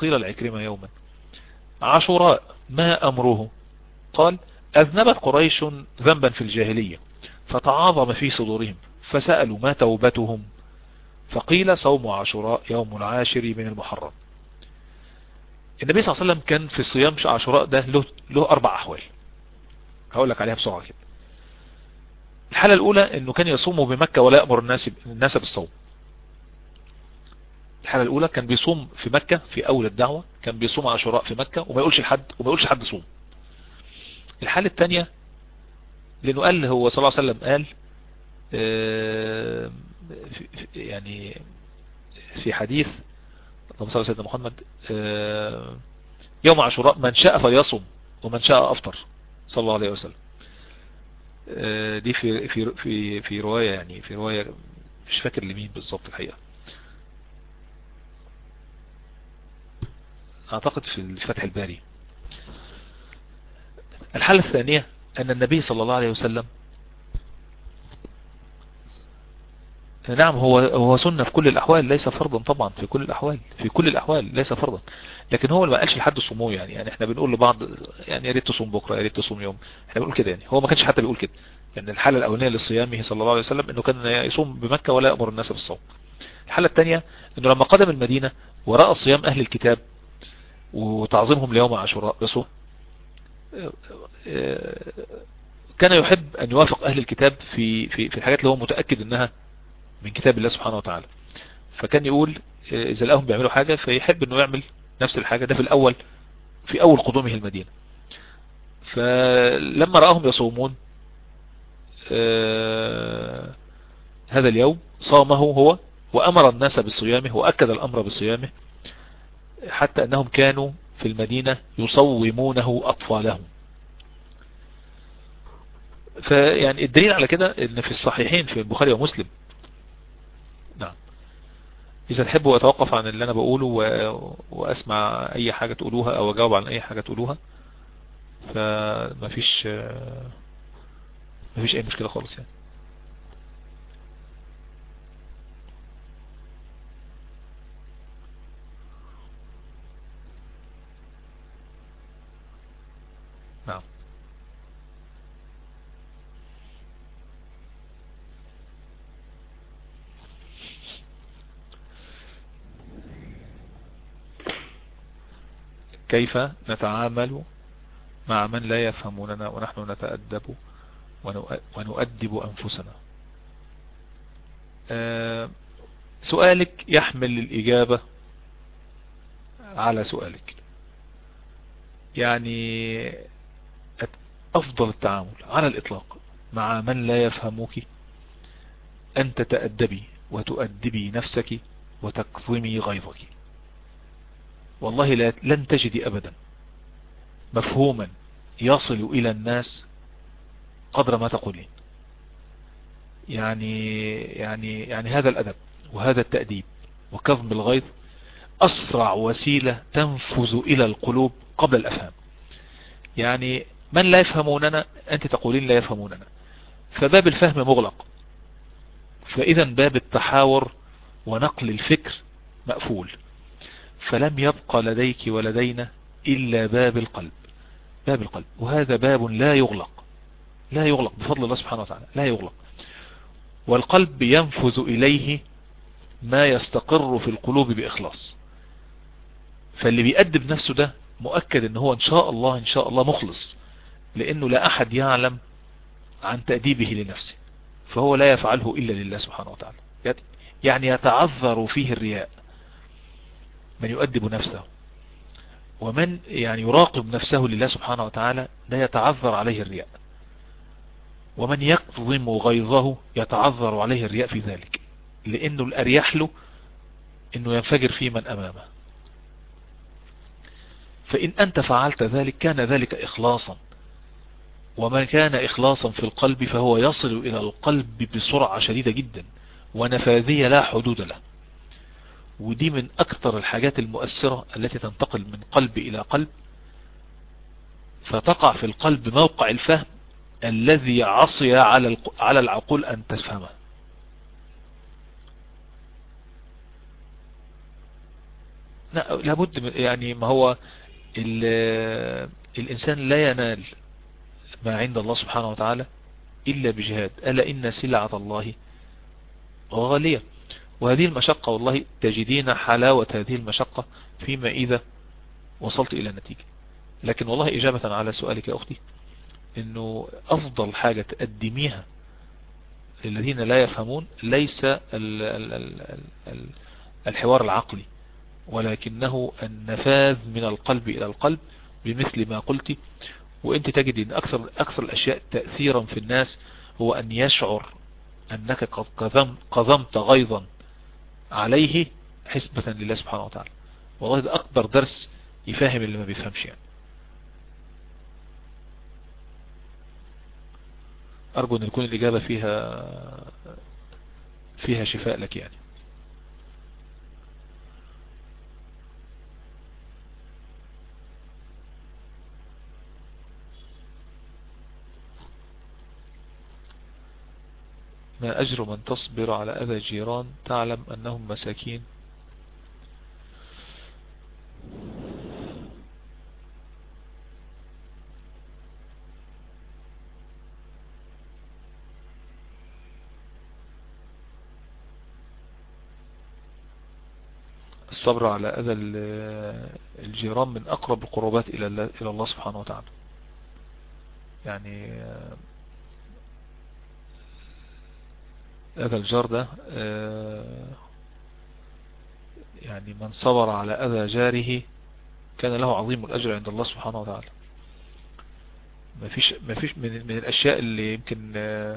قيل العكرمة يوما عاشوراء ما أمره قال أذنبت قريش ذنبا في الجاهلية فتعاظم في صدورهم فسألوا ما توبتهم فقيل صوم عاشوراء يوم العاشر من المحرم النبي صلى الله عليه وسلم كان في صيام عاشوراء ده له, له أربع أحوال هقول لك عليها بسرعة كده الحالة الأولى أنه كان يصوم بمكة ولا يأمر الناس الناس بالصوم الحالة الأولى كان بيصوم في مكة في أول الدعوة كان بيصوم عاشوراء في مكة وما يقولش لحد وما يقولش لحد صوم الحالة الثانية لأنه قال هو صلى الله عليه وسلم قال يعني في حديث اللهم صل على سيدنا محمد يوم عاشوراء من شاء فليصم ومن شاء أفطر صلى الله عليه وسلم دي في في في في رواية يعني في رواية مش فاكر لمين بالظبط الحقيقة اعتقد في فتح الباري الحالة الثانية ان النبي صلى الله عليه وسلم نعم هو هو سنة في كل الأحوال ليس فرضا طبعا في كل الأحوال في كل الأحوال ليس فرضا لكن هو ما قالش لحد صوموه يعني يعني احنا بنقول لبعض يعني يا ريت تصوم بكرة يا ريت تصوم يوم احنا بنقول كده يعني هو ما كانش حتى بيقول كده يعني الحالة الأولانية لصيامه صلى الله عليه وسلم انه كان يصوم بمكة ولا يأمر الناس بالصوم الحالة الثانية انه لما قدم المدينة ورأى صيام أهل الكتاب وتعظيمهم ليوم عاشوراء بصوم كان يحب أن يوافق أهل الكتاب في في في الحاجات اللي هو متأكد أنها من كتاب الله سبحانه وتعالى فكان يقول إذا لقاهم بيعملوا حاجة فيحب أنه يعمل نفس الحاجة ده في الأول في أول قدومه المدينة فلما رآهم يصومون هذا اليوم صامه هو وأمر الناس بصيامه وأكد الأمر بصيامه حتى أنهم كانوا في المدينة يصومونه أطفالهم فيعني الدليل على كده ان في الصحيحين في البخاري ومسلم نعم اذا تحبوا اتوقف عن اللي انا بقوله و... واسمع اي حاجة تقولوها او اجاوب عن اي حاجة تقولوها فما فيش ما فيش اي مشكلة خالص يعني نعم كيف نتعامل مع من لا يفهموننا ونحن نتأدب ونؤدب أنفسنا سؤالك يحمل الإجابة على سؤالك يعني أفضل التعامل على الإطلاق مع من لا يفهمك أن تتأدبي وتؤدبي نفسك وتكظمي غيظك والله لن تجدي أبدا مفهوما يصل إلى الناس قدر ما تقولين يعني يعني يعني هذا الأدب وهذا التأديب وكظم الغيظ أسرع وسيلة تنفذ إلى القلوب قبل الأفهام يعني من لا يفهموننا أنت تقولين لا يفهموننا فباب الفهم مغلق فإذا باب التحاور ونقل الفكر مقفول فلم يبقى لديك ولدينا إلا باب القلب باب القلب وهذا باب لا يغلق لا يغلق بفضل الله سبحانه وتعالى لا يغلق والقلب ينفذ إليه ما يستقر في القلوب بإخلاص فاللي بيأدب نفسه ده مؤكد ان هو ان شاء الله ان شاء الله مخلص لانه لا احد يعلم عن تأديبه لنفسه فهو لا يفعله الا لله سبحانه وتعالى يعني يتعذر فيه الرياء من يؤدب نفسه ومن يعني يراقب نفسه لله سبحانه وتعالى لا يتعذر عليه الرياء ومن يكظم غيظه يتعذر عليه الرياء في ذلك لانه الاريح له انه ينفجر في من امامه فإن أنت فعلت ذلك كان ذلك إخلاصا وما كان إخلاصا في القلب فهو يصل إلى القلب بسرعة شديدة جدا ونفاذية لا حدود له ودي من أكثر الحاجات المؤثرة التي تنتقل من قلب إلى قلب فتقع في القلب موقع الفهم الذي عصي على على العقول أن تفهمه لا لابد يعني ما هو الإنسان لا ينال ما عند الله سبحانه وتعالى إلا بجهاد ألا إن سلعة الله غالية وهذه المشقة والله تجدين حلاوة هذه المشقة فيما إذا وصلت إلى نتيجة لكن والله إجابة على سؤالك يا أختي إنه أفضل حاجة تقدميها للذين لا يفهمون ليس الحوار العقلي ولكنه النفاذ من القلب إلى القلب بمثل ما قلت وانت تجد ان اكثر, أكثر الاشياء تأثيرا في الناس هو ان يشعر انك قد قضمت غيظا عليه حسبة لله سبحانه وتعالى والله ده اكبر درس يفهم اللي ما بيفهمش يعني ارجو ان يكون الاجابة فيها فيها شفاء لك يعني ما أجر من تصبر على أذى جيران تعلم أنهم مساكين الصبر على أذى الجيران من أقرب القربات إلى الله سبحانه وتعالى يعني هذا الجار ده آه، يعني من صبر على أذى جاره كان له عظيم الأجر عند الله سبحانه وتعالى ما فيش ما فيش من, من الأشياء اللي يمكن آه،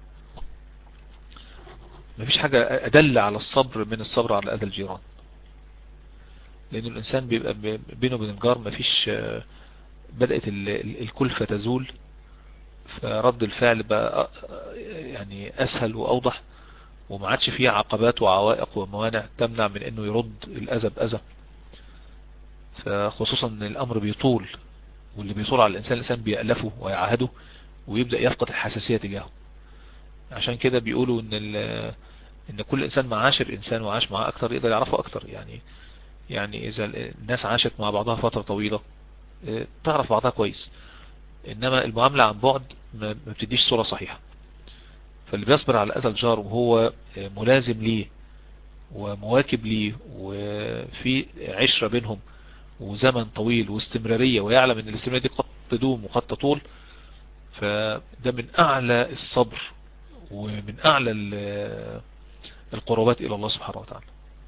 ما فيش حاجة أدل على الصبر من الصبر على أذى الجيران لأن الإنسان بيبقى بينه وبين الجار ما فيش آه، بدأت الكلفة تزول فرد الفعل بقى يعني اسهل واوضح وما عادش فيه عقبات وعوائق وموانع تمنع من انه يرد الاذى باذى فخصوصا ان الامر بيطول واللي بيطول على الانسان الانسان بيألفه ويعهده ويبدأ يفقد الحساسية تجاهه عشان كده بيقولوا ان ان كل انسان معاشر انسان وعاش معاه اكتر يقدر يعرفه اكتر يعني يعني اذا الناس عاشت مع بعضها فترة طويلة اه، تعرف بعضها كويس انما المعاملة عن بعد ما بتديش صورة صحيحة فاللي بيصبر على اذى الجار وهو ملازم ليه ومواكب ليه وفي عشرة بينهم وزمن طويل واستمرارية ويعلم ان الاستمرارية دي قد تدوم وقد تطول فده من اعلى الصبر ومن اعلى القربات الى الله سبحانه وتعالى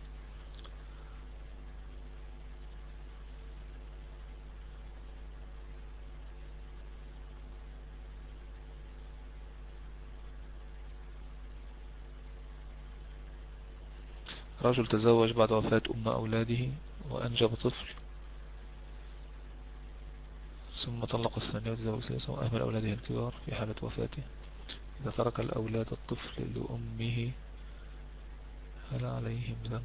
رجل تزوج بعد وفاة أم أولاده وأنجب طفل ثم طلق الثانية وتزوج ثلاثة وأهمل أولاده الكبار في حالة وفاته إذا ترك الأولاد الطفل لأمه هل عليهم ذنب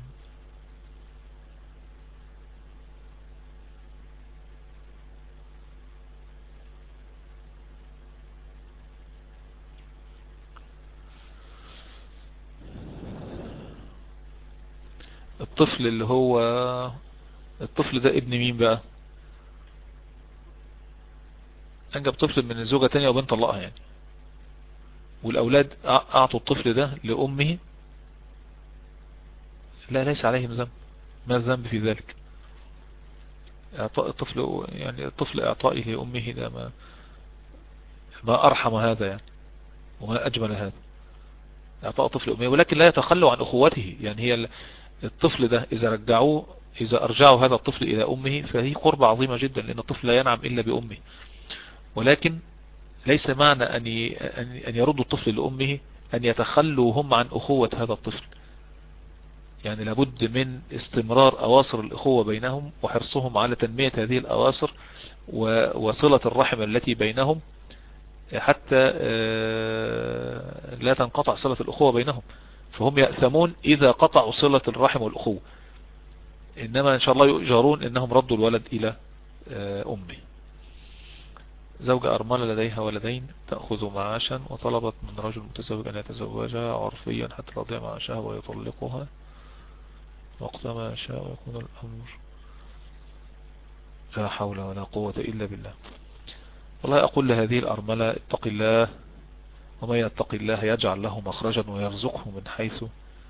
الطفل اللي هو الطفل ده ابن مين بقى انجب طفل من الزوجة تانية وبنت طلقها يعني والاولاد اعطوا الطفل ده لامه لا ليس عليهم ذنب ما الذنب في ذلك اعطاء الطفل يعني الطفل اعطائه لامه ده ما ما ارحم هذا يعني وما اجمل هذا اعطاء طفل امه ولكن لا يتخلوا عن اخوته يعني هي الطفل ده إذا رجعوه إذا أرجعوا هذا الطفل إلى أمه فهي قربة عظيمة جدا لأن الطفل لا ينعم إلا بأمه ولكن ليس معنى أن أن يردوا الطفل لأمه أن يتخلوا هم عن أخوة هذا الطفل يعني لابد من استمرار أواصر الأخوة بينهم وحرصهم على تنمية هذه الأواصر وصلة الرحم التي بينهم حتى آه، لا تنقطع صلة الأخوة بينهم فهم يأثمون إذا قطعوا صلة الرحم والأخوة إنما إن شاء الله يؤجرون إنهم ردوا الولد إلى آه، أمه زوجة أرملة لديها ولدين تأخذ معاشا وطلبت من رجل متزوج أن يتزوجها عرفيا حتى تضيع معاشها ويطلقها وقت ما شاء ويكون الأمر لا حول ولا قوة إلا بالله والله أقول لهذه الأرملة اتق الله ومن يتق الله يجعل له مخرجا ويرزقه من حيث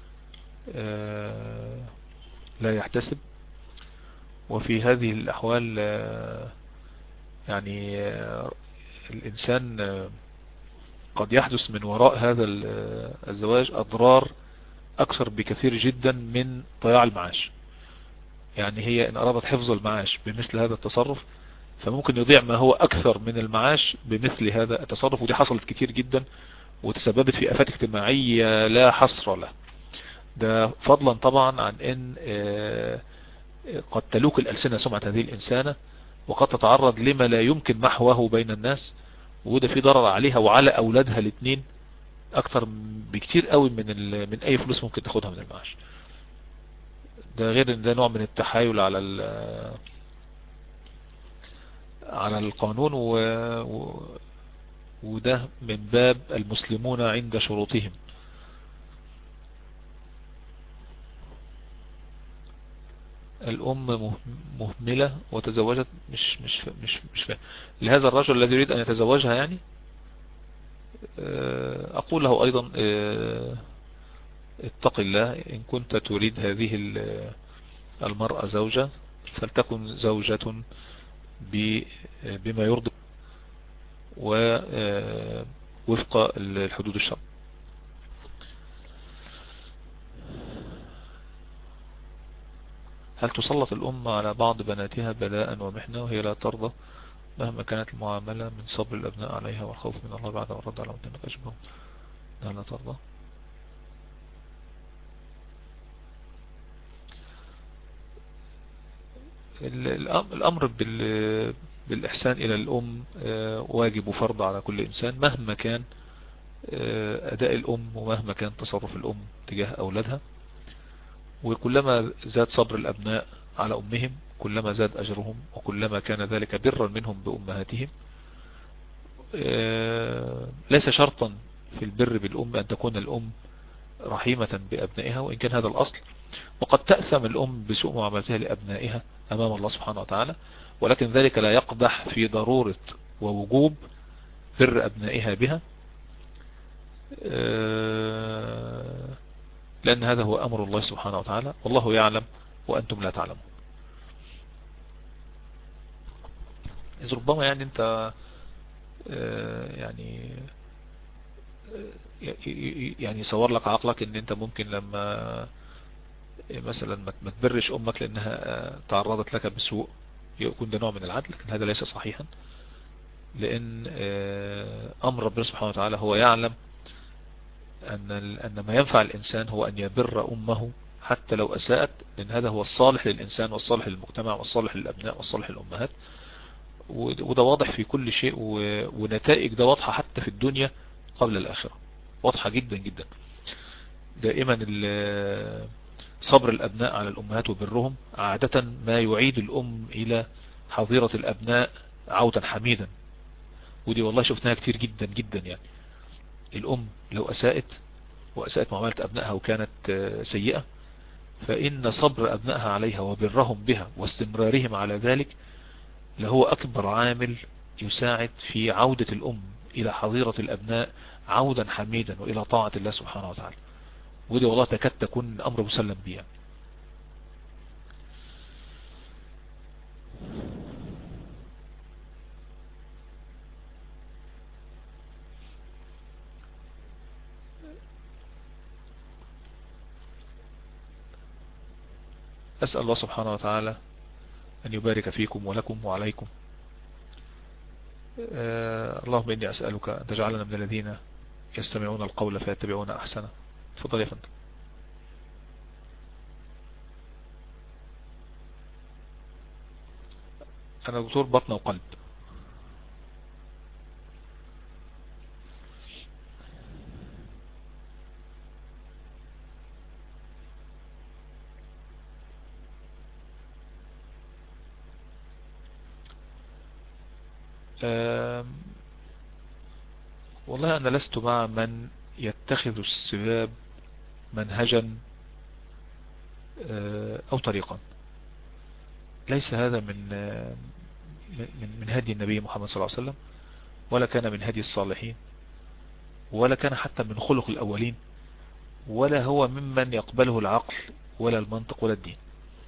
آه، لا يحتسب وفي هذه الأحوال آه، يعني آه، الإنسان قد يحدث من وراء هذا الزواج أضرار أكثر بكثير جدا من ضياع المعاش يعني هي إن أرادت حفظ المعاش بمثل هذا التصرف فممكن يضيع ما هو أكثر من المعاش بمثل هذا التصرف ودي حصلت كتير جدا وتسببت في أفات اجتماعية لا حصر له ده فضلا طبعا عن ان آه، قد تلوك الألسنة سمعة هذه الإنسانة وقد تتعرض لما لا يمكن محوه بين الناس وده في ضرر عليها وعلى أولادها الاثنين أكثر بكتير قوي من من أي فلوس ممكن تاخدها من المعاش ده غير ان ده نوع من التحايل على على القانون و... و... وده من باب المسلمون عند شروطهم الأم مهملة وتزوجت مش مش مش مش فاهم لهذا الرجل الذي يريد أن يتزوجها يعني آه، أقول له أيضا آه، اتق الله إن كنت تريد هذه المرأة زوجة فلتكن زوجة بما يرضي ووفق آه، الحدود الشرع هل تسلط الأم على بعض بناتها بلاء ومحنة وهي لا ترضى مهما كانت المعاملة من صبر الأبناء عليها والخوف من الله بعد ورد على مدنك أشبه لا ترضى الأمر بالإحسان إلى الأم آه، واجب وفرض على كل إنسان مهما كان آه، أداء الأم ومهما كان تصرف الأم تجاه أولادها وكلما زاد صبر الأبناء على أمهم كلما زاد أجرهم وكلما كان ذلك برا منهم بأمهاتهم آه، ليس شرطا في البر بالأم أن تكون الأم رحيمة بأبنائها وإن كان هذا الأصل وقد تأثم الأم بسوء معاملتها لأبنائها أمام الله سبحانه وتعالى ولكن ذلك لا يقدح في ضرورة ووجوب بر أبنائها بها آه، لأن هذا هو أمر الله سبحانه وتعالى والله يعلم وأنتم لا تعلمون إذ ربما يعني أنت آه، يعني يعني صور لك عقلك ان انت ممكن لما مثلا ما تبرش امك لانها تعرضت لك بسوء يكون ده نوع من العدل لكن هذا ليس صحيحا لان آه، امر ربنا سبحانه وتعالى هو يعلم ان ان ما ينفع الانسان هو ان يبر امه حتى لو اساءت لان هذا هو الصالح للانسان والصالح للمجتمع والصالح للابناء والصالح للامهات وده واضح في كل شيء ونتائج ده واضحة حتى في الدنيا قبل الآخرة واضحة جدا جدا دائما صبر الأبناء على الأمهات وبرهم عادة ما يعيد الأم إلى حظيرة الأبناء عودا حميدا ودي والله شفناها كتير جدا جدا يعني الأم لو أساءت وأساءت معاملة أبنائها وكانت سيئة فإن صبر أبنائها عليها وبرهم بها واستمرارهم على ذلك لهو أكبر عامل يساعد في عودة الأم إلى حظيرة الأبناء عودا حميدا وإلى طاعة الله سبحانه وتعالى ودي والله تكاد تكون أمر مسلم بها أسأل الله سبحانه وتعالى أن يبارك فيكم ولكم وعليكم آه اللهم إني أسألك أن تجعلنا من الذين يستمعون القول فيتبعون أحسنه تفضل يا فندم أنا دكتور بطن وقلب والله أنا لست مع من يتخذ السباب منهجا آه، أو طريقا ليس هذا من من من هدي النبي محمد صلى الله عليه وسلم ولا كان من هدي الصالحين ولا كان حتى من خلق الأولين ولا هو ممن يقبله العقل ولا المنطق ولا الدين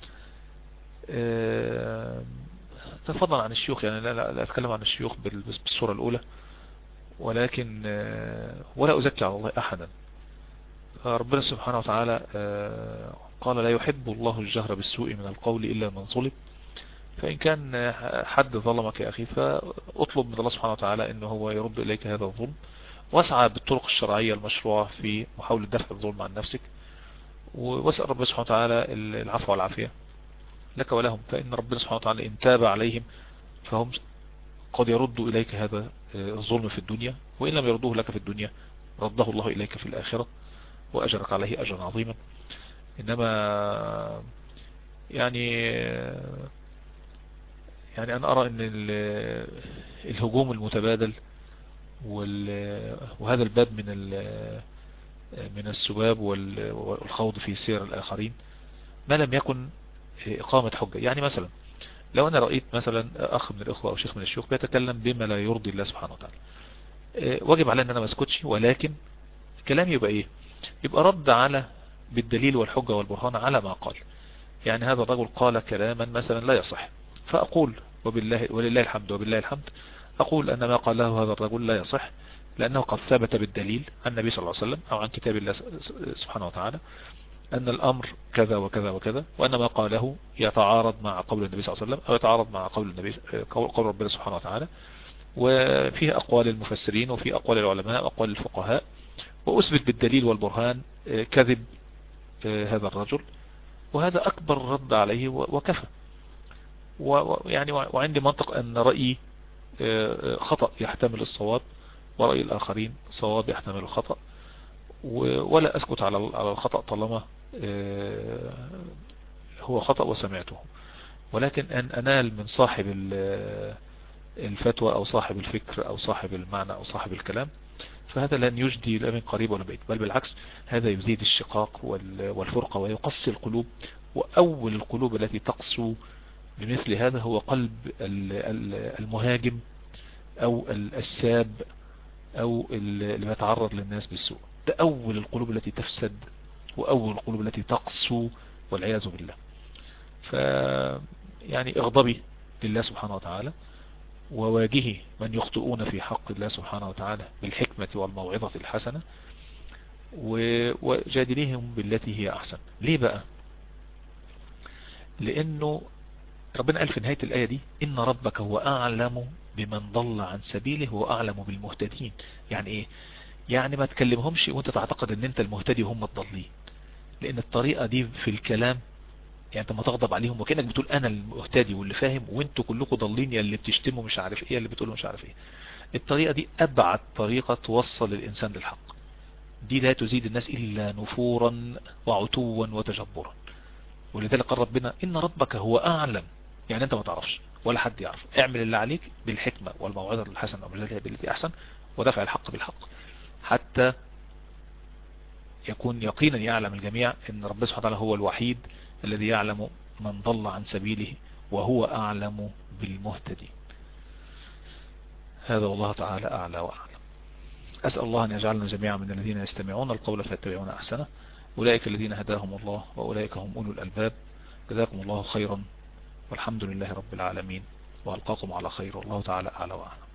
فضلا عن الشيوخ يعني لا, لا, لا أتكلم عن الشيوخ بالصورة الأولى ولكن ولا أزكي على الله أحدا ربنا سبحانه وتعالى قال لا يحب الله الجهر بالسوء من القول إلا من ظلم فإن كان حد ظلمك يا أخي فأطلب من الله سبحانه وتعالى أنه هو يرد إليك هذا الظلم واسعى بالطرق الشرعية المشروعة في محاولة دفع الظلم عن نفسك واسأل ربنا سبحانه وتعالى العفو والعافية لك ولهم فإن ربنا سبحانه وتعالى إن تاب عليهم فهم قد يردوا إليك هذا الظلم في الدنيا وإن لم يردوه لك في الدنيا رده الله إليك في الآخرة وأجرك عليه أجرا عظيما إنما يعني يعني أنا أرى أن الهجوم المتبادل وهذا الباب من من السباب والخوض في سير الآخرين ما لم يكن إقامة حجة يعني مثلا لو أنا رأيت مثلا أخ من الإخوة أو شيخ من الشيوخ بيتكلم بما لا يرضي الله سبحانه وتعالى واجب علي أن أنا ما اسكتش ولكن كلامي يبقى إيه يبقى رد على بالدليل والحجة والبرهان على ما قال يعني هذا الرجل قال كلاما مثلا لا يصح فأقول وبالله ولله الحمد وبالله الحمد أقول أن ما قاله هذا الرجل لا يصح لأنه قد ثبت بالدليل عن النبي صلى الله عليه وسلم أو عن كتاب الله سبحانه وتعالى أن الأمر كذا وكذا وكذا وأن ما قاله يتعارض مع قول النبي صلى الله عليه وسلم أو يتعارض مع قول النبي قول ربنا سبحانه وتعالى وفيه أقوال المفسرين وفي أقوال العلماء وأقوال الفقهاء وأثبت بالدليل والبرهان كذب هذا الرجل وهذا أكبر رد عليه وكفى ويعني وعندي منطق أن رأيي خطأ يحتمل الصواب ورأي الآخرين صواب يحتمل الخطأ ولا أسكت على الخطأ طالما هو خطأ وسمعته ولكن أن أنال من صاحب الفتوى أو صاحب الفكر أو صاحب المعنى أو صاحب الكلام فهذا لن يجدي لا من قريب ولا بعيد بل بالعكس هذا يزيد الشقاق والفرقة ويقصي القلوب وأول القلوب التي تقسو بمثل هذا هو قلب المهاجم أو الساب أو اللي بيتعرض للناس بالسوء ده أول القلوب التي تفسد وأول القلوب التي تقسو والعياذ بالله ف يعني اغضبي لله سبحانه وتعالى وواجهي من يخطئون في حق الله سبحانه وتعالى بالحكمة والموعظة الحسنة وجادليهم بالتي هي أحسن ليه بقى لأنه ربنا قال في نهاية الآية دي إن ربك هو أعلم بمن ضل عن سبيله هو أعلم بالمهتدين يعني إيه يعني ما تكلمهمش وانت تعتقد ان انت المهتدي وهم الضالين لان الطريقة دي في الكلام يعني انت ما تغضب عليهم وكأنك بتقول انا المهتدي واللي فاهم وانتوا كلكم ضالين يا اللي بتشتموا مش عارف ايه اللي بتقولوا مش عارف ايه الطريقة دي ابعد طريقة توصل الانسان للحق دي لا تزيد الناس الا نفورا وعتوا وتجبرا ولذلك قال ربنا ان ربك هو اعلم يعني انت ما تعرفش ولا حد يعرف اعمل اللي عليك بالحكمة والموعظة الحسنة ومجالها بالتي احسن ودفع الحق بالحق حتى يكون يقينا يعلم الجميع ان ربنا سبحانه وتعالى هو الوحيد الذي يعلم من ضل عن سبيله وهو اعلم بالمهتدين هذا والله تعالى اعلى واعلم اسأل الله ان يجعلنا جميعا من الذين يستمعون القول فيتبعون احسنه اولئك الذين هداهم الله واولئك هم اولو الالباب جزاكم الله خيرا والحمد لله رب العالمين والقاكم على خير والله تعالى اعلى واعلم